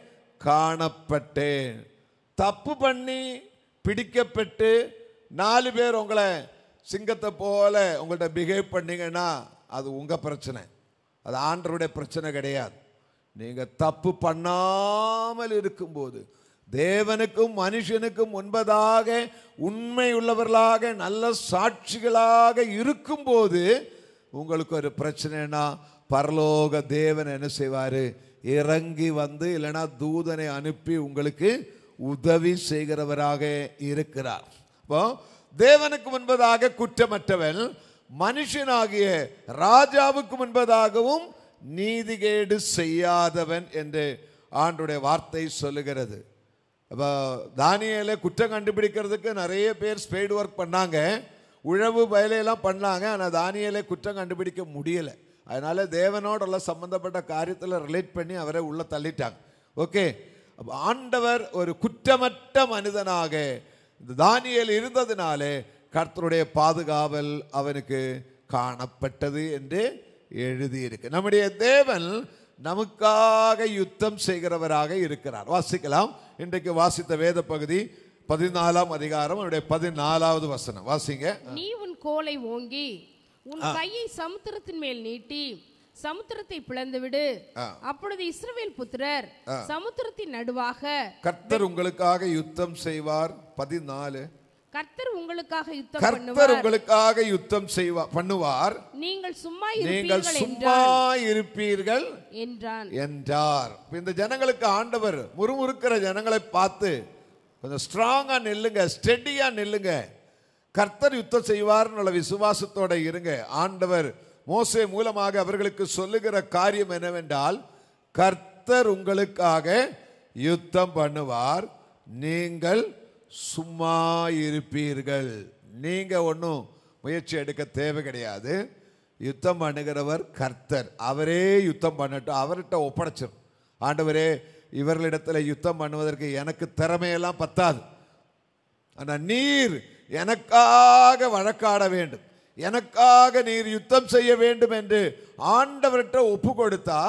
காணப்பட்டேன் தப்பு பண்ணி பிடிக்கப்பட்டு நாலு பேர் உங்களை சிங்கத்தை போல உங்கள்ட்ட பிஹேவ் பண்ணீங்கன்னா அது உங்க பிரச்சனை அது ஆண்டருடைய பிரச்சனை கிடையாது நீங்க தப்பு பண்ணாமல் இருக்கும்போது தேவனுக்கும் மனுஷனுக்கும் முன்பதாக உண்மை உள்ளவர்களாக நல்ல சாட்சிகளாக இருக்கும்போது உங்களுக்கு ஒரு பிரச்சனைனா பரலோக தேவன் என்ன செய்வாரு இறங்கி வந்து இல்லைன்னா தூதனை அனுப்பி உங்களுக்கு உதவி செய்கிறவராக இருக்கிறார் அப்போ தேவனுக்கு முன்பதாக குற்றமற்றவன் மனுஷனாகிய ராஜாவுக்கு முன்பதாகவும் நீதிகேடு செய்யாதவன் என்று ஆண்டுடைய வார்த்தை சொல்லுகிறது அப்போ தானியேலை குற்றம் கண்டுபிடிக்கிறதுக்கு நிறைய பேர் ஸ்பேடு ஒர்க் பண்ணாங்க உழவு வேலையெல்லாம் பண்ணாங்க ஆனால் தானியேலை குற்றம் கண்டுபிடிக்க முடியலை அதனால தேவனோடுள்ள சம்பந்தப்பட்ட காரியத்தில் ரிலேட் பண்ணி அவரை உள்ள தள்ளிட்டாங்க ஓகே அப்ப ஆண்டவர் ஒரு குற்றமற்ற மனிதனாக இந்த தானியேல் இருந்ததினாலே கர்த்தருடைய பாதுகாவல் அவனுக்கு காணப்பட்டது என்று எழுதியிருக்கு நம்முடைய தேவன் நமக்காக யுத்தம் செய்கிறவராக இருக்கிறார் வாசிக்கலாம் இன்றைக்கு வாசித்த வேத பகுதி பதினாலாம் அதிகாரம் அவருடைய பதினாலாவது வசனம் வாசிங்க நீ உன் கோலை ஓங்கி உன் கையை சமுத்திரத்தின் மேல் நீட்டி சமுத்திரத்தை பிளந்து விடு அப்பொழுது இஸ்ரவேல் புத்திரர் சமுத்திரத்தின் நடுவாக கர்த்தர் உங்களுக்காக யுத்தம் செய்வார் பதினாலு கர்த்தர் உங்களுக்காக யுத்தம் கர்த்தர் பண்ணுவார் உங்களுக்காக யுத்தம் செய்வார் பண்ணுவார் நீங்கள் சும்மா நீங்கள் இருப்பீர்கள் சும்மா என்றான் இருப்பீர்கள் என்றான் என்றார் இப்ப இந்த ஜனங்களுக்கு ஆண்டவர் முறுமுறுக்கிற ஜனங்களை பார்த்து கொஞ்சம் ஸ்ட்ராங்கா நில்லுங்க ஸ்டெடியா நில்லுங்க கர்த்தர் யுத்தம் செய்வார்னு விசுவாசத்தோட இருங்க ஆண்டவர் மோசே மூலமாக அவர்களுக்கு சொல்லுகிற காரியம் என்னவென்றால் கர்த்தர் உங்களுக்காக யுத்தம் பண்ணுவார் நீங்கள் சும்மா இருப்பீர்கள் நீங்க ஒன்றும் முயற்சி எடுக்க தேவை கிடையாது யுத்தம் பண்ணுகிறவர் கர்த்தர் அவரே யுத்தம் பண்ணட்டும் அவர்கிட்ட ஒப்படைச்சிடும் ஆண்டவரே இவர்களிடத்தில் யுத்தம் பண்ணுவதற்கு எனக்கு திறமையெல்லாம் பத்தாது ஆனால் நீர் எனக்காக வழக்காட வேண்டும் எனக்காக நீர் யுத்தம் செய்ய வேண்டும் என்று ஆண்டவர்கிட்ட ஒப்பு கொடுத்தா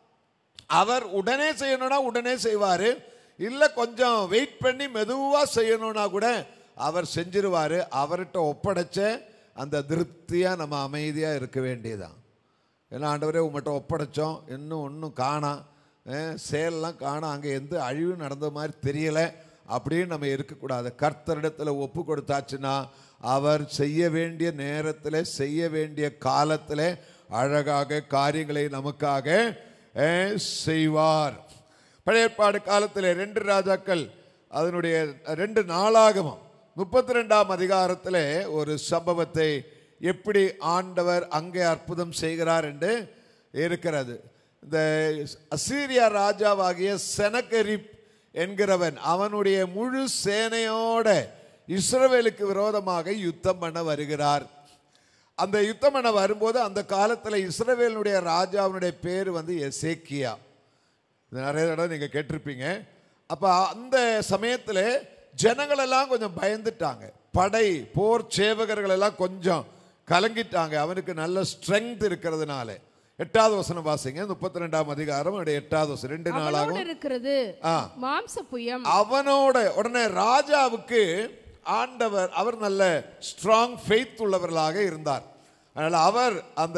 அவர் உடனே செய்யணும்னா உடனே செய்வார் இல்லை கொஞ்சம் வெயிட் பண்ணி மெதுவாக செய்யணும்னா கூட அவர் செஞ்சிருவார் அவர்கிட்ட ஒப்படைச்ச அந்த திருப்தியாக நம்ம அமைதியாக இருக்க வேண்டியதான் ஏன்னா ஆண்டவரே உங்கள்கிட்ட ஒப்படைச்சோம் இன்னும் ஒன்றும் காணாம் அஹ் சேல்லாம் காணாம் அங்கே எந்த அழிவு நடந்த மாதிரி தெரியலை அப்படின்னு நம்ம இருக்கக்கூடாது கர்த்தரிடத்தில் ஒப்பு கொடுத்தாச்சுன்னா அவர் செய்ய வேண்டிய நேரத்தில் செய்ய வேண்டிய காலத்தில் அழகாக காரியங்களை நமக்காக அஹ், செய்வார் பழைய ஏற்பாடு காலத்தில் ரெண்டு ராஜாக்கள் அதனுடைய ரெண்டு நாளாகமம் முப்பத்தி ரெண்டாம் அதிகாரத்தில் ஒரு சம்பவத்தை எப்படி ஆண்டவர் அங்கே அற்புதம் செய்கிறார் என்று இருக்கிறது இந்த அசீரியா ராஜாவாகிய செனகரிப் என்கிறவன் அவனுடைய முழு சேனையோட இஸ்ரவேலுக்கு விரோதமாக யுத்தம் பண்ண வருகிறார் அந்த யுத்தம் பண்ண வரும்போது அந்த காலத்தில் இஸ்ரவேலுடைய ராஜாவினுடைய பேர் வந்து எசேக்கியா இது நிறைய தடவை நீங்கள் கேட்டிருப்பீங்க அப்போ அந்த சமயத்தில் ஜனங்களெல்லாம் கொஞ்சம் பயந்துட்டாங்க படை போர் சேவகர்கள் எல்லாம் கொஞ்சம் கலங்கிட்டாங்க அவனுக்கு நல்ல ஸ்ட்ரெங்க் இருக்கிறதுனால எட்டாவது வசனம் வாசிங்க முப்பத்தி ரெண்டாம் அதிகாரம் அவனுடைய எட்டாவது வசனம் ரெண்டு அவனோடு நாளாகும் இருக்கிறது ஆ. மாம்ச புயம் அவனோட உடனே ராஜாவுக்கு ஆண்டவர் அவர் நல்ல ஸ்ட்ராங் ஃபெய்த் உள்ளவர்களாக இருந்தார் அதனால் அவர் அந்த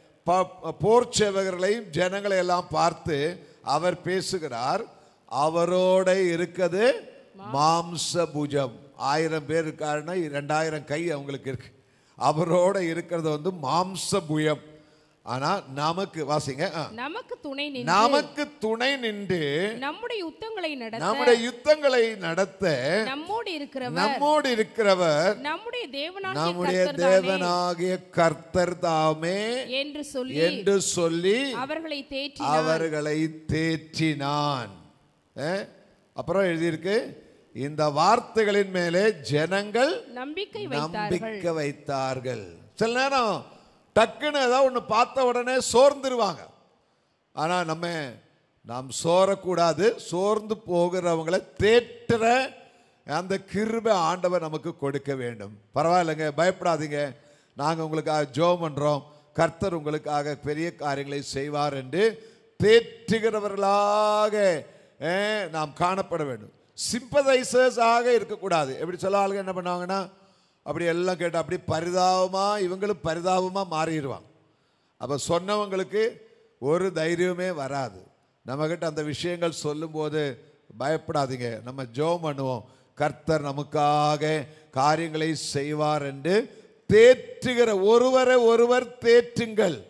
ப- போர் சேவகர்களையும் ஜனங்களை எல்லாம் பார்த்து அவர் பேசுகிறார் அவரோட இருக்குது மாம்ச புஜம் ஆயிரம் பேர் இருக்காருன்னா ரெண்டாயிரம் கை அவங்களுக்கு இருக்கு அவரோட இருக்கிறது வந்து மாம்ச புயம் ஆனா நமக்கு வாசிங்க ஆ. நமக்கு துணை நின்று நமக்கு துணை நின்று நம்முடைய யுத்தங்களை நடத்த நம்முடைய யுத்தங்களை நடத்த நம்மோடு இருக்கிறவர் நம்மோடு இருக்கிறவர் நம்முடைய தேவனாகிய நம்முடைய கர்த்தர்தானே தேவனாகிய கர்த்தர் தாமே என்று சொல்லி என்று சொல்லி அவர்களை தேற்றி அவர்களை தேற்றினான் அஹ்? அப்புறம் எழுதியிருக்கு இந்த வார்த்தைகளின் மேலே ஜனங்கள் நம்பிக்கை வைத்தார்கள் நம்பிக்கை வைத்தார்கள் சில நேரம் டக்குன்னு ஏதாவது ஒன்று பார்த்த உடனே சோர்ந்துருவாங்க ஆனால் நம்ம நாம் சோரக்கூடாது சோர்ந்து போகிறவங்களை தேற்றுற அந்த கிருபை ஆண்டவர் நமக்கு கொடுக்க வேண்டும் பரவாயில்லைங்க பயப்படாதீங்க நாங்கள் உங்களுக்காக ஜோம் பண்ணுறோம் கர்த்தர் உங்களுக்காக பெரிய காரியங்களை செய்வார் என்று தேற்றுகிறவர்களாக அஹ், நாம் காணப்பட வேண்டும் சிம்பதைசர்ஸ் ஆக இருக்கக்கூடாது எப்படி சொல்ல ஆளுங்க என்ன பண்ணுவாங்கன்னா அப்படி எல்லாம் கேட்டு அப்படி பரிதாபமாக இவங்களும் பரிதாபமாக மாறிடுவாங்க அப்போ சொன்னவங்களுக்கு ஒரு தைரியமே வராது நம்மக்கிட்ட அந்த விஷயங்கள் சொல்லும்போது பயப்படாதீங்க நம்ம ஜெபம் பண்ணுவோம் கர்த்தர் நமக்காக காரியங்களை செய்வார் என்று தேற்றுகிற ஒருவரை ஒருவர் தேற்றுங்கள்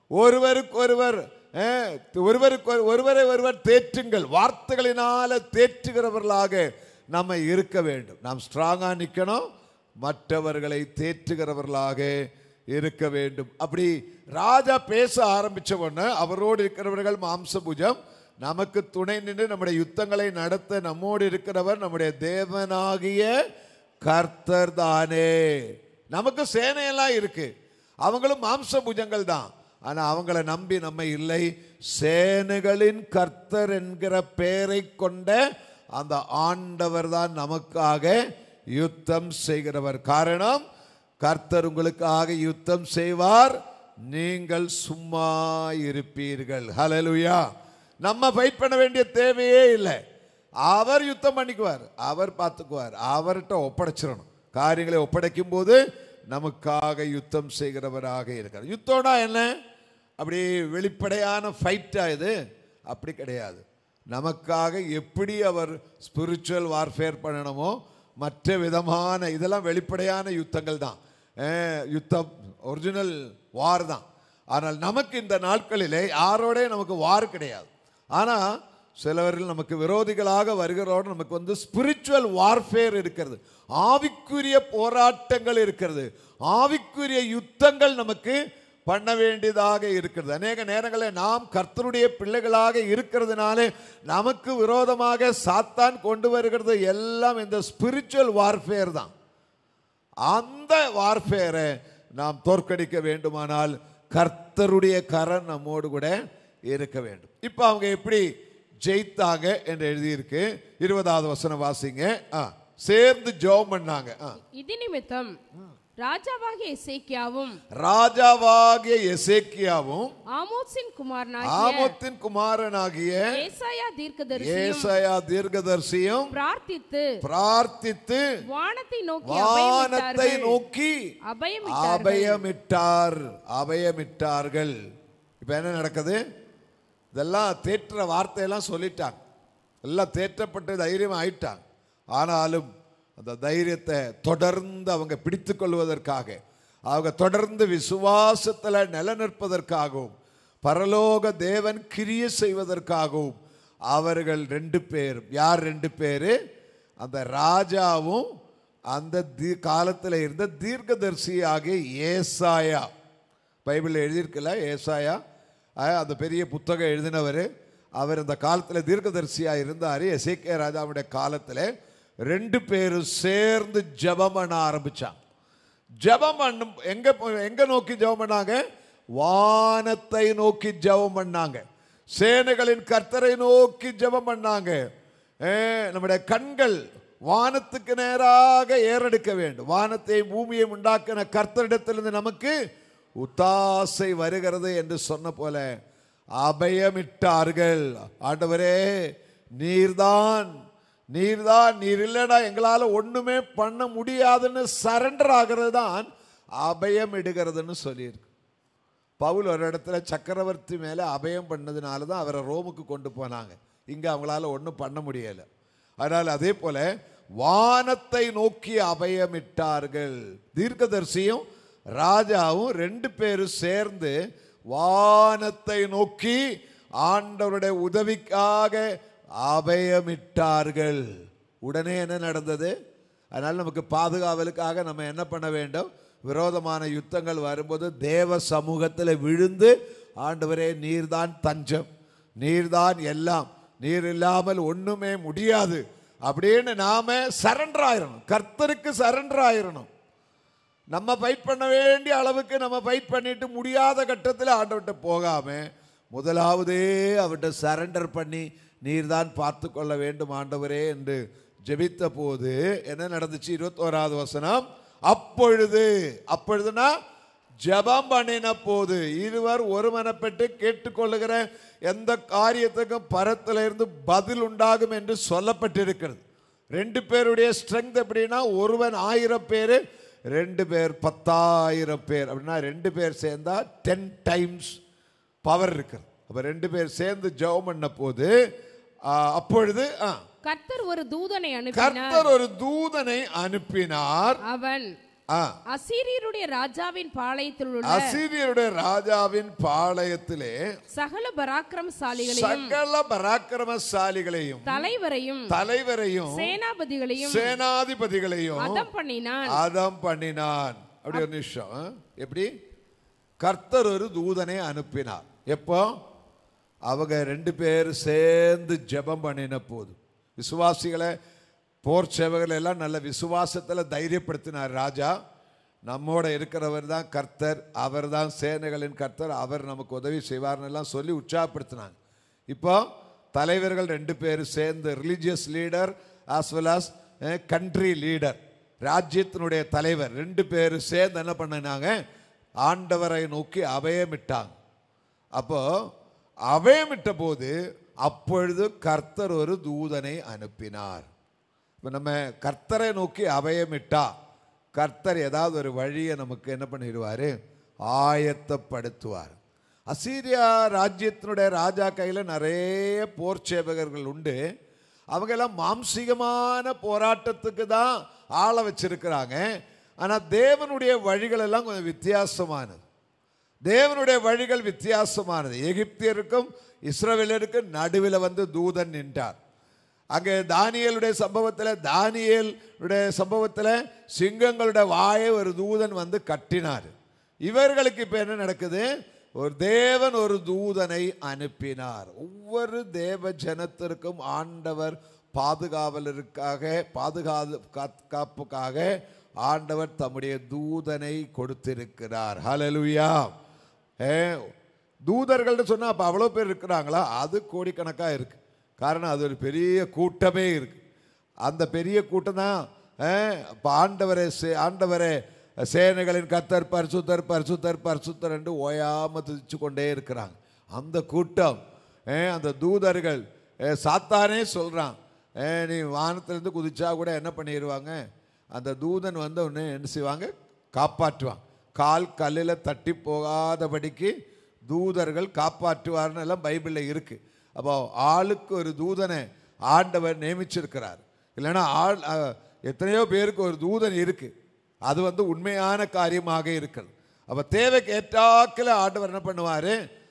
ஒருவருக்கொருவர் அஹ், ஒருவருக்கு ஒருவரை ஒருவர் தேற்றுங்கள் வார்த்தைகளினால தேற்றுகிறவர்களாக நம்ம இருக்க வேண்டும் நாம் ஸ்ட்ராங்கா நிக்கணும் மற்றவர்களை தேற்றுகிறவர்களாக இருக்க வேண்டும் அப்படி ராஜா பேச ஆரம்பிச்ச உடனே அவரோடு இருக்கிறவர்கள் மாம்சபுஜம் நமக்கு துணை நின்று நம்முடைய யுத்தங்களை நடத்த நம்மோடு இருக்கிறவர் நம்முடைய தேவனாகிய கர்த்தர் தானே நமக்கு சேனையெல்லாம் இருக்கு அவங்களும் மாம்ச புஜங்கள் தான் ஆனா அவங்கள நம்பி நம்ம இல்லை சேனைகளின் கர்த்தர் என்கிற பெயரை கொண்ட அந்த ஆண்டவர் தான் நமக்காக யுத்தம் செய்கிறவர் காரணம் கர்த்தர் உங்களுக்காக யுத்தம் செய்வார் நீங்கள் சும்மா இருப்பீர்கள் ஹalleluya நம்ம ஃபைட் பண்ண வேண்டிய தேவையே இல்லை அவர் யுத்தம் பண்ணிக்குவார் அவர் பார்த்துக்குவார் அவர்கிட்ட ஒப்படைச்சிடணும் காரியங்களை ஒப்படைக்கும் போது நமக்காக யுத்தம் செய்கிறவராக இருக்கிறார் யுத்தம்னா என்ன அப்படி வெளிப்படையான ஃபைட்டா இது அப்படி கிடையாது நமக்காக எப்படி அவர் ஸ்பிரிச்சுவல் வார்ஃபேர் பண்ணணுமோ மற்ற விதமான இதெல்லாம் வெளிப்படையான யுத்தங்கள் தான் அஹ், யுத்தம் ஒரிஜினல் வார் தான் ஆனால் நமக்கு இந்த நாட்களிலே யாரோட நமக்கு வார் கிடையாது ஆனால் சிலவர்கள் நமக்கு விரோதிகளாக வருகிறோடு நமக்கு வந்து ஸ்பிரிச்சுவல் வார்ஃபேர் இருக்கிறது ஆவிக்குரிய போராட்டங்கள் இருக்கிறது ஆவிக்குரிய யுத்தங்கள் நமக்கு பண்ண வேண்டியதாக இருக்கிறது அநேக நேரங்களில் நாம் கர்த்தருடைய பிள்ளைகளாக இருக்கிறதுனாலே நமக்கு விரோதமாக சாத்தான் கொண்டு வருகிறது எல்லாம் இந்த ஸ்பிரிச்சுவல் வார்ஃபேர் தான் அந்த வார்ஃபேரை நாம் தோற்கடிக்க வேண்டுமானால் கர்த்தருடைய கரம் நம்மோடு கூட இருக்க வேண்டும் இப்போ அவங்க எப்படி ஜெயித்தாங்க என்று எழுதியிருக்கு இருபதாவது வசனம் வாசிங்க ஆ, சேர்ந்து ஜெபம் பண்ணாங்க ஆ. இது நிமித்தம் ராஜாவாகிய எசேக்கியாவும் ராஜாவாகிய எசேக்கியாவும் ஆமோத்சின் குமாரனாகிய ஆமோத்தின் குமாரனாகிய ஏசாயா தீர்க்கதரிசியும் ஏசாயா தீர்க்கதரிசியும் பிரார்த்தித்து பிரார்த்தித்து வானத்தை நோக்கி வானத்தை அபயமிட்டார்கள். நோக்கி அபயமிட்டார்கள். அபயமிட்டார் அபயமிட்டார்கள் இப்ப என்ன நடக்குது இதெல்லாம் தேற்ற வார்த்தையெல்லாம் சொல்லிட்டாங்க எல்லாம் தேற்றப்பட்டு தைரியம் ஆயிட்டாங்க ஆனாலும் அந்த தைரியத்தை தொடர்ந்து அவங்க பிடித்து கொள்வதற்காக அவங்க தொடர்ந்து விசுவாசத்தில் நிலநிற்பதற்காகவும் பரலோக தேவன் கிரிய செய்வதற்காகவும் அவர்கள் ரெண்டு பேர் யார் ரெண்டு பேர் அந்த ராஜாவும் அந்த தீ காலத்தில் இருந்த தீர்க்கதரிசியாகிய ஏசாயா பைபிளில் எழுதியிருக்கல ஏசாயா அஹ், அந்த பெரிய புத்தகம் எழுதினவர் அவர் இந்த காலத்தில் தீர்க்கதரிசியாக இருந்தார் எசேக்கியா ராஜாவுடைய காலத்தில் ரெண்டு பேரும் சேர்ந்து ஜெபம் பண்ண ஆரம்பிச்சாங்க ஜெபம் பண்ணும் எங்க போ- எங்க நோக்கி ஜெபம் பண்ணாங்க வானத்தை நோக்கி ஜெபம் பண்ணாங்க சேனைகளின் கர்த்தரை நோக்கி ஜெபம் பண்ணாங்க ஏ, நம்முடைய கண்கள் வானத்துக்கு நேராக ஏறெடுக்க வேண்டும் வானத்தை பூமியை உண்டாக்கின கர்த்தரிடத்திலிருந்து நமக்கு உத்தாசை வருகிறது என்று சொன்ன போல அபயமிட்டார்கள் ஆண்டவரே நீர்தான் நீர்தான் நீர் இல்லைடா எங்களால் ஒண்ணுமே பண்ண முடியாதுன்னு சரண்டர் ஆகிறது தான் அபயம் இடுகிறதுன்னு சொல்லியிருக்கு பவுல் ஒரு இடத்துல சக்கரவர்த்தி மேலே அபயம் பண்ணதுனால தான் அவரை ரோமுக்கு கொண்டு போனாங்க இங்கே அவங்களால ஒன்றும் பண்ண முடியலை அதனால் அதே போல வானத்தை நோக்கி அபயமிட்டார்கள் தீர்க்கதரிசியும் ராஜாவும் ரெண்டு பேரும் சேர்ந்து வானத்தை நோக்கி ஆண்டவருடைய உதவிக்காக அபயமிட்டார்கள் உடனே என்ன நடந்தது அதனால் நமக்கு பாதுகாவலுக்காக நம்ம என்ன பண்ண வேண்டும் விரோதமான யுத்தங்கள் வரும்போது தேவ சமூகத்தில் விழுந்து ஆண்டவரே நீர்தான் தஞ்சம் நீர்தான் எல்லாம் நீர் இல்லாமல் ஒண்ணுமே முடியாது அப்படின்னு நாம சரண்டர் ஆயிரணும் கர்த்தருக்கு சரண்டர் ஆயிரணும் நம்ம ஃபைட் பண்ண வேண்டிய அளவுக்கு நம்ம ஃபைட் பண்ணிட்டு முடியாத கட்டத்தில் ஆண்டவர்கிட்ட போகாம முதலாவதே அவர்கிட்ட சரண்டர் பண்ணி நீர்தான் பார்த்து கொள்ள வேண்டும் ஆண்டவரே என்று ஜெபித்த போது என்ன நடந்துச்சு இருபத்தோராவது வசனம் அப்பொழுது அப்பொழுதுனா ஜெபம் பண்ணின போது இருவர் ஒருமனப்பட்டு கேட்டுக்கொள்ளுகிற எந்த காரியத்துக்கும் பரத்துல இருந்து பதில் உண்டாகும் என்று சொல்லப்பட்டிருக்கிறது ரெண்டு பேருடைய ஸ்ட்ரென்த் எப்படின்னா ஒருவன் ஆயிரம் பேர் ரெண்டு பேர் பத்தாயிரம் பேர் அப்படின்னா ரெண்டு பேர் சேர்ந்தா டென் டைம்ஸ் பவர் இருக்குது அப்போ ரெண்டு பேர் சேர்ந்து ஜெபம் பண்ண போது ஆ, அப்பொழுது ஆ, கர்த்தர் ஒரு தூதனை அனுப்பினார் கர்த்தர் ஒரு தூதனை அனுப்பினார் அவன் ஆ அசீரியருடைய ராஜாவின் பாளையத்தில் உள்ள அசீரியருடைய ராஜாவின் பாளையத்திலே சகல பராக்கிரமசாலிகளையும் சகல பராக்கிரமசாலிகளையும் தலைவரையும் தலைவரையும் சேனாபதிகளையும் சேனாதிபதிகளையும் அதம் பண்ணினான் அதம் பண்ணினான் அப்படி ஒரு நிமிஷம் ஆ? எப்படி கர்த்தர் ஒரு தூதனை அனுப்பினார் எப்போ அவங்க ரெண்டு பேர் சேர்ந்து ஜெபம் பண்ணின போது விசுவாசிகளை போர் சேவகர்கள் எல்லாம் நல்ல விசுவாசத்துல தைரியப்படுத்தினார் ராஜா நம்மோட இருக்கிறவர் தான் கர்த்தர் அவர் தான் சேனைகளின் கர்த்தர் அவர் நமக்கு உதவி செய்வார்னு எல்லாம் சொல்லி உற்சாகப்படுத்தினாங்க இப்போ தலைவர்கள் ரெண்டு பேர் சேர்ந்து religious leader as well as country leader ராஜ்யத்தினுடைய தலைவர் ரெண்டு பேர் சேர்ந்து என்ன பண்ணினாங்க ஆண்டவரை நோக்கி அபயமிட்டாங்க அப்போ அபயமிட்ட போது அப்பொழுது கர்த்தர் ஒரு தூதனை அனுப்பினார் இப்போ நம்ம கர்த்தரை நோக்கி அபயமிட்டா கர்த்தர் ஏதாவது ஒரு வழியை நமக்கு என்ன பண்ணிடுவார் ஆயத்தப்படுத்துவார் அசீரியா ராஜ்யத்தினுடைய ராஜா கையில் நிறைய போர் சேவகர்கள் உண்டு அவங்க எல்லாம் மாம்சீகமான போராட்டத்துக்கு தான் ஆளை வச்சிருக்கிறாங்க ஆனால் தேவனுடைய வழிகள் எல்லாம் கொஞ்சம் வித்தியாசமானது தேவனுடைய வழிகள் வித்தியாசமானது எகிப்தியருக்கும் இஸ்ரவேலருக்கும் நடுவில் வந்து தூதன் நின்றார் அங்கே தானியலுடைய சம்பவத்தில் தானியலுடைய சம்பவத்தில் சிங்கங்களுடைய வாயை ஒரு தூதன் வந்து கட்டினார் இவர்களுக்கு இப்போ என்ன நடக்குது ஒரு தேவன் ஒரு தூதனை அனுப்பினார் ஒவ்வொரு தேவ ஜனத்திற்கும் ஆண்டவர் பாதுகாவலருக்காக பாதுகாது காத்- காப்புக்காக ஆண்டவர் தம்முடைய தூதனை கொடுத்திருக்கிறார் ஹalleluya ஏ தூதர்கள்னு சொன்னா அப்ப அவ்வளோ பேர் இருக்கிறாங்களா அது கோடிக்கணக்கா இருக்கு காரணம் அது ஒரு பெரிய கூட்டமே இருக்கு அந்த பெரிய கூட்டம் தான் இப்போ ஆண்டவரே சே- ஆண்டவரே சேனைகளின் கத்தர் பரிசுத்தர் பரிசுத்தர் பரிசுத்தர் என்று ஓயாம துதிச்சு கொண்டே இருக்கிறாங்க அந்த கூட்டம் ஏ, அந்த தூதர்கள் ஏ, சாத்தானே சொல்றான் ஏ, நீ வானத்திலிருந்து குதிச்சா கூட என்ன பண்ணிடுவாங்க அந்த தூதன் வந்து ஒன்று என்ன செய்வாங்க காப்பாற்றுவான் கால் கல்லில் தட்டி போகாதபடிக்கு தூதர்கள் காப்பாற்றுவார்னு எல்லாம் பைபிளில் இருக்கு அப்போ ஆளுக்கு ஒரு தூதனை ஆண்டவர் நியமிச்சிருக்கிறார் இல்லைன்னா ஆள் அஹ், எத்தனையோ பேருக்கு ஒரு தூதன் இருக்கு அது வந்து உண்மையான காரியமாக இருக்கிறது அப்போ தேவைக்கு ஏற்றாக்கில் ஆண்டவர் என்ன பண்ணுவார்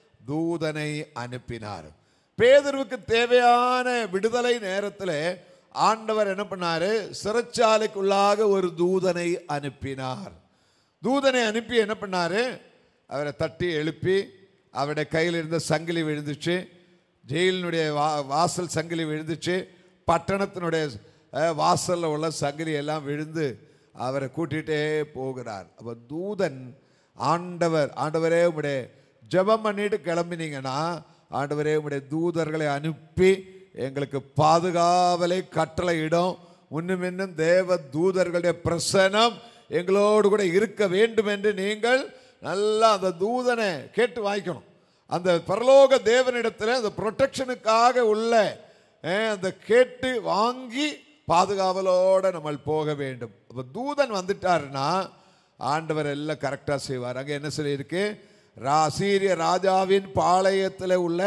தூதனை அனுப்பினார் பேதர்வுக்கு தேவையான விடுதலை நேரத்தில் ஆண்டவர் என்ன பண்ணாரு சிறைச்சாலைக்குள்ளாக ஒரு தூதனை அனுப்பினார் தூதனை அனுப்பி என்ன பண்ணாரு அவரை தட்டி எழுப்பி அவருடைய கையில் இருந்த சங்கிலி விழுந்துச்சு ஜெயிலினுடைய வா வாசல் சங்கிலி விழுந்துச்சு பட்டணத்தினுடைய அஹ், வாசல்ல உள்ள சங்கிலி எல்லாம் விழுந்து அவரை கூட்டிகிட்டே போகிறார் அப்போ தூதன் ஆண்டவர் ஆண்டவரே உம்முடைய ஜெபம் பண்ணிட்டு கிளம்பினீங்கன்னா ஆண்டவரே உம்முடைய தூதர்களை அனுப்பி எங்களுக்கு பாதுகாவலை கட்டளையிடும் முன்னும் இன்னும் தேவ தூதர்களுடைய பிரசனம் எங்களோடு கூட இருக்க வேண்டும் என்று நீங்கள் நல்லா அந்த தூதனை கேட்டு வாங்கிக்கணும் அந்த பரலோக தேவனிடத்தில் அந்த ப்ரொடெக்ஷனுக்காக உள்ள அஹ், அந்த கேட்டு வாங்கி பாதுகாவலோட நம்ம போக வேண்டும் அப்போ தூதன் வந்துட்டாருன்னா ஆண்டவர் எல்லாம் கரெக்டாக செய்வார் அங்கே என்ன சொல்லியிருக்கு ரா சீரிய ராஜாவின் பாளையத்தில் உள்ள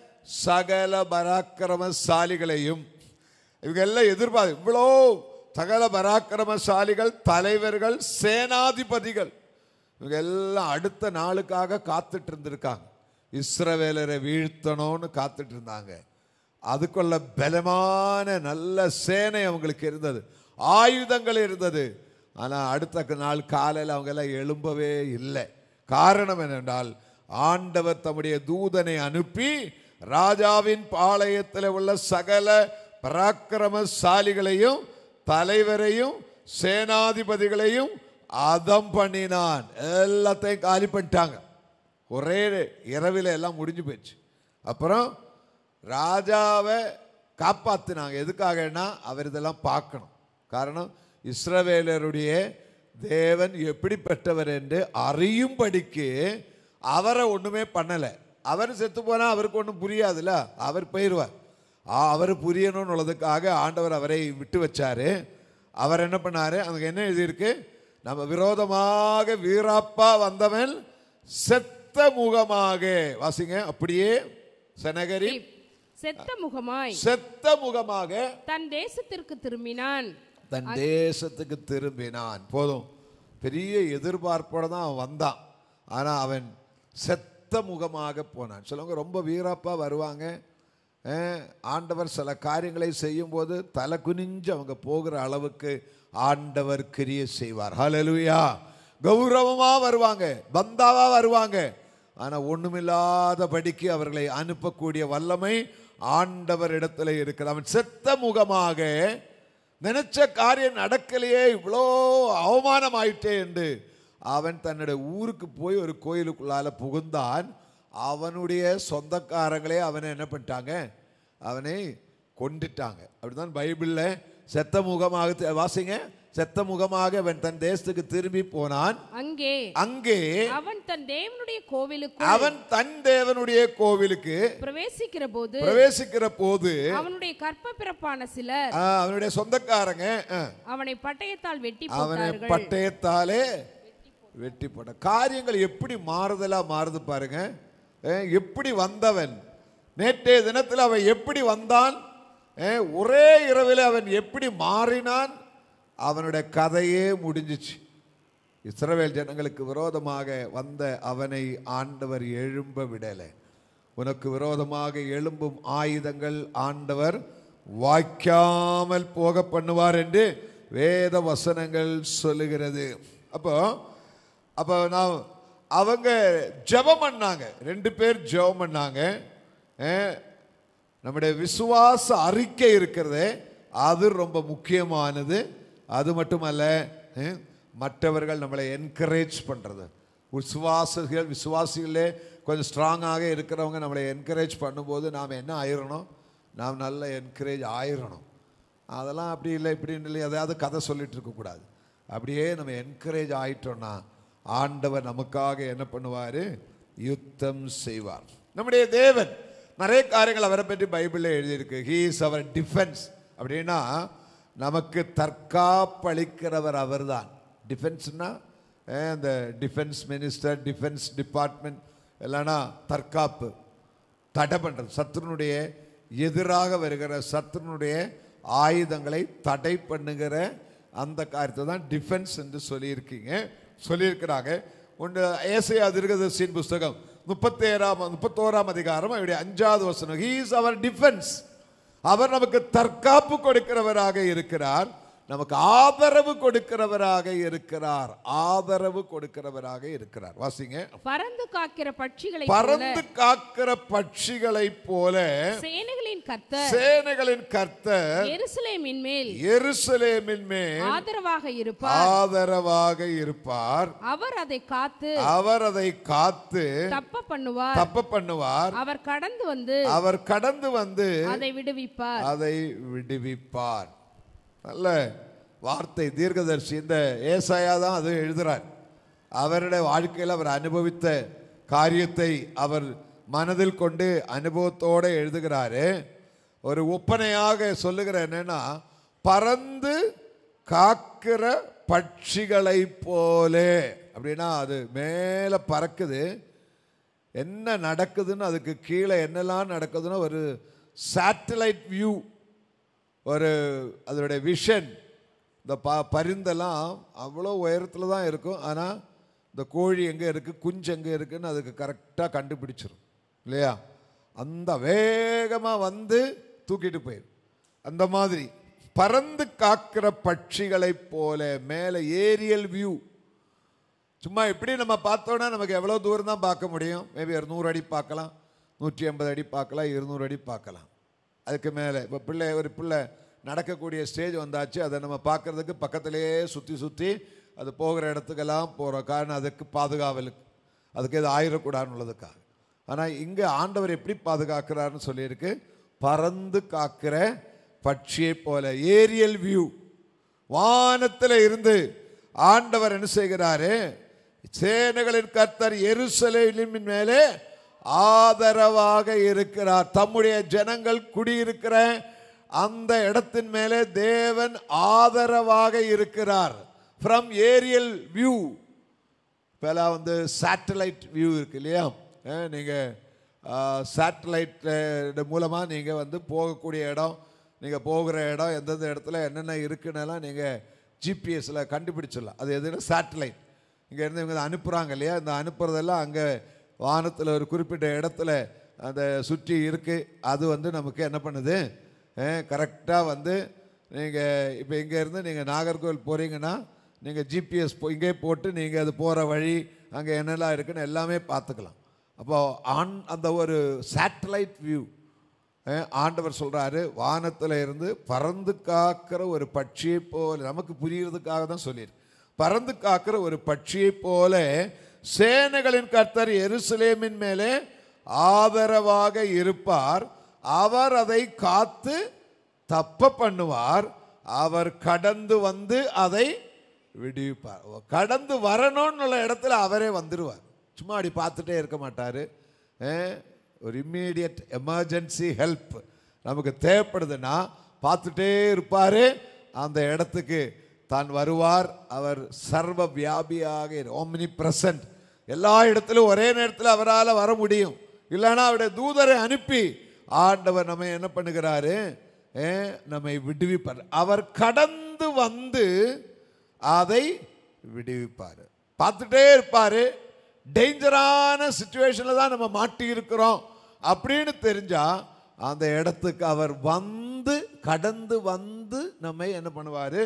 சகல பராக்கிரமசாலிகளையும் இவங்க எல்லாம் எதிர்பார்த்து இவ்வளோ சகல பராக்கிரமசாலிகள் தலைவர்கள் சேனாதிபதிகள் இவங்க எல்லாம் அடுத்த நாளுக்காக காத்துட்டு இருந்திருக்காங்க இஸ்ரவேலரை வீழ்த்தணும்னு காத்துட்டு இருந்தாங்க அதுக்குள்ள பலமான நல்ல சேனை அவங்களுக்கு இருந்தது ஆயுதங்கள் இருந்தது ஆனால் அடுத்த நாள் காலையில் அவங்க எல்லாம் எழும்பவே இல்லை காரணம் என்னென்றால் ஆண்டவர் தம்முடைய தூதனை அனுப்பி ராஜாவின் பாளையத்தில் உள்ள சகல பராக்கிரமசாலிகளையும் தலைவரையும் சேனாதிபதிகளையும் அதம் பண்ணினான் எல்லாத்தையும் காலி பண்ணிட்டாங்க ஒரே இரவில் எல்லாம் முடிஞ்சு போச்சு அப்புறம் ராஜாவை காப்பாத்தினாங்க எதுக்காகன்னா அவர் இதெல்லாம் பார்க்கணும் காரணம் இஸ்ரவேலருடைய தேவன் எப்படிப்பட்டவர் என்று அறியும்படிக்கு அவரை ஒண்ணுமே பண்ணலை அவர் செத்து போனா அவருக்கு ஒன்றும் புரியாதுல்ல அவர் போயிடுவார் ஆ, அவர் புரியணும்னு உள்ளதுக்காக ஆண்டவர் அவரை விட்டு வச்சாரு அவர் என்ன பண்ணாரு அங்க என்ன எழுதியிருக்கு நம்ம விரோதமாக வீராப்பா வந்தவன் செத்த முகமாக வாசிங்க அப்படியே செனகரி செத்த முகமாய் செத்த முகமாக தன் தேசத்திற்கு திரும்பினான் தன் தேசத்துக்கு திரும்பினான் போதும் பெரிய எதிர்பார்ப்போட தான் அவன் வந்தான் ஆனால் அவன் செத்த முகமாக போனான் சிலவங்க ரொம்ப வீரப்பா வருவாங்க அஹ், ஆண்டவர் சில காரியங்களை செய்யும்போது தலை குனிஞ்சு அவங்க போகிற அளவுக்கு ஆண்டவர் கிரிய செய்வார் ஹalleluya கௌரவமா வருவாங்க பந்தாவா வருவாங்க ஆனா ஒண்ணுமில்லாதபடிக்கு அவர்களை அனுப்பக்கூடிய வல்லமை ஆண்டவர் இடத்துல இருக்கிற அவன் செத்த முகமாக நினைச்ச காரியம் நடக்கலையே இவ்வளோ அவமானம் ஆயிட்டே என்று அவன் தன்னுடைய ஊருக்கு போய் ஒரு கோயிலுக்குள்ளால புகுந்தான் அவனுடைய சொந்தக்காரங்களே அவனை என்ன பண்ணிட்டாங்க அவனை கொண்டுட்டாங்க அப்படிதான் பைபிள்ல செத்த முகமாக தி- வாசிங்க செத்த முகமாக அவன் தன் தேசத்துக்கு திரும்பி போனான் அங்கே அங்கே அவன் தன் தேவனுடைய கோவிலுக்கு அவன் தன் தேவனுடைய கோவிலுக்கு பிரவேசிக்கிற போது பிரவேசிக்கிற போது அவனுடைய கற்ப பிறப்பான சிலர் ஆ, அவனுடைய சொந்தக்காரங்க ஆ, அவனை பட்டயத்தால் வெட்டி அவனை போட்டார்கள் பட்டயத்தாலே வெட்டி போட்ட காரியங்கள் எப்படி மாறுதலா மாறுது பாருங்க அஹ், எப்படி வந்தவன் நேற்றைய தினத்தில் அவன் எப்படி வந்தான் அஹ், ஒரே இரவில் அவன் எப்படி மாறினான் அவனுடைய கதையே முடிஞ்சிச்சு இஸ்ரவேல் ஜனங்களுக்கு விரோதமாக வந்த அவனை ஆண்டவர் எழும்ப விடலை உனக்கு விரோதமாக எழும்பும் ஆயுதங்கள் ஆண்டவர் வாய்க்காமல் போக பண்ணுவார் என்று வேத வசனங்கள் சொல்லுகிறது அப்போ அப்போ நான் அவங்க ஜெபம் பண்ணாங்க ரெண்டு பேர் ஜெபம் பண்ணாங்க அஹ், நம்முடைய விசுவாச அறிக்கை இருக்கிறதே அது ரொம்ப முக்கியமானது அது மட்டுமல்ல அஹ், மற்றவர்கள் நம்மளை என்கரேஜ் பண்ணுறது விசுவாசிகள் விசுவாசிகளே கொஞ்சம் ஸ்ட்ராங்காக இருக்கிறவங்க நம்மளை என்கரேஜ் பண்ணும்போது நாம் என்ன ஆயிரணும் நாம் நல்ல என்கரேஜ் ஆயிரணும் அதெல்லாம் அப்படி இல்லை இப்படின்னு இல்லை எதையாவது கதை சொல்லிட்டு இருக்கக்கூடாது அப்படியே நம்ம என்கரேஜ் ஆயிட்டோம்னா ஆண்டவர் நமக்காக என்ன பண்ணுவார் யுத்தம் செய்வார் நம்முடைய தேவன் நிறைய காரியங்கள் அவரை பற்றி பைபிளில் எழுதியிருக்கு ஹீ இஸ் அவர் டிஃபென்ஸ் அப்படின்னா நமக்கு தற்காப்பளிக்கிறவர் அவர்தான் டிஃபென்ஸ்னா இந்த டிஃபென்ஸ் மினிஸ்டர் டிஃபென்ஸ் டிபார்ட்மெண்ட் இல்லைன்னா தற்காப்பு தடை பண்ணுறது சத்துருனுடைய எதிராக வருகிற சத்துருனுடைய ஆயுதங்களை தடை பண்ணுகிற அந்த காரியத்தை தான் டிஃபென்ஸ் என்று சொல்லியிருக்கீங்க சொல்லியிருக்கிறாங்க ஒன்று ஏசையா திருகதர்சியின் புஸ்தகம் முப்பத்தேறாம் முப்பத்தோராம் அதிகாரம் அவருடைய அஞ்சாவது வசனம் ஹீ இஸ் அவர் டிஃபென்ஸ் அவர் நமக்கு தற்காப்பு கொடுக்கிறவராக இருக்கிறார் நமக்கு ஆதரவு கொடுக்கிறவராக இருக்கிறார் ஆதரவு கொடுக்கிறவராக இருக்கிறார் வாசிங்க பறந்து காக்கிற பட்சிகளை பறந்து காக்கிற பட்சிகளை போல சேனைகளின் கர்த்தர் சேனைகளின் கர்த்தர் எருசலேமின் மேல் எருசலேமின் மேல் ஆதரவாக இருப்பார் ஆதரவாக இருப்பார் அவர் அதை காத்து அவர் அதை காத்து தப்ப பண்ணுவார் தப்ப பண்ணுவார் அவர் கடந்து வந்து அவர் கடந்து வந்து அதை விடுவிப்பார் அதை விடுவிப்பார் நல்ல வார்த்தை தீர்க்கதரிசி இந்த ஏசாயா தான் அது எழுதுறார் அவருடைய வாழ்க்கையில் அவர் அனுபவித்த காரியத்தை அவர் மனதில் கொண்டு அனுபவத்தோடு எழுதுகிறாரு ஒரு ஒப்பனையாக சொல்லுகிற என்னன்னா பறந்து காக்கிற பட்சிகளை போலே அப்படின்னா அது மேலே பறக்குது என்ன நடக்குதுன்னு அதுக்கு கீழே என்னெல்லாம் நடக்குதுன்னு ஒரு சேட்டலைட் வியூ ஒரு அதோடைய விஷன் இந்த ப பரிந்தெல்லாம் அவ்வளோ உயரத்தில் தான் இருக்கும் ஆனால் இந்த கோழி எங்கே இருக்குது குஞ்சு எங்கே இருக்குன்னு அதுக்கு கரெக்டாக கண்டுபிடிச்சிரும் இல்லையா அந்த வேகமாக வந்து தூக்கிட்டு போயிடும் அந்த மாதிரி பறந்து காக்கிற பட்சிகளைப் போல மேலே ஏரியல் வியூ சும்மா இப்படி நம்ம பார்த்தோன்னா நமக்கு எவ்வளோ தூரம் தான் பார்க்க முடியும் மேபி ஒரு நூறு அடி பார்க்கலாம் நூற்றி ஐம்பது அடி பார்க்கலாம் இருநூறு அடி பார்க்கலாம் அதுக்கு மேலே இப்போ பிள்ளை ஒரு பிள்ளை நடக்கக்கூடிய ஸ்டேஜ் வந்தாச்சு அதை நம்ம பார்க்கறதுக்கு பக்கத்திலேயே சுற்றி சுற்றி அது போகிற இடத்துக்கெல்லாம் போகிறோம் காரணம் அதுக்கு பாதுகாவலுக்கு அதுக்கு எது ஆயிடக்கூடாதுன்னு உள்ளதுக்காக ஆனால் இங்கே ஆண்டவர் எப்படி பாதுகாக்கிறாருன்னு சொல்லியிருக்கு பறந்து காக்கிற பட்சியை போல ஏரியல் வியூ வானத்தில் இருந்து ஆண்டவர் என்ன செய்கிறாரு சேனைகளின் கர்த்தர் எருசலேமின் மேலே ஆதரவாக இருக்கிறார் தம்முடைய ஜனங்கள் குடியிருக்கிற அந்த இடத்தின் மேலே தேவன் ஆதரவாக இருக்கிறார் ஃப்ரம் ஏரியல் வியூ இப்போலாம் வந்து சேட்டலைட் வியூ இருக்கு இல்லையா நீங்கள் சேட்டலைட் மூலமாக நீங்கள் வந்து போகக்கூடிய இடம் நீங்கள் போகிற இடம் எந்தெந்த இடத்துல என்னென்ன இருக்குன்னெல்லாம் நீங்கள் ஜிபிஎஸ்ல கண்டுபிடிச்சிடலாம் அது எதுனா சேட்டலைட் இங்க இருந்து இவங்க இதை அனுப்புறாங்க இல்லையா இந்த அனுப்புறதெல்லாம் அங்க வானத்துல ஒரு குறிப்பிட்ட இடத்துல அந்த சுற்றி இருக்கு அது வந்து நமக்கு என்ன பண்ணுது கரெக்டாக வந்து நீங்கள் இப்போ இங்கேருந்து நீங்கள் நாகர்கோவில் போகிறீங்கன்னா நீங்கள் ஜிபிஎஸ் போ இங்கே போட்டு நீங்கள் அது போகிற வழி அங்கே என்னெல்லாம் இருக்குன்னு எல்லாமே பார்த்துக்கலாம் அப்போ ஆன் அந்த ஒரு சேட்டலைட் வியூ ஆண்டவர் சொல்கிறாரு வானத்தில் இருந்து பறந்து காக்கிற ஒரு பட்சியை போல நமக்கு புரியறதுக்காக தான் சொல்லியிருக்கு பறந்து காக்கிற ஒரு பட்சியை போல சேனைகளின் கர்த்தர் எருசலேமின் மேலே ஆதரவாக இருப்பார் அவர் அதை காத்து தப்ப பண்ணுவார் அவர் கடந்து வந்து அதை விடுவிப்பார் கடந்து வரணும்னு உள்ள இடத்துல அவரே வந்துடுவார் சும்மா அப்படி பார்த்துட்டே இருக்க மாட்டார் ஒரு இம்மீடியட் எமர்ஜென்சி ஹெல்ப் நமக்கு தேவைப்படுதுன்னா பார்த்துட்டே இருப்பார் அந்த இடத்துக்கு தான் வருவார் அவர் சர்வ வியாபியாக ஓமினி பிரசன்ட் எல்லா இடத்திலும் ஒரே நேரத்தில் அவரால் வர முடியும் இல்லைன்னா அவருடைய தூதரை அனுப்பி ஆண்டவர் நம்ம என்ன பண்ணுகிறாரு ஏ, நம்மை விடுவிப்பார் அவர் கடந்து வந்து அதை விடுவிப்பார் பார்த்துட்டே இருப்பாரு டேஞ்சரான சுச்சுவேஷனில் தான் நம்ம மாட்டி இருக்கிறோம் அப்படின்னு தெரிஞ்சா அந்த இடத்துக்கு அவர் வந்து கடந்து வந்து நம்மை என்ன பண்ணுவார்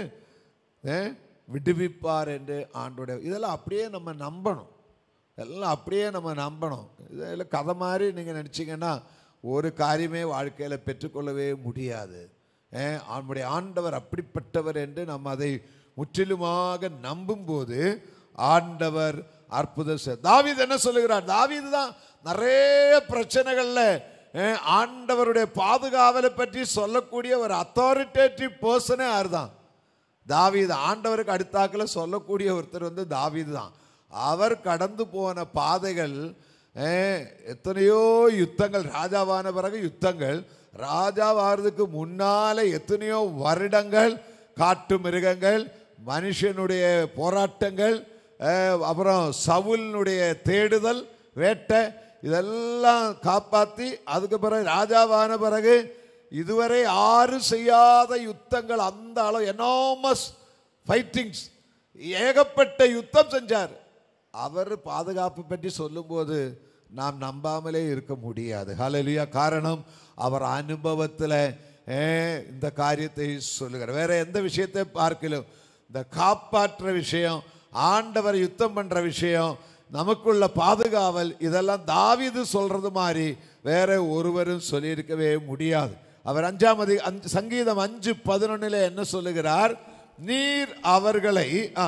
விடுவிப்பார் என்று ஆண்டோடைய இதெல்லாம் அப்படியே நம்ம நம்பணும் எல்லாம் அப்படியே நம்ம நம்பணும் இதில் கதை மாதிரி நீங்கள் நினச்சிங்கன்னா ஒரு காரியமே வாழ்க்கையில் பெற்றுக்கொள்ளவே முடியாது ஏன் நம்முடைய ஆண்டவர் அப்படிப்பட்டவர் என்று நம்ம அதை முற்றிலுமாக நம்பும்போது ஆண்டவர் அற்புதம் செய் தாவீது என்ன சொல்லுகிறார் தாவீது தான் நிறைய பிரச்சனைகள்ல ஏன், ஆண்டவருடைய பாதுகாவலை பற்றி சொல்லக்கூடிய ஒரு அத்தாரிட்டேட்டிவ் பர்சனே யார் தான் தாவீது ஆண்டவருக்கு அடுத்தாக்கில் சொல்லக்கூடிய ஒருத்தர் வந்து தாவீது தான் அவர் கடந்து போன பாதைகள் அஹ், எத்தனையோ யுத்தங்கள் ராஜாவான பிறகு யுத்தங்கள் ராஜாவாகிறதுக்கு முன்னால எத்தனையோ வருடங்கள் காட்டு மிருகங்கள் மனுஷனுடைய போராட்டங்கள் அஹ், அப்புறம் சவுலினுடைய தேடுதல் வேட்டை இதெல்லாம் காப்பாற்றி அதுக்கு பிறகு ராஜாவான பிறகு இதுவரை ஆறு செய்யாத யுத்தங்கள் அந்த அளவு எனாமஸ் ஃபைட்டிங்ஸ் ஏகப்பட்ட யுத்தம் செஞ்சார் அவர் பாதுகாப்பு பற்றி சொல்லும்போது நாம் நம்பாமலே இருக்க முடியாது ஹalleluya காரணம் அவர் அனுபவத்தில் இந்த காரியத்தை சொல்லுகிறார் வேற எந்த விஷயத்தை பார்க்கலும் இந்த காப்பாற்ற விஷயம் ஆண்டவர் யுத்தம் பண்ற விஷயம் நமக்குள்ள பாதுகாவல் இதெல்லாம் தாவீது சொல்றது மாதிரி வேற ஒருவரும் சொல்லியிருக்கவே முடியாது அவர் அஞ்சாம் அதி அஞ்சு சங்கீதம் அஞ்சு பதினொன்னுல என்ன சொல்லுகிறார் நீர் அவர்களை ஆ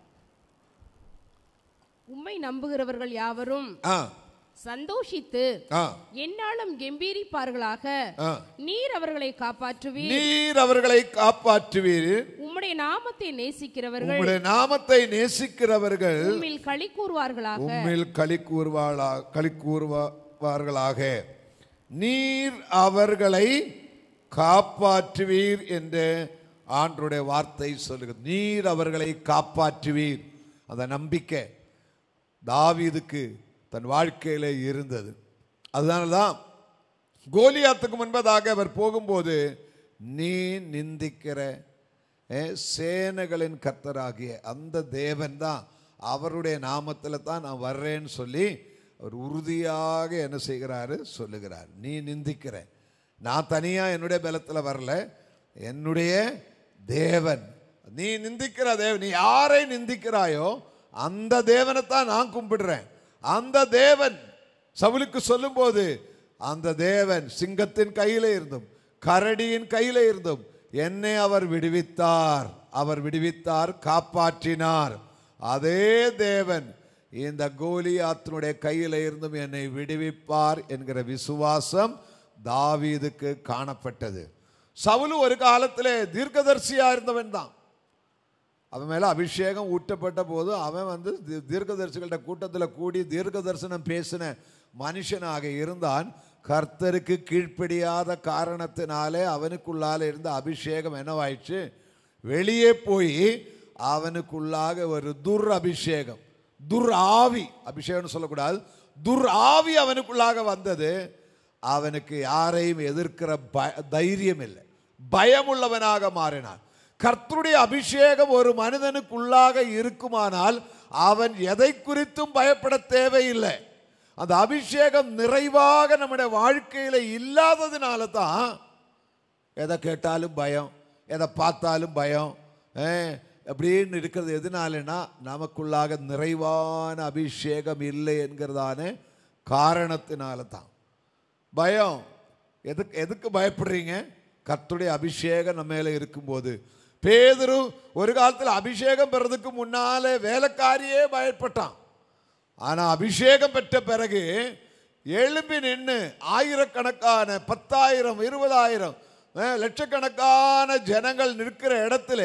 உம்மை நம்புகிறவர்கள் யாவரும் ஆ சந்தோஷித்து ஆ என்னாலும் கெம்பீரிப்பார்களாக ஆ. நீர் அவர்களை காப்பாற்றுவீர் நீர் அவர்களை காப்பாற்றுவீர் உம்முடைய நாமத்தை நேசிக்கிறவர்கள் உம்முடைய நாமத்தை நேசிக்கிறவர்கள் உம்மில் களி கூறுவார்களாக உம்மில் களி கூறுவாளா களி கூறுவார்களாக நீர் அவர்களை காப்பாற்றுவீர் என்று ஆண்டருடைய வார்த்தை சொல்லுகிறது நீர் அவர்களை காப்பாற்றுவீர் அந்த நம்பிக்கை தாவீதுக்கு தன் வாழ்க்கையில இருந்தது அதனால தான் கோலியாத்துக்கு முன்பதாக அவர் போகும்போது நீ நிந்திக்கிற ஏ, சேனைகளின் கர்த்தராகிய அந்த தேவன் தான் அவருடைய நாமத்தில் தான் நான் வர்றேன்னு சொல்லி அவர் உறுதியாக என்ன செய்கிறாரு சொல்லுகிறார் நீ நிந்திக்கிற நான் தனியாக என்னுடைய பலத்தில் வரல என்னுடைய தேவன் நீ நிந்திக்கிற தேவன் நீ யாரை நிந்திக்கிறாயோ அந்த தேவனைத்தான் நான் கும்பிடுறேன் அந்த தேவன் சவுலுக்கு சொல்லும்போது அந்த தேவன் சிங்கத்தின் கையில இருந்தும் கரடியின் கையில இருந்தும் என்னை அவர் விடுவித்தார் அவர் விடுவித்தார் காப்பாற்றினார் அதே தேவன் இந்த கோலியாத்தினுடைய கையில இருந்தும் என்னை விடுவிப்பார் என்கிற விசுவாசம் தாவீதுக்கு காணப்பட்டது சவுலு ஒரு காலத்திலே தீர்க்கதரிசியா இருந்தவன் தான் அவன் மேல அபிஷேகம் ஊட்டப்பட்ட போது அவன் வந்து தி- தீர்க்கதரிசிகள்ட்ட கூட்டத்தில் கூடி தீர்க்க தரிசனம் பேசின மனுஷனாக இருந்தான் கர்த்தருக்கு கீழ்ப்படியாத காரணத்தினாலே அவனுக்குள்ளால இருந்த அபிஷேகம் என்னவாயிடுச்சு வெளியே போய் அவனுக்குள்ளாக ஒரு துர் அபிஷேகம் துர் ஆவி அபிஷேகம்னு சொல்லக்கூடாது துர் ஆவி அவனுக்குள்ளாக வந்தது அவனுக்கு யாரையும் எதிர்க்கிற ப- தைரியம் இல்லை பயமுள்ளவனாக மாறினான் கர்த்தருடைய அபிஷேகம் ஒரு மனிதனுக்குள்ளாக இருக்குமானால் அவன் எதை குறித்தும் பயப்பட தேவையில்லை அந்த அபிஷேகம் நிறைவாக நம்முடைய வாழ்க்கையில இல்லாததுனால தான் எதை கேட்டாலும் பயம் எதை பார்த்தாலும் பயம் ஏ, அப்படின்னு இருக்கிறது எதனாலனா நமக்குள்ளாக நிறைவான அபிஷேகம் இல்லை என்கிறதான காரணத்தினால தான் பயம் எதுக்கு எதுக்கு பயப்படுறீங்க கர்த்தருடைய அபிஷேகம் நம்ம மேலே இருக்கும்போது பேதுரு ஒரு காலத்தில் அபிஷேகம் பெறதுக்கு முன்னாலே வேலைக்காரியே பயப்பட்டான் ஆனா அபிஷேகம் பெற்ற பிறகு எழும்பி நின்று ஆயிரக்கணக்கான பத்தாயிரம் இருபதாயிரம் அஹ், லட்சக்கணக்கான ஜனங்கள் நிற்கிற இடத்துல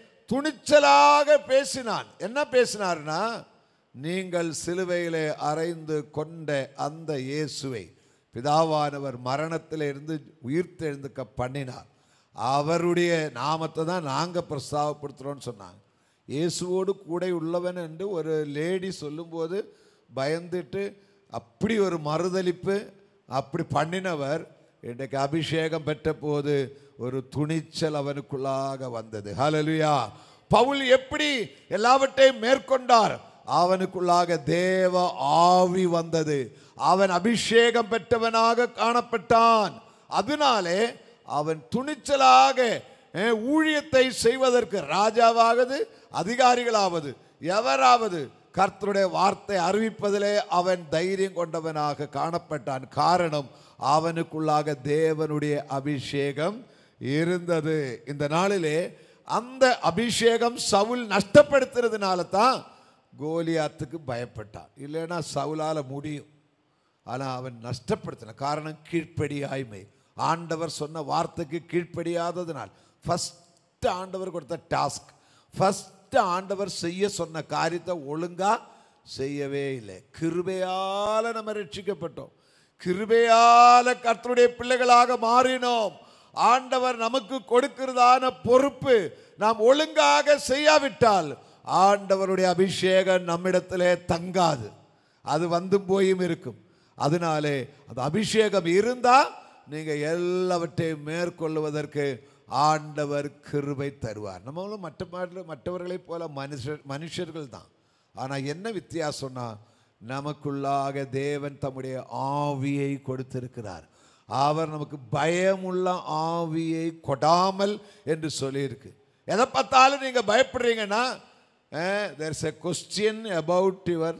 துணிச்சலாக பேசினான் என்ன பேசினார்னா நீங்கள் சிலுவையிலே அறைந்து கொண்ட அந்த இயேசுவை பிதாவானவர் மரணத்திலிருந்து உயிர்த்தெழுந்துக்க பண்ணினார் அவருடைய நாமத்தை தான் நாங்கள் பிரஸ்தாபப்படுத்துகிறோம்னு சொன்னாங்க இயேசுவோடு கூட உள்ளவன் என்று ஒரு லேடி சொல்லும்போது பயந்துட்டு அப்படி ஒரு மறுதலிப்பு அப்படி பண்ணினவர் இன்றைக்கு அபிஷேகம் பெற்ற போது ஒரு துணிச்சல் அவனுக்குள்ளாக வந்தது ஹalleluya பவுல் எப்படி எல்லாவற்றையும் மேற்கொண்டார் அவனுக்குள்ளாக தேவ ஆவி வந்தது அவன் அபிஷேகம் பெற்றவனாக காணப்பட்டான் அதனாலே அவன் துணிச்சலாக அஹ், ஊழியத்தை செய்வதற்கு ராஜாவாவது அதிகாரிகளாவது எவராவது கர்த்தருடைய வார்த்தை அறிவிப்பதிலே அவன் தைரியம் கொண்டவனாக காணப்பட்டான் காரணம் அவனுக்குள்ளாக தேவனுடைய அபிஷேகம் இருந்தது இந்த நாளிலே அந்த அபிஷேகம் சவுல் நஷ்டப்படுத்துறதுனால தான் கோலியாத்துக்கு பயப்பட்டான் இல்லைன்னா சவுலால முடியும் ஆனால் அவன் நஷ்டப்படுத்தின காரணம் கீழ்ப்படியாய்மை ஆண்டவர் சொன்ன வார்த்தைக்கு கீழ்ப்படியாததினால் ஃபஸ்ட்டு ஆண்டவர் கொடுத்த டாஸ்க் ஃபஸ்ட்டு ஆண்டவர் செய்ய சொன்ன காரியத்தை ஒழுங்கா செய்யவே இல்லை கிருபையால நம்ம ரட்சிக்கப்பட்டோம் கிருபையால கர்த்தருடைய பிள்ளைகளாக மாறினோம் ஆண்டவர் நமக்கு கொடுக்கிறதான பொறுப்பு நாம் ஒழுங்காக செய்யாவிட்டால் ஆண்டவருடைய அபிஷேகம் நம்மிடத்திலே தங்காது அது வந்தும் போயும் இருக்கும் அதனாலே அந்த அபிஷேகம் இருந்தா நீங்க எல்லாவற்றையும் மேற்கொள்வதற்கு ஆண்டவர் கிருபை தருவார் நம்மளும் மற்ற மாற்று- மற்றவர்களைப் போல மனுஷர் மனுஷர்கள் தான் ஆனா என்ன வித்தியாசம்னா நமக்குள்ளாக தேவன் தம்முடைய ஆவியை கொடுத்திருக்கிறார் அவர் நமக்கு பயமுள்ள ஆவியை கொடாமல் என்று சொல்லியிருக்கு எதை பார்த்தாலும் நீங்க பயப்படுறீங்கன்னா there's a question about your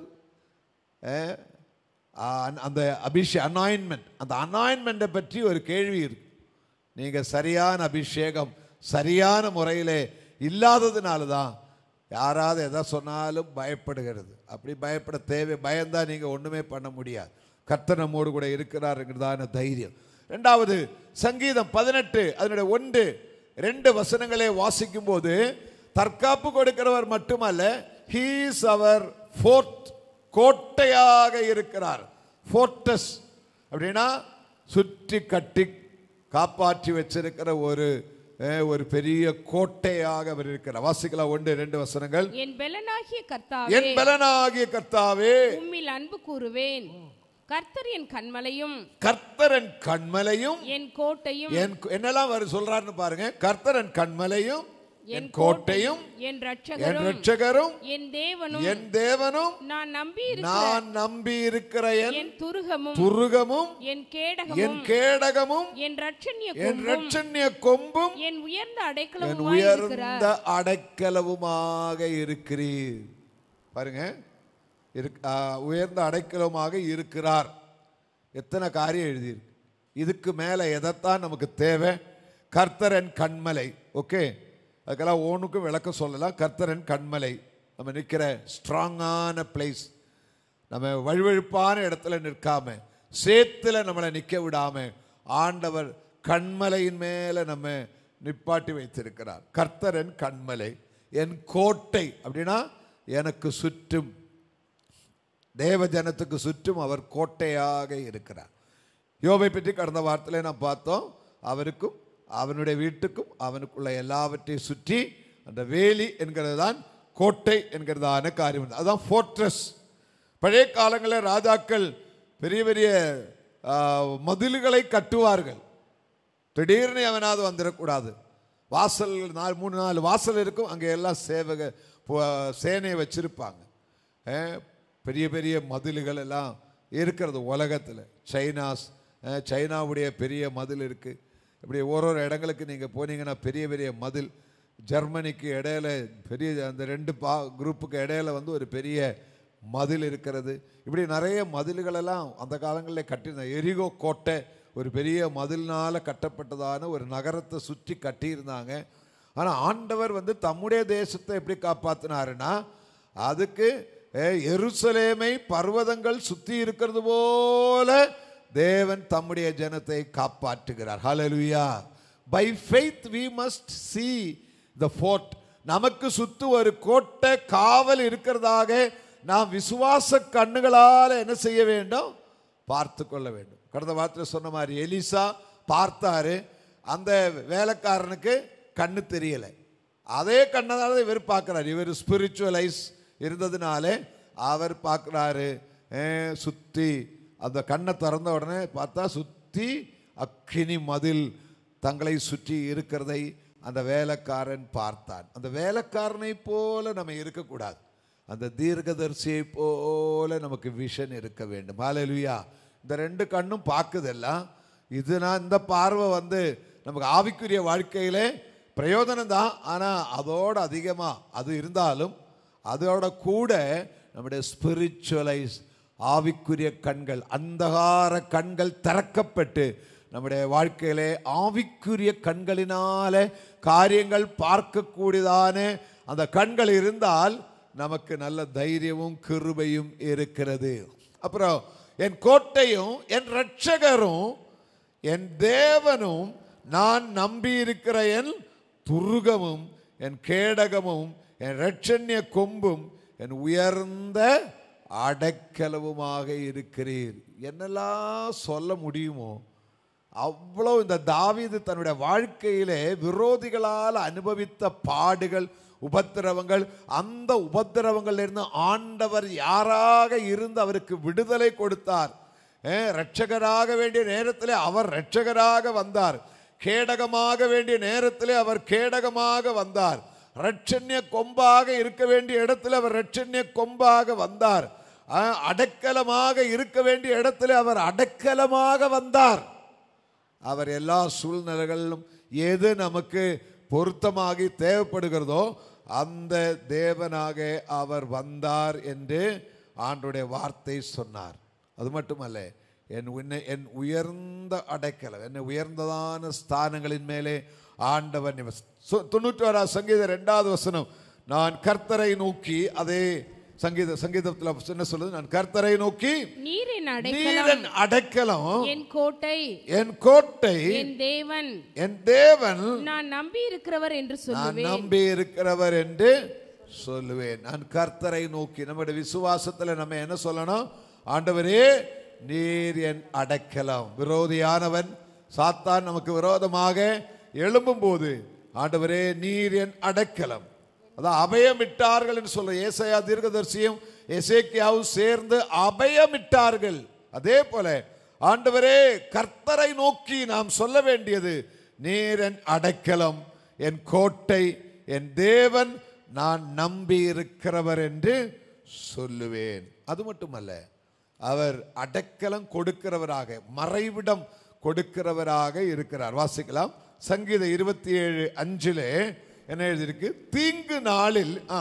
uh, uh, அந்த அபிஷே அனாயின்மெண்ட் அந்த அனாயின்மெண்ட்டை பற்றி ஒரு கேள்வி இருக்கு நீங்க சரியான அபிஷேகம் சரியான முறையிலே இல்லாததுனால தான் யாராவது எதை சொன்னாலும் பயப்படுகிறது அப்படி பயப்பட தேவை பயந்தா நீங்க ஒண்ணுமே பண்ண முடியாது கர்த்தர் நம்மோடு கூட இருக்கிறாருங்கிறதான தைரியம் ரெண்டாவது சங்கீதம் பதினெட்டு அதனுடைய ஒன்று ரெண்டு வசனங்களை வாசிக்கும் போது தற்காப்பு கொடுக்கிறவர் மட்டுமல்ல ஹீஸ் அவர் ஃபோர்த் கோட்டையாக இருக்கிறார் ஃபோர்டஸ் அப்படின்னா சுற்றி கட்டி காப்பாற்றி வச்சிருக்கிற ஒரு அஹ், ஒரு பெரிய கோட்டையாக அவர் இருக்கிறார் வாசிக்கலாம் ஒன்று ரெண்டு வசனங்கள் என் பெலனாகிய என் கர்த்தாவே பலனாகிய கர்த்தாவே உம்மில் அன்பு கூறுவேன் கர்த்தர் என் கண்மலையும் கர்த்தரன் கண்மலையும் என் கோட்டையும் என் என்னெல்லாம் அவர் சொல்றாருன்னு பாருங்க கர்த்தரன் கண்மலையும் என் கோட்டையும் என் என் ரட்சகரும் ரட்சகரும் என் தேவனும் என் தேவனும் நான் நம்பி இருக்கிற நான் நம்பி இருக்கிற என் என் துருகமும் துருகமும் என் என் கேடகமும் கேடகமும் என் ரட்சண்ய என் கொம்பும் ரட்சண்ய கொம்பும் என் உயர்ந்த என் அடைக்கலமுமாய் உயர்ந்த இருக்கிறார் அடைக்கலவுமாக இருக்கிறீர் பாருங்க இருக்- ஆ, உயர்ந்த அடைக்கலமாக இருக்கிறார் எத்தனை காரியம் எழுதியிருக்கு இதுக்கு மேலே எதைத்தான் நமக்கு தேவை கர்த்தரன் கண்மலை ஓகே அதுக்கெல்லாம் ஓனுக்கும் விளக்கம் சொல்லலாம் கர்த்தரன் கண்மலை நம்ம நிற்கிற ஸ்ட்ராங்கான பிளேஸ் நம்ம வழுவழுப்பான இடத்துல நிற்காம சேத்துல நம்மளை நிற்க விடாம ஆண்டவர் கண்மலையின் மேல நம்ம நிப்பாட்டி வைத்திருக்கிறார் கர்த்தரன் கண்மலை என் கோட்டை அப்படின்னா எனக்கு சுற்றும் தேவ ஜனத்துக்கு சுற்றும் அவர் கோட்டையாக இருக்கிறார் யோபை பற்றி கடந்த வாரத்திலே நாம் பார்த்தோம் அவருக்கும் அவனுடைய வீட்டுக்கும் அவனுக்குள்ள எல்லாவற்றையும் சுற்றி அந்த வேலி என்கிறது தான் கோட்டை என்கிறதான காரியம் அதுதான் ஃபோர்ட்ரஸ் பழைய காலங்களில் ராஜாக்கள் பெரிய பெரிய ஆ, மதில்களை கட்டுவார்கள் திடீர்னு எவனாவது வந்துடக்கூடாது வாசல் நாலு மூணு நாலு வாசல் இருக்கும் அங்கே எல்லாம் சேவக பு- சேனையை வச்சிருப்பாங்க அஹ், பெரிய பெரிய மதில்கள் எல்லாம் இருக்கிறது உலகத்தில் சைனாஸ் அஹ், சைனாவுடைய பெரிய மதில் இருக்குது இப்படி ஒரு ஒரு இடங்களுக்கு நீங்கள் போனீங்கன்னா பெரிய பெரிய மதில் ஜெர்மனிக்கு இடையில பெரிய அந்த ரெண்டு பா குரூப்புக்கு இடையில வந்து ஒரு பெரிய மதில் இருக்கிறது இப்படி நிறைய மதில்களெல்லாம் அந்த காலங்களில் கட்டியிருந்த எரிகோ கோட்டை ஒரு பெரிய மதில்னால கட்டப்பட்டதான ஒரு நகரத்தை சுற்றி கட்டியிருந்தாங்க ஆனால் ஆண்டவர் வந்து தம்முடைய தேசத்தை எப்படி காப்பாற்றினாருன்னா அதுக்கு அஹ், எருசலேமை பர்வதங்கள் சுற்றி இருக்கிறது போல தேவன் தம்முடைய ஜனத்தை காப்பாற்றுகிறார் hallelujah by faith we must see the fort நமக்கு சுத்து ஒரு கோட்டை காவல் இருக்கிறதாக நாம் விசுவாச கண்ணுகளால் என்ன செய்ய வேண்டும் பார்த்து கொள்ள வேண்டும் கடந்த வாரத்தில் சொன்ன மாதிரி எலிசா பார்த்தாரு அந்த வேலைக்காரனுக்கு கண்ணு தெரியலை அதே கண்ணதால இவர் பார்க்குறாரு இவர் ஸ்பிரிச்சுவலைஸ் இருந்ததுனாலே அவர் பார்க்குறாரு சுற்றி அந்த கண்ணை திறந்த உடனே பார்த்தா சுற்றி அக்கினி மதில் தங்களை சுற்றி இருக்கிறதை அந்த வேலைக்காரன் பார்த்தான் அந்த வேலைக்காரனை போல நம்ம இருக்கக்கூடாது அந்த தீர்க்கதரிசியை போல நமக்கு விஷன் இருக்க வேண்டும் ஹalleluya இந்த ரெண்டு கண்ணும் பார்க்குதெல்லாம் இது நான் இந்த பார்வை வந்து நமக்கு ஆவிக்குரிய வாழ்க்கையிலே பிரயோஜனம் தான் ஆனால் அதோட அதிகமாக அது இருந்தாலும் அதோட கூட நம்முடைய ஸ்பிரிச்சுவலைஸ் ஆவிக்குரிய கண்கள் அந்தகார கண்கள் திறக்கப்பட்டு நம்முடைய வாழ்க்கையிலே ஆவிக்குரிய கண்களினால காரியங்கள் பார்க்கக்கூடியதான அந்த கண்கள் இருந்தால் நமக்கு நல்ல தைரியமும் கிருபையும் இருக்கிறது அப்புறம் என் கோட்டையும் என் இரட்சகரும் என் தேவனும் நான் நம்பியிருக்கிற என் துருகமும் என் கேடகமும் என் இரட்சண்ய கொம்பும் என் உயர்ந்த அடைக்கலவுமாக இருக்கிறீர் என்னெல்லாம் சொல்ல முடியுமோ அவ்வளோ இந்த தாவீது தன்னுடைய வாழ்க்கையிலே விரோதிகளால் அனுபவித்த பாடுகள் உபத்திரவங்கள் அந்த உபத்திரவங்களிலிருந்து ஆண்டவர் யாராக இருந்து அவருக்கு விடுதலை கொடுத்தார் அஹ், இரட்சகராக வேண்டிய நேரத்தில் அவர் இரட்சகராக வந்தார் கேடகமாக வேண்டிய நேரத்தில் அவர் கேடகமாக வந்தார் ரட்சண்ய கொம்பாக இருக்க வேண்டிய இடத்துல அவர் ரட்சண்ய கொம்பாக வந்தார் அஹ், அடைக்கலமாக இருக்க வேண்டிய இடத்துல அவர் அடைக்கலமாக வந்தார் அவர் எல்லா சூழ்நிலைகளிலும் எது நமக்கு பொருத்தமாகி தேவைப்படுகிறதோ அந்த தேவனாக அவர் வந்தார் என்று ஆண்டுடைய வார்த்தை சொன்னார் அது மட்டுமல்ல என் உன்னை என் உயர்ந்த அடைக்கலம் என்னை உயர்ந்ததான ஸ்தானங்களின் மேலே ஆண்டவர் நிவஸ் சு- தொண்ணூற்றி ஓரா சங்கீத ரெண்டாவது வசனம் நான் கர்த்தரை நோக்கி அதே சங்கீத சங்கீதத்தில் என்ன சொல்லுது நான் கர்த்தரை நோக்கி நீர் என் நீரன் அடைக்கலம் அடைக்கலம் என் கோட்டை என் கோட்டை என் தேவன் என் தேவன் நான் நம்பி இருக்கிறவர் என்று நான் சொல்லுவேன் நம்பி இருக்கிறவர் என்று சொல்லுவேன் நான் கர்த்தரை நோக்கி நம்முடைய விசுவாசத்துல நம்ம என்ன சொல்லணும் ஆண்டவரே நீர் என் அடைக்கலம் விரோதியானவன் சாத்தான் நமக்கு விரோதமாக எழும்பும் போது ஆண்டவரே நீர் என் அடைக்கலம் அதான் அபயமிட்டார்கள் என்று சொல்ல ஏசாயா தீர்க்கதரிசியும் எசேக்கியாவும் சேர்ந்து அபயமிட்டார்கள் அதே போல ஆண்டவரே கர்த்தரை நோக்கி நாம் சொல்ல வேண்டியது நீர் என் அடைக்கலம் என் கோட்டை என் தேவன் நான் நம்பி இருக்கிறவர் என்று சொல்லுவேன் அது மட்டுமல்ல அவர் அடைக்கலம் கொடுக்கிறவராக மறைவிடம் கொடுக்கிறவராக இருக்கிறார் வாசிக்கலாம் சங்கீத இருபத்தி ஏழு அஞ்சிலே என்ன எழுதியிருக்கு தீங்கு நாளில் ஆ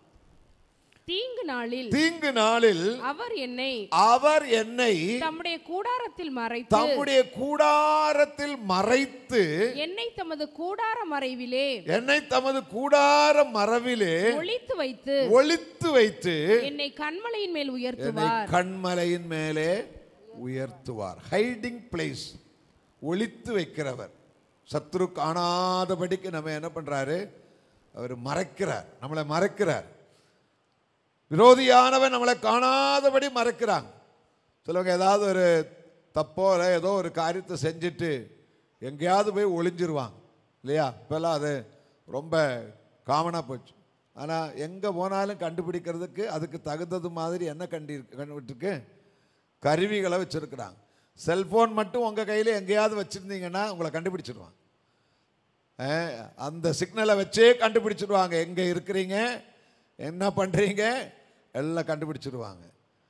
தீங்கு நாளில் தீங்கு நாளில் அவர் என்னை அவர் என்னை தம்முடைய கூடாரத்தில் மறைத்து தம்முடைய கூடாரத்தில் மறைத்து என்னை தமது கூடார மறைவிலே என்னை தமது கூடார மரவிலே ஒளித்து வைத்து ஒளித்து வைத்து என்னை கண்மலையின் மேல் என்னை உயர்த்துவார் கண்மலையின் மேலே உயர்த்துவார் ஹைடிங் பிளேஸ் ஒளித்து வைக்கிறவர் சத்ரு காணாதபடிக்கு நம்ம என்ன பண்றாரு அவர் மறைக்கிறார் நம்மளை மறைக்கிறார் விரோதியானவன் நம்மளை காணாதபடி மறைக்கிறாங்க சிலவங்க ஏதாவது ஒரு தப்போ இல்லை ஏதோ ஒரு காரியத்தை செஞ்சுட்டு எங்கேயாவது போய் ஒளிஞ்சிருவாங்க இல்லையா இப்போல்லாம் அது ரொம்ப காமனாக போச்சு ஆனால் எங்கே போனாலும் கண்டுபிடிக்கிறதுக்கு அதுக்கு தகுந்தது மாதிரி என்ன கண்டி கண்டுபிடிச்சிருக்கு கருவிகளை வச்சுருக்குறாங்க செல்ஃபோன் மட்டும் உங்கள் கையில் எங்கேயாவது வச்சுருந்தீங்கன்னா உங்களை கண்டுபிடிச்சிருவாங்க அஹ், அந்த சிக்னலை வச்சே கண்டுபிடிச்சிடுவாங்க எங்கே இருக்கிறீங்க என்ன பண்ணுறீங்க எல்லாம் கண்டுபிடிச்சிடுவாங்க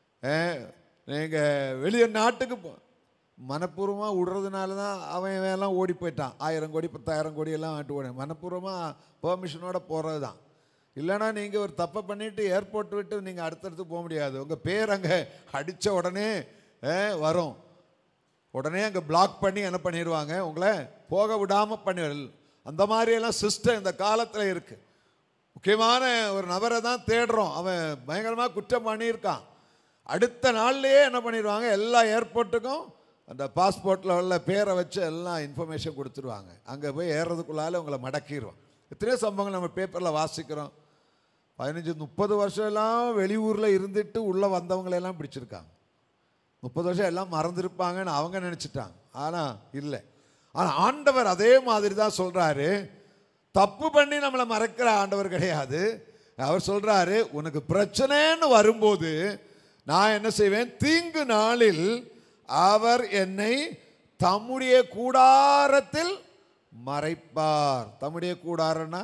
நீங்கள் வெளியே நாட்டுக்கு போ மனப்பூர்வமாக விடுறதுனால தான் அவன் இவன் எல்லாம் ஓடி போயிட்டான் ஆயிரம் கோடி பத்தாயிரம் கோடி எல்லாம் ஆட்டு ஓடி மனப்பூர்வமாக பெர்மிஷனோட போகிறது தான் இல்லைன்னா நீங்கள் ஒரு தப்பை பண்ணிவிட்டு ஏர்போர்ட் விட்டு நீங்கள் அடுத்தடுத்து போக முடியாது உங்கள் பேர் அங்கே அடித்த உடனே அஹ், வரும் உடனே அங்கே பிளாக் பண்ணி என்ன பண்ணிடுவாங்க உங்களை போக விடாமல் பண்ணி அந்த மாதிரியெல்லாம் சிஸ்டம் இந்த காலத்தில் இருக்குது முக்கியமான ஒரு நபரை தான் தேடுறோம் அவன் பயங்கரமாக குற்றம் பண்ணியிருக்கான் அடுத்த நாள்லயே என்ன பண்ணிடுவாங்க எல்லா ஏர்போர்ட்டுக்கும் அந்த பாஸ்போர்ட்டில் உள்ள பேரை வச்சு எல்லாம் இன்ஃபர்மேஷன் கொடுத்துருவாங்க அங்கே போய் ஏறுறதுக்குள்ளால உங்களை மடக்கிடுவான் எத்தனையோ சம்பவங்கள் நம்ம பேப்பரில் வாசிக்கிறோம் பதினஞ்சு முப்பது வருஷம் எல்லாம் வெளியூரில் இருந்துட்டு உள்ளே வந்தவங்களெல்லாம் பிடிச்சிருக்காங்க முப்பது வருஷம் எல்லாம் மறந்துருப்பாங்கன்னு அவங்க நினச்சிட்டாங்க ஆனால் இல்லை ஆனால் ஆண்டவர் அதே மாதிரி தான் சொல்கிறாரு தப்பு பண்ணி நம்மளை மறக்கிற ஆண்டவர் கிடையாது அவர் சொல்கிறாரு உனக்கு பிரச்சனைன்னு வரும்போது நான் என்ன செய்வேன் தீங்கு நாளில் அவர் என்னை தம்முடைய கூடாரத்தில் மறைப்பார் தம்முடைய கூடாரன்னா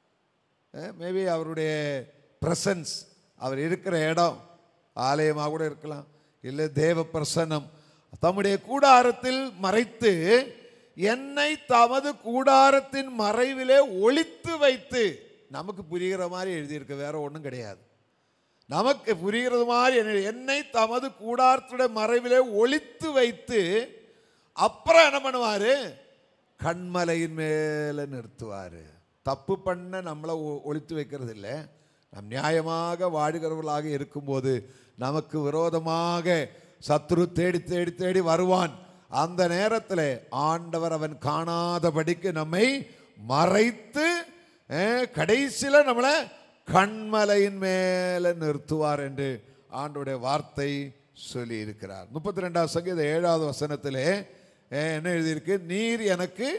மேபி அவருடைய பிரசன்ஸ் அவர் இருக்கிற இடம் ஆலயமாக கூட இருக்கலாம் இல்லை தேவ பிரசன்னம் தம்முடைய கூடாரத்தில் மறைத்து என்னை தமது கூடாரத்தின் மறைவிலே ஒளித்து வைத்து நமக்கு புரிகிற மாதிரி எழுதியிருக்கு வேற ஒன்றும் கிடையாது நமக்கு புரிகிறது மாதிரி என்ன- என்னை தமது கூடாரத்துடைய மறைவிலே ஒளித்து வைத்து அப்புறம் என்ன பண்ணுவாரு கண்மலையின் மேலே நிறுத்துவார் தப்பு பண்ண நம்மளை ஒ- ஒளித்து வைக்கிறது இல்லை நம் நியாயமாக வாழுகிறவர்களாக இருக்கும்போது நமக்கு விரோதமாக சத்ரு தேடி தேடி தேடி வருவான் அந்த நேரத்தில் ஆண்டவர் அவன் காணாதபடிக்கு நம்மை மறைத்து கடைசியில் நம்மளை கண்மலையின் மேலே நிறுத்துவார் என்று ஆண்டோடைய வார்த்தை சொல்லி இருக்கிறார் முப்பத்தி ரெண்டாவது சங்கீத ஏழாவது வசனத்திலே அஹ், என்ன எழுதியிருக்கு நீர் எனக்கு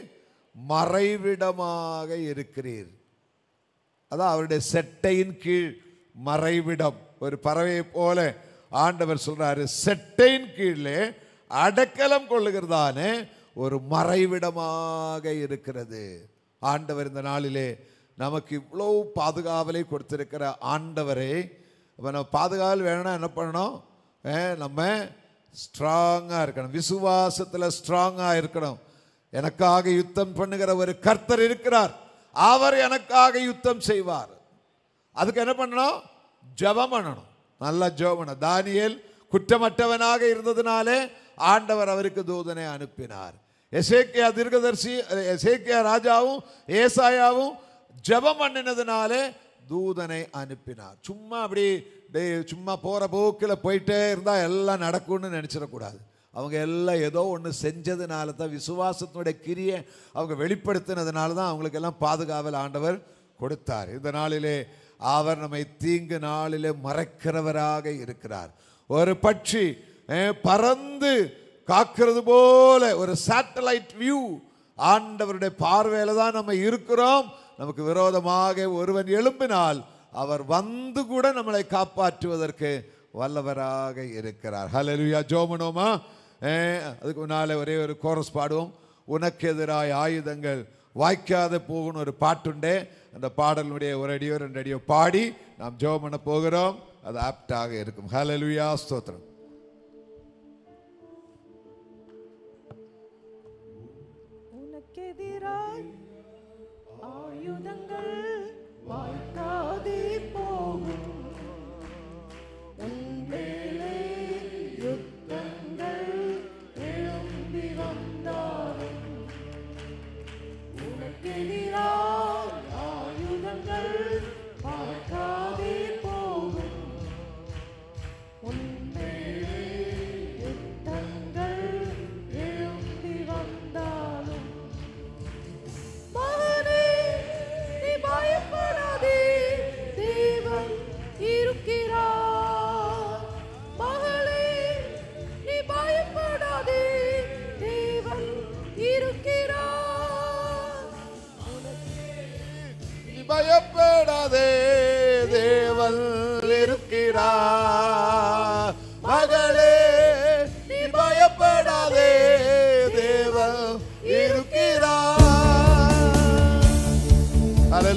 மறைவிடமாக இருக்கிறீர் அதான் அவருடைய செட்டையின் கீழ் மறைவிடம் ஒரு பறவையை போல ஆண்டவர் சொல்றாரு செட்டையின் கீழே அடக்கலம் கொள்ளுகிறதான ஒரு மறைவிடமாக இருக்கிறது ஆண்டவர் இந்த நாளிலே நமக்கு இவ்வளோ பாதுகாவலை கொடுத்திருக்கிற ஆண்டவரை அப்ப நம்ம பாதுகாவல் வேணும்னா என்ன பண்ணணும் அஹ், நம்ம ஸ்ட்ராங்காக இருக்கணும் விசுவாசத்தில் ஸ்ட்ராங்காக இருக்கணும் எனக்காக யுத்தம் பண்ணுகிற ஒரு கர்த்தர் இருக்கிறார் அவர் எனக்காக யுத்தம் செய்வார் அதுக்கு என்ன பண்ணணும் ஜெபம் பண்ணணும் நல்லா ஜெபம் பண்ணணும் தானியேல் குற்றமற்றவனாக இருந்ததுனாலே ஆண்டவர் அவருக்கு தூதனை அனுப்பினார் எசேக்கியா தீர்க்கதரிசி எசேக்கியா ராஜாவும் ஏசாயாவும் ஜெபம் பண்ணினதுனாலே தூதனை அனுப்பினார் சும்மா அப்படி டேய் சும்மா போகிற போக்கில் போயிட்டே இருந்தால் எல்லாம் நடக்கும்னு நினச்சிடக்கூடாது அவங்க எல்லாம் ஏதோ ஒன்று செஞ்சதுனால தான் விசுவாசத்தினுடைய கிரியை அவங்க வெளிப்படுத்தினதுனால தான் அவங்களுக்கு எல்லாம் பாதுகாவல் ஆண்டவர் கொடுத்தார் இந்த நாளிலே அவர் நம்மை தீங்கு நாளிலே மறைக்கிறவராக இருக்கிறார் ஒரு பட்சி அஹ், பறந்து காக்கிறது போல ஒரு சேட்டலைட் வியூ ஆண்டவருடைய பார்வையில தான் நம்ம இருக்கிறோம் நமக்கு விரோதமாக ஒருவன் எழும்பினால் அவர் வந்து கூட நம்மளை காப்பாற்றுவதற்கு வல்லவராக இருக்கிறார் ஹalleluya ஜோமனோமா அஹ், அதுக்கு முன்னாலே ஒரே ஒரு கோரஸ் பாடுவோம் உனக்கு எதிராய் ஆயுதங்கள் வாய்க்காத போகணும் ஒரு பாட்டுண்டே அந்த பாடலுடைய ஒரு அடியோ ரெண்டு அடியோ பாடி நாம் ஜெபம் பண்ண போகிறோம் அது ஆப்டாக இருக்கும் ஹalleluya ஸ்தோத்திரம் உனக்கெதிராய் ஆயுதங்கள் வாய்க்காதே போகும் உன் மேலே யுத்தங்கள் எழும்பி வந்தாலும் உனக்கெதிராய் ஆயுதங்கள் வாய்க்காதே போகும் உன் மேலே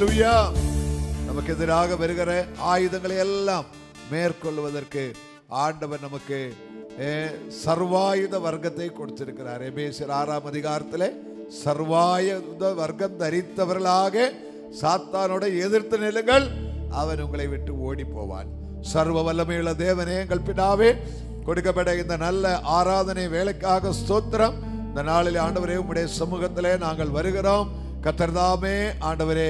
ஹalleluya நமக்கு எதிராக வருகிற ஆயுதங்களை எல்லாம் மேற்கொள்வதற்கு ஆண்டவர் நமக்கு அஹ், சர்வாயுத வர்க்கத்தை கொடுத்திருக்கிறார் எபேசியர் ஆறாம் அதிகாரத்தில் சர்வாயுத வர்க்கம் தரித்தவர்களாக சாத்தானோட எதிர்த்து நிலுங்கள் அவன் உங்களை விட்டு ஓடி போவான் சர்வ வல்லமையுள்ள தேவனே எங்கள் பிதாவே கொடுக்கப்பட்ட இந்த நல்ல ஆராதனை வேலைக்காக ஸ்தோத்திரம் இந்த நாளில் ஆண்டவரே உம்முடைய சமூகத்திலே நாங்கள் வருகிறோம் கத்தர்தாமே ஆண்டவரே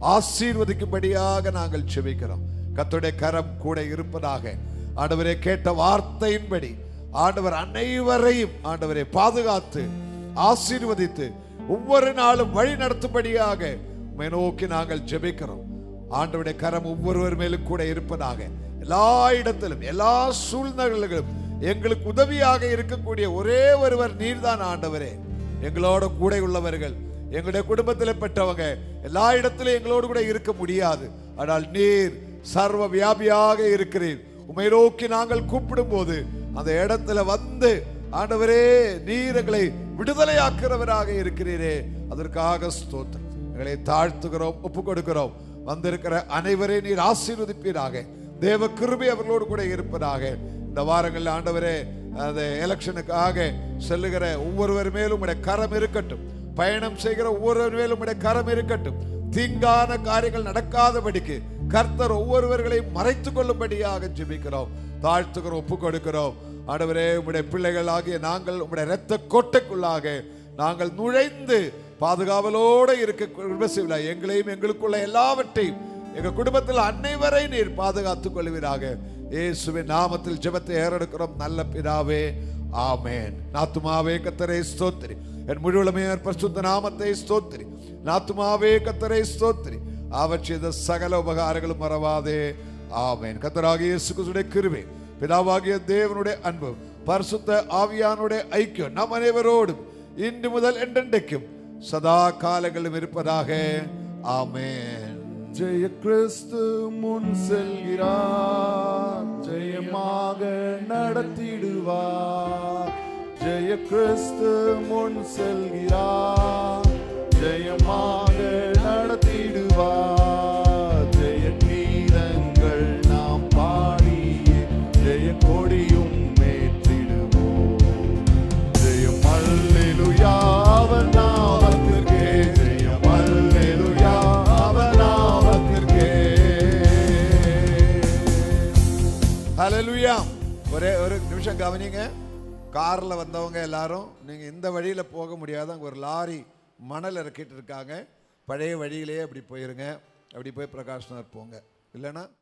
ஆசீர்வதிக்கும்படியாக நாங்கள் செபிக்கிறோம் கர்த்தருடைய கரம் கூட இருப்பதாக ஆண்டவரே கேட்ட வார்த்தையின்படி ஆண்டவர் அனைவரையும் ஆண்டவரை பாதுகாத்து ஆசீர்வதித்து ஒவ்வொரு நாளும் வழி நடத்தும்படியாக உம்மை நோக்கி நாங்கள் ஜெபிக்கிறோம் ஆண்டவருடைய கரம் ஒவ்வொருவர் மேலும் கூட இருப்பதாக எல்லா இடத்திலும் எல்லா சூழ்நிலைகளிலும் எங்களுக்கு உதவியாக இருக்கக்கூடிய ஒரே ஒருவர் நீர்தான் ஆண்டவரே எங்களோட கூட உள்ளவர்கள் எங்களுடைய குடும்பத்தில் பெற்றவங்க எல்லா இடத்திலும் எங்களோடு கூட இருக்க முடியாது ஆனால் நீர் சர்வ வியாபியாக இருக்கிறீர் உமை நோக்கி நாங்கள் கூப்பிடும் போது அந்த இடத்துல வந்து ஆண்டவரே நீர் எங்களை விடுதலையாக்குறவராக இருக்கிறீரே அதற்காக ஸ்தோத்திரம் எங்களை தாழ்த்துகிறோம் ஒப்பு கொடுக்கிறோம் வந்திருக்கிற அனைவரையும் நீர் ஆசீர்வதிப்பீராக தேவ கிருபை அவர்களோடு கூட இருப்பதாக இந்த வாரங்களில் ஆண்டவரே அந்த எலெக்ஷனுக்காக செல்லுகிற ஒவ்வொருவர் மேலும் உடைய கரம் இருக்கட்டும் பயணம் செய்கிற ஒவ்வொருவர் மேலும் உடைய கரம் இருக்கட்டும் தீங்கான காரியங்கள் நடக்காதபடிக்கு கர்த்தர் ஒவ்வொருவர்களையும் மறைத்துக் கொள்ளும்படியாக ஜெபிக்கிறோம் தாழ்த்துகிறோம் ஒப்பு கொடுக்கிறோம் ஆண்டவரே உம்முடைய பிள்ளைகள் ஆகிய நாங்கள் உம்முடைய இரத்த கோட்டைக்குள்ளாக நாங்கள் நுழைந்து பாதுகாவலோடு இருக்க கிருபை செய்வீராக. எங்களையும் எங்களுக்குள்ள எல்லாவற்றையும் எங்க குடும்பத்தில் அனைவரை நீர் பாதுகாத்துக் கொள்வீராக இயேசுவின் நாமத்தில் ஜெபத்தை ஏறெடுக்கிறோம் நல்ல பிதாவே ஆமென் நாத்துமாவே கத்தரை ஸ்தோத்திரி என் முழுவலமையர் பரிசுத்த நாமத்தை ஸ்தோத்திரி நாத்துமாவே கத்தரை ஸ்தோத்திரி அவர் செய்த சகல உபகாரங்களும் மறவாதே ஆமென் கத்தராகிய இயேசு கிறிஸ்துவின் கிருபை பிதாவாகிய தேவனுடைய அன்பு பரிசுத்த ஆவியானுடைய ஐக்கியம் நம் அனைவரோடும் இன்று முதல் என்றென்றைக்கும் சதா காலங்களும் இருப்பதாக ஆமென் ஜெய கிறிஸ்து முன் செல்கிறார் ஜெயமாக நடத்திடுவார் ஜெய கிறிஸ்து முன் செல்கிறார் ஜெயமாக நடத்திடுவார் ஜெய கீதங்கள் நாம் பாடியே ஜெய கொடியும் ஏற்றிடுவோம் ஜெயம் அல்லேலூயா அவர் நாமத்திற்கே ஜெயம் அல்லேலூயா அவர் நாமத்திற்கே ஹalleluya ஒரே ஒரு நிமிஷம் கவனிங்க கார்ல வந்தவங்க எல்லாரும் நீங்க இந்த வழியில போக முடியாது அங்க ஒரு லாரி மணல் இறக்கிட்டு இருக்காங்க பழைய வழியிலேயே அப்படி போயிருங்க அப்படி போய் பிரகாஷ் நகர் போங்க இல்லைன்னா